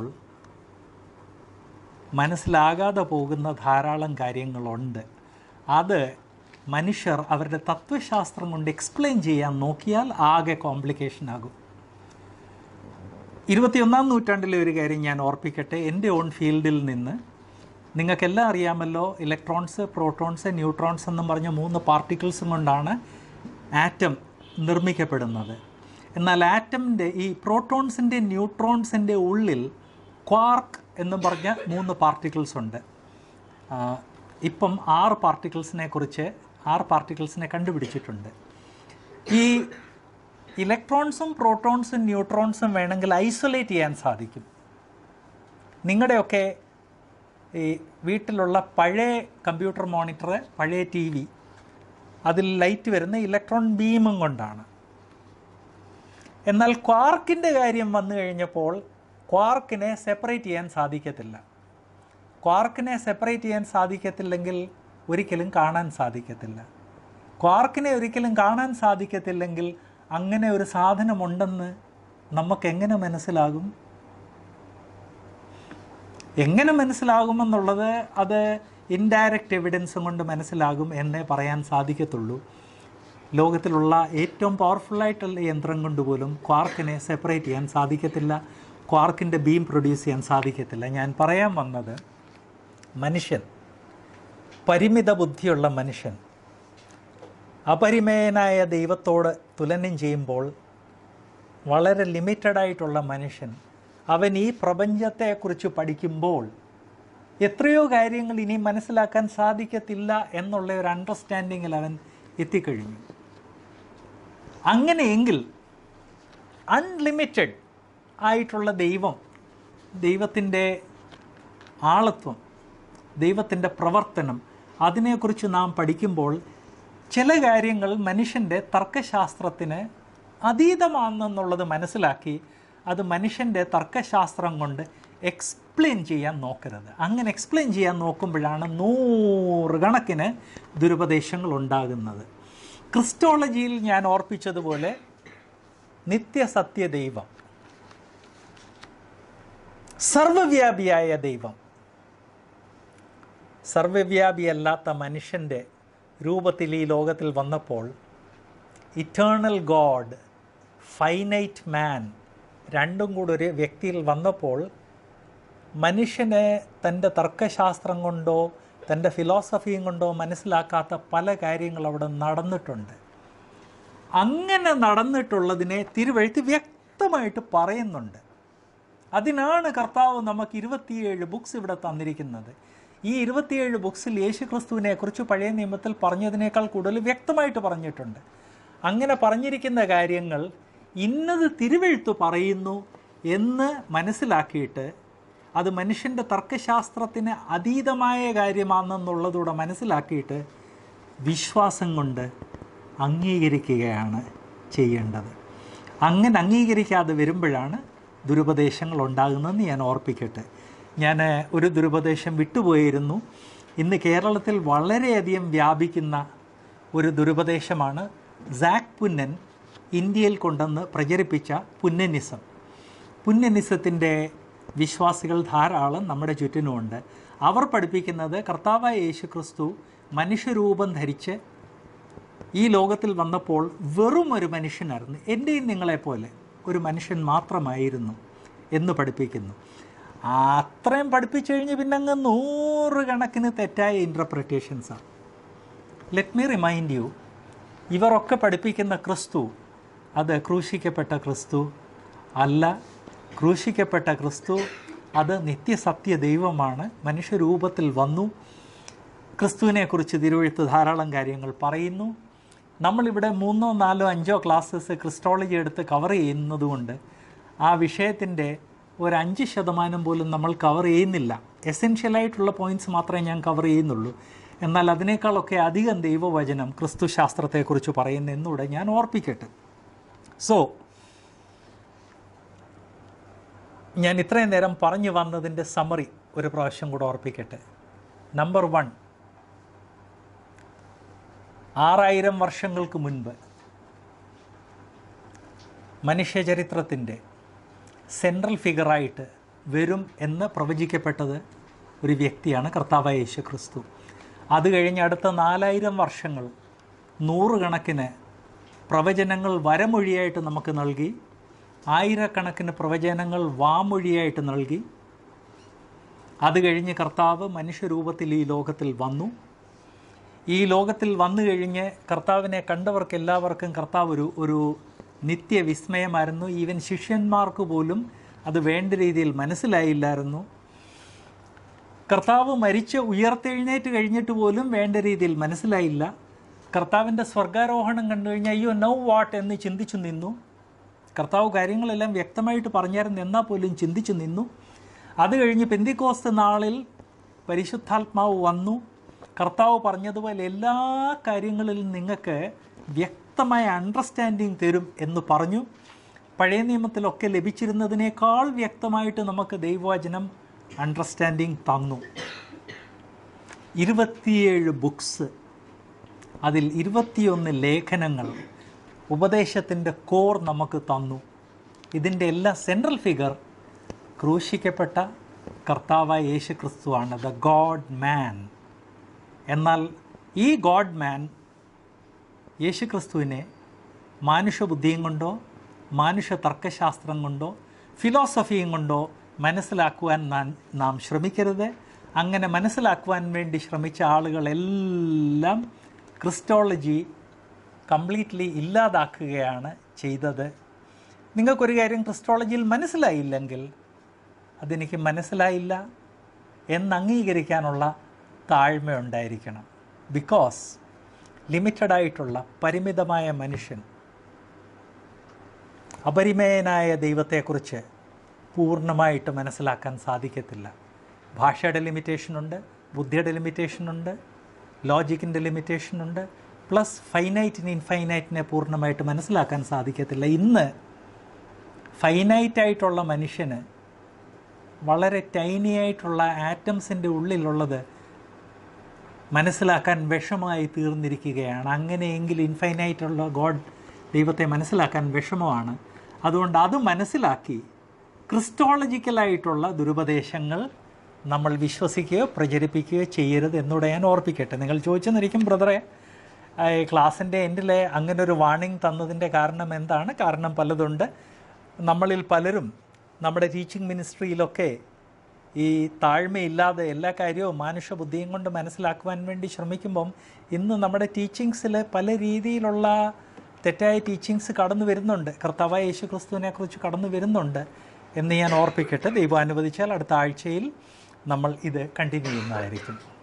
മനസ്സിലാകാതെ പോകുന്ന ധാരാളം കാര്യങ്ങളുണ്ട് അത് മനുഷ്യർ അവരുടെ തത്വശാസ്ത്രം കൊണ്ട് എക്സ്പ്ലെയിൻ ചെയ്യാൻ നോക്കിയാൽ ആകെ കോംപ്ലിക്കേഷൻ ആകും ഇരുപത്തിയൊന്നാം നൂറ്റാണ്ടിലെ ഒരു കാര്യം ഞാൻ ഓർപ്പിക്കട്ടെ എൻ്റെ ഓൺ ഫീൽഡിൽ നിന്ന് നിങ്ങൾക്കെല്ലാം അറിയാമല്ലോ ഇലക്ട്രോൺസ് പ്രോട്ടോൺസ് ന്യൂട്രോൺസ് എന്നും പറഞ്ഞ മൂന്ന് പാർട്ടിക്കിൾസും കൊണ്ടാണ് ആറ്റം നിർമ്മിക്കപ്പെടുന്നത് എന്നാൽ ആറ്റമിൻ്റെ ഈ പ്രോട്ടോൺസിൻ്റെ ന്യൂട്രോൺസിൻ്റെ ഉള്ളിൽ ക്വാർക്ക് എന്നും പറഞ്ഞ മൂന്ന് പാർട്ടിക്കിൾസ് ഉണ്ട് ആ, ഇപ്പം ആറ് പാർട്ടിക്കിൾസിനെ കുറിച്ച് ആറ് പാർട്ടിക്കിൾസിനെ കണ്ടുപിടിച്ചിട്ടുണ്ട് ഈ ഇലക്ട്രോൺസും പ്രോട്ടോൺസും ന്യൂട്രോൺസും വേണമെങ്കിൽ ഐസൊലേറ്റ് ചെയ്യാൻ സാധിക്കും നിങ്ങളുടെയൊക്കെ ഈ വീട്ടിലുള്ള പഴയ കമ്പ്യൂട്ടർ മോണിറ്റർ പഴയ ടി വി അതിൽ ലൈറ്റ് വരുന്ന ഇലക്ട്രോൺ ബീമും കൊണ്ടാണ് എന്നാൽ ക്വാർക്കിൻ്റെ കാര്യം വന്നു കഴിഞ്ഞപ്പോൾ ക്വാർക്കിനെ സെപ്പറേറ്റ് ചെയ്യാൻ സാധിക്കത്തില്ല ക്വാർക്കിനെ സെപ്പറേറ്റ് ചെയ്യാൻ സാധിക്കത്തില്ലെങ്കിൽ ഒരിക്കലും കാണാൻ സാധിക്കത്തില്ല ക്വാർക്കിനെ ഒരിക്കലും കാണാൻ സാധിക്കത്തില്ലെങ്കിൽ അങ്ങനെ ഒരു സാധനമുണ്ടെന്ന് നമുക്ക് എങ്ങനെ മനസ്സിലാകും എങ്ങനെ മനസ്സിലാകുമെന്നുള്ളത് അത് ഇൻഡയറക്റ്റ് എവിഡൻസും കൊണ്ട് മനസ്സിലാകും എന്നേ പറയാൻ സാധിക്കത്തുള്ളൂ ലോകത്തിലുള്ള ഏറ്റവും പവർഫുള്ളായിട്ടുള്ള യന്ത്രം കൊണ്ട് പോലും ക്വാർക്കിനെ സെപ്പറേറ്റ് ചെയ്യാൻ സാധിക്കത്തില്ല ക്വാർക്കിൻ്റെ ബീം പ്രൊഡ്യൂസ് ചെയ്യാൻ സാധിക്കത്തില്ല ഞാൻ പറയാൻ വന്നത് മനുഷ്യൻ പരിമിത ബുദ്ധിയുള്ള മനുഷ്യൻ അപരിമേയനായ ദൈവത്തോട് തുലനം ചെയ്യുമ്പോൾ വളരെ ലിമിറ്റഡ് ആയിട്ടുള്ള മനുഷ്യൻ അവൻ ഈ പ്രപഞ്ചത്തെക്കുറിച്ച് പഠിക്കുമ്പോൾ എത്രയോ കാര്യങ്ങൾ ഇനി മനസ്സിലാക്കാൻ സാധിക്കത്തില്ല എന്നുള്ള ഒരു അണ്ടർസ്റ്റാൻഡിങ്ങിൽ അവൻ എത്തിക്കഴിഞ്ഞു അങ്ങനെയെങ്കിൽ അൺലിമിറ്റഡ് ആയിട്ടുള്ള ദൈവം ദൈവത്തിൻ്റെ ആളത്വം ദൈവത്തിൻ്റെ പ്രവർത്തനം അതിനെക്കുറിച്ച് നാം പഠിക്കുമ്പോൾ ചില കാര്യങ്ങൾ മനുഷ്യൻ്റെ തർക്കശാസ്ത്രത്തിന് അതീതമാണെന്നുള്ളത് മനസ്സിലാക്കി അത് മനുഷ്യൻ്റെ തർക്കശാസ്ത്രം കൊണ്ട് എക്സ്പ്ലെയിൻ ചെയ്യാൻ നോക്കരുത് അങ്ങനെ എക്സ്പ്ലെയിൻ ചെയ്യാൻ നോക്കുമ്പോഴാണ് നൂറുകണക്കിന് ദുരുപദേശങ്ങൾ ഉണ്ടാകുന്നത് ക്രിസ്റ്റോളജിയിൽ ഞാൻ ഓർപ്പിച്ചതുപോലെ നിത്യസത്യ ദൈവം സർവവ്യാപിയായ ദൈവം സർവവ്യാപിയല്ലാത്ത മനുഷ്യൻ്റെ രൂപത്തിൽ ഈ ലോകത്തിൽ വന്നപ്പോൾ ഇറ്റേണൽ ഗോഡ് ഫൈനൈറ്റ് മാൻ രണ്ടും കൂടെ ഒരു വ്യക്തിയിൽ വന്നപ്പോൾ മനുഷ്യനെ തൻ്റെ തർക്കശാസ്ത്രം കൊണ്ടോ തൻ്റെ ഫിലോസഫിയും കൊണ്ടോ മനസ്സിലാക്കാത്ത പല കാര്യങ്ങൾ അവിടെ നടന്നിട്ടുണ്ട് അങ്ങനെ നടന്നിട്ടുള്ളതിനെ തിരുവഴുത്ത് വ്യക്തമായിട്ട് പറയുന്നുണ്ട് അതിനാണ് കർത്താവ് നമുക്ക് ഇരുപത്തിയേഴ് ബുക്സ് ഇവിടെ തന്നിരിക്കുന്നത് ഈ ഇരുപത്തിയേഴ് ബുക്സിൽ യേശു ക്രിസ്തുവിനെ കുറിച്ച് പഴയ നിയമത്തിൽ പറഞ്ഞതിനേക്കാൾ കൂടുതൽ വ്യക്തമായിട്ട് പറഞ്ഞിട്ടുണ്ട് അങ്ങനെ പറഞ്ഞിരിക്കുന്ന കാര്യങ്ങൾ ഇന്നത് തിരുവെഴുത്ത് പറയുന്നു എന്ന് മനസ്സിലാക്കിയിട്ട് അത് മനുഷ്യൻ്റെ തർക്കശാസ്ത്രത്തിന് അതീതമായ കാര്യമാണെന്നുള്ളതൂടെ മനസ്സിലാക്കിയിട്ട് വിശ്വാസം കൊണ്ട് അംഗീകരിക്കുകയാണ് ചെയ്യേണ്ടത് അങ്ങനെ അംഗീകരിക്കാതെ വരുമ്പോഴാണ് ദുരുപദേശങ്ങൾ ഉണ്ടാകുന്നതെന്ന് ഞാൻ ഓർപ്പിക്കട്ടെ ഞാൻ ഒരു ദുരുപദേശം വിട്ടുപോയിരുന്നു ഇന്ന് കേരളത്തിൽ വളരെയധികം വ്യാപിക്കുന്ന ഒരു ദുരുപദേശമാണ് സാക് പുന്നൻ ഇന്ത്യയിൽ കൊണ്ടുവന്ന് പ്രചരിപ്പിച്ച പുന്നനിസം പുന്നനിസത്തിൻ്റെ വിശ്വാസികൾ ധാരാളം നമ്മുടെ ചുറ്റിനുമുണ്ട് അവർ പഠിപ്പിക്കുന്നത് കർത്താവായ യേശു ക്രിസ്തു മനുഷ്യരൂപം ധരിച്ച് ഈ ലോകത്തിൽ വന്നപ്പോൾ വെറും ഒരു മനുഷ്യനായിരുന്നു എൻ്റെയും നിങ്ങളെപ്പോലെ ഒരു മനുഷ്യൻ മാത്രമായിരുന്നു എന്ന് പഠിപ്പിക്കുന്നു ആ അത്രയും പഠിപ്പിച്ചു കഴിഞ്ഞ് പിന്നെ അങ്ങ് നൂറുകണക്കിന് തെറ്റായ ഇൻ്റർപ്രിറ്റേഷൻസാണ് ലെറ്റ് മീ റിമൈൻഡ് യു ഇവരൊക്കെ പഠിപ്പിക്കുന്ന ക്രിസ്തു അത് ക്രൂശിക്കപ്പെട്ട ക്രിസ്തു അല്ല ക്രൂശിക്കപ്പെട്ട ക്രിസ്തു അത് നിത്യസത്യ ദൈവമാണ് മനുഷ്യരൂപത്തിൽ വന്നു ക്രിസ്തുവിനെക്കുറിച്ച് തിരുവഴുത്ത് ധാരാളം കാര്യങ്ങൾ പറയുന്നു നമ്മളിവിടെ മൂന്നോ നാലോ അഞ്ചോ ക്ലാസ്സസ് ക്രിസ്റ്റോളജി എടുത്ത് കവർ ചെയ്യുന്നതുകൊണ്ട് ആ വിഷയത്തിൻ്റെ ഒരു അഞ്ച് ശതമാനം പോലും നമ്മൾ കവർ ചെയ്യുന്നില്ല എസെൻഷ്യലായിട്ടുള്ള പോയിൻറ്റ്സ് മാത്രമേ ഞാൻ കവർ ചെയ്യുന്നുള്ളൂ എന്നാൽ അതിനേക്കാളൊക്കെ അധികം ദൈവവചനം ക്രിസ്തു ശാസ്ത്രത്തെക്കുറിച്ച് പറയുന്ന എന്നൂടെ ഞാൻ ഓർപ്പിക്കട്ടെ സോ ഞാൻ ഇത്രയും നേരം പറഞ്ഞു വന്നതിൻ്റെ സമ്മറി ഒരു പ്രാവശ്യം കൂടെ ഓർപ്പിക്കട്ടെ നമ്പർ വൺ ആറായിരം വർഷങ്ങൾക്ക് മുൻപ് മനുഷ്യചരിത്രത്തിൻ്റെ സെൻട്രൽ ഫിഗറായിട്ട് വരും എന്ന് പ്രവചിക്കപ്പെട്ടത് ഒരു വ്യക്തിയാണ് കർത്താവായ യേശു ക്രിസ്തു അത് കഴിഞ്ഞ് അടുത്ത നാലായിരം വർഷങ്ങൾ നൂറുകണക്കിന് പ്രവചനങ്ങൾ വരമൊഴിയായിട്ട് നമുക്ക് നൽകി ആയിരക്കണക്കിന് പ്രവചനങ്ങൾ വാമൊഴിയായിട്ട് നൽകി അത് കഴിഞ്ഞ് കർത്താവ് മനുഷ്യരൂപത്തിൽ ഈ ലോകത്തിൽ വന്നു ഈ ലോകത്തിൽ വന്നു കഴിഞ്ഞ് കർത്താവിനെ കണ്ടവർക്ക് എല്ലാവർക്കും കർത്താവ് ഒരു ഒരു നിത്യവിസ്മയമായിരുന്നു ഈവൻ ശിഷ്യന്മാർക്ക് പോലും അത് വേണ്ട രീതിയിൽ മനസ്സിലായില്ലായിരുന്നു കർത്താവ് മരിച്ച് ഉയർത്തെഴുന്നേറ്റ് കഴിഞ്ഞിട്ട് പോലും വേണ്ട രീതിയിൽ മനസ്സിലായില്ല കർത്താവിൻ്റെ സ്വർഗാരോഹണം കണ്ടു കഴിഞ്ഞാൽ അയ്യോ നൗ വാട്ട് എന്ന് ചിന്തിച്ചു നിന്നു കർത്താവ് കാര്യങ്ങളെല്ലാം വ്യക്തമായിട്ട് പറഞ്ഞായിരുന്നു എന്നാൽ പോലും ചിന്തിച്ചു നിന്നു അത് കഴിഞ്ഞ് പെന്തിക്കോസ്ത് നാളിൽ പരിശുദ്ധാത്മാവ് വന്നു കർത്താവ് പറഞ്ഞതുപോലെ എല്ലാ കാര്യങ്ങളിലും നിങ്ങൾക്ക് വ്യക്തമായ അണ്ടർസ്റ്റാൻഡിങ് തരും എന്ന് പറഞ്ഞു പഴയ നിയമത്തിലൊക്കെ ലഭിച്ചിരുന്നതിനേക്കാൾ വ്യക്തമായിട്ട് നമുക്ക് ദൈവവചനം അണ്ടർസ്റ്റാൻഡിങ് തന്നു ഇരുപത്തിയേഴ് ബുക്സ് അതിൽ ഇരുപത്തിയൊന്ന് ലേഖനങ്ങൾ ഉപദേശത്തിൻ്റെ കോർ നമുക്ക് തന്നു ഇതിൻ്റെ എല്ലാ സെൻട്രൽ ഫിഗർ ക്രൂശിക്കപ്പെട്ട കർത്താവായ യേശു ക്രിസ്തുവാണ് ദ ഗോഡ് മാൻ എന്നാൽ ഈ ഗോഡ് മാൻ യേശു ക്രിസ്തുവിനെ മാനുഷബുദ്ധിയും കൊണ്ടോ മാനുഷ തർക്കശാസ്ത്രം കൊണ്ടോ ഫിലോസഫിയും കൊണ്ടോ മനസ്സിലാക്കുവാൻ നാം നാം ശ്രമിക്കരുത് അങ്ങനെ മനസ്സിലാക്കുവാൻ വേണ്ടി ശ്രമിച്ച ആളുകളെല്ലാം ക്രിസ്റ്റോളജി കംപ്ലീറ്റ്ലി ഇല്ലാതാക്കുകയാണ് ചെയ്തത് നിങ്ങൾക്കൊരു കാര്യം ക്രിസ്റ്റോളജിയിൽ മനസ്സിലായില്ലെങ്കിൽ അതെനിക്ക് മനസ്സിലായില്ല എന്ന് അംഗീകരിക്കാനുള്ള താഴ്മയുണ്ടായിരിക്കണം ബിക്കോസ് ലിമിറ്റഡായിട്ടുള്ള പരിമിതമായ മനുഷ്യൻ അപരിമേയനായ ദൈവത്തെക്കുറിച്ച് പൂർണ്ണമായിട്ട് മനസ്സിലാക്കാൻ സാധിക്കത്തില്ല ഭാഷയുടെ ലിമിറ്റേഷനുണ്ട് ബുദ്ധിയുടെ ലിമിറ്റേഷനുണ്ട് ലോജിക്കിൻ്റെ ലിമിറ്റേഷനുണ്ട് പ്ലസ് ഫൈനൈറ്റിന് ഇൻഫൈനൈറ്റിനെ പൂർണ്ണമായിട്ട് മനസ്സിലാക്കാൻ സാധിക്കത്തില്ല ഇന്ന് ഫൈനൈറ്റ് ആയിട്ടുള്ള മനുഷ്യന് വളരെ ടൈനി ആയിട്ടുള്ള ആറ്റംസിൻ്റെ ഉള്ളിലുള്ളത് മനസ്സിലാക്കാൻ വിഷമമായി തീർന്നിരിക്കുകയാണ് അങ്ങനെയെങ്കിൽ ഇൻഫൈനൈറ്റുള്ള ഗോഡ് ദൈവത്തെ മനസ്സിലാക്കാൻ വിഷമമാണ് അതുകൊണ്ട് അത് മനസ്സിലാക്കി ക്രിസ്റ്റോളജിക്കലായിട്ടുള്ള ദുരുപദേശങ്ങൾ നമ്മൾ വിശ്വസിക്കുകയോ പ്രചരിപ്പിക്കുകയോ ചെയ്യരുത് എന്നൂടെ ഞാൻ ഓർപ്പിക്കട്ടെ നിങ്ങൾ ചോദിച്ചെന്നിരിക്കും ബ്രദറെ ക്ലാസ്സിൻ്റെ എൻഡിലെ അങ്ങനെ ഒരു വാണിംഗ് തന്നതിൻ്റെ കാരണം എന്താണ് കാരണം പലതുണ്ട് നമ്മളിൽ പലരും നമ്മുടെ ടീച്ചിങ് മിനിസ്ട്രിയിലൊക്കെ ഈ താഴ്മയില്ലാതെ എല്ലാ കാര്യവും മാനുഷ ബുദ്ധിയും കൊണ്ട് മനസ്സിലാക്കുവാൻ വേണ്ടി ശ്രമിക്കുമ്പം ഇന്ന് നമ്മുടെ ടീച്ചിങ്സിൽ പല രീതിയിലുള്ള തെറ്റായ ടീച്ചിങ്സ് കടന്നു വരുന്നുണ്ട് കർത്താവായ യേശു ക്രിസ്തുവിനെ കുറിച്ച് കടന്നു വരുന്നുണ്ട് എന്ന് ഞാൻ ഓർപ്പിക്കട്ടെ ദൈവം അനുവദിച്ചാൽ അടുത്ത ആഴ്ചയിൽ നമ്മൾ ഇത് കണ്ടിന്യൂ ചെയ്യുന്നതായിരിക്കും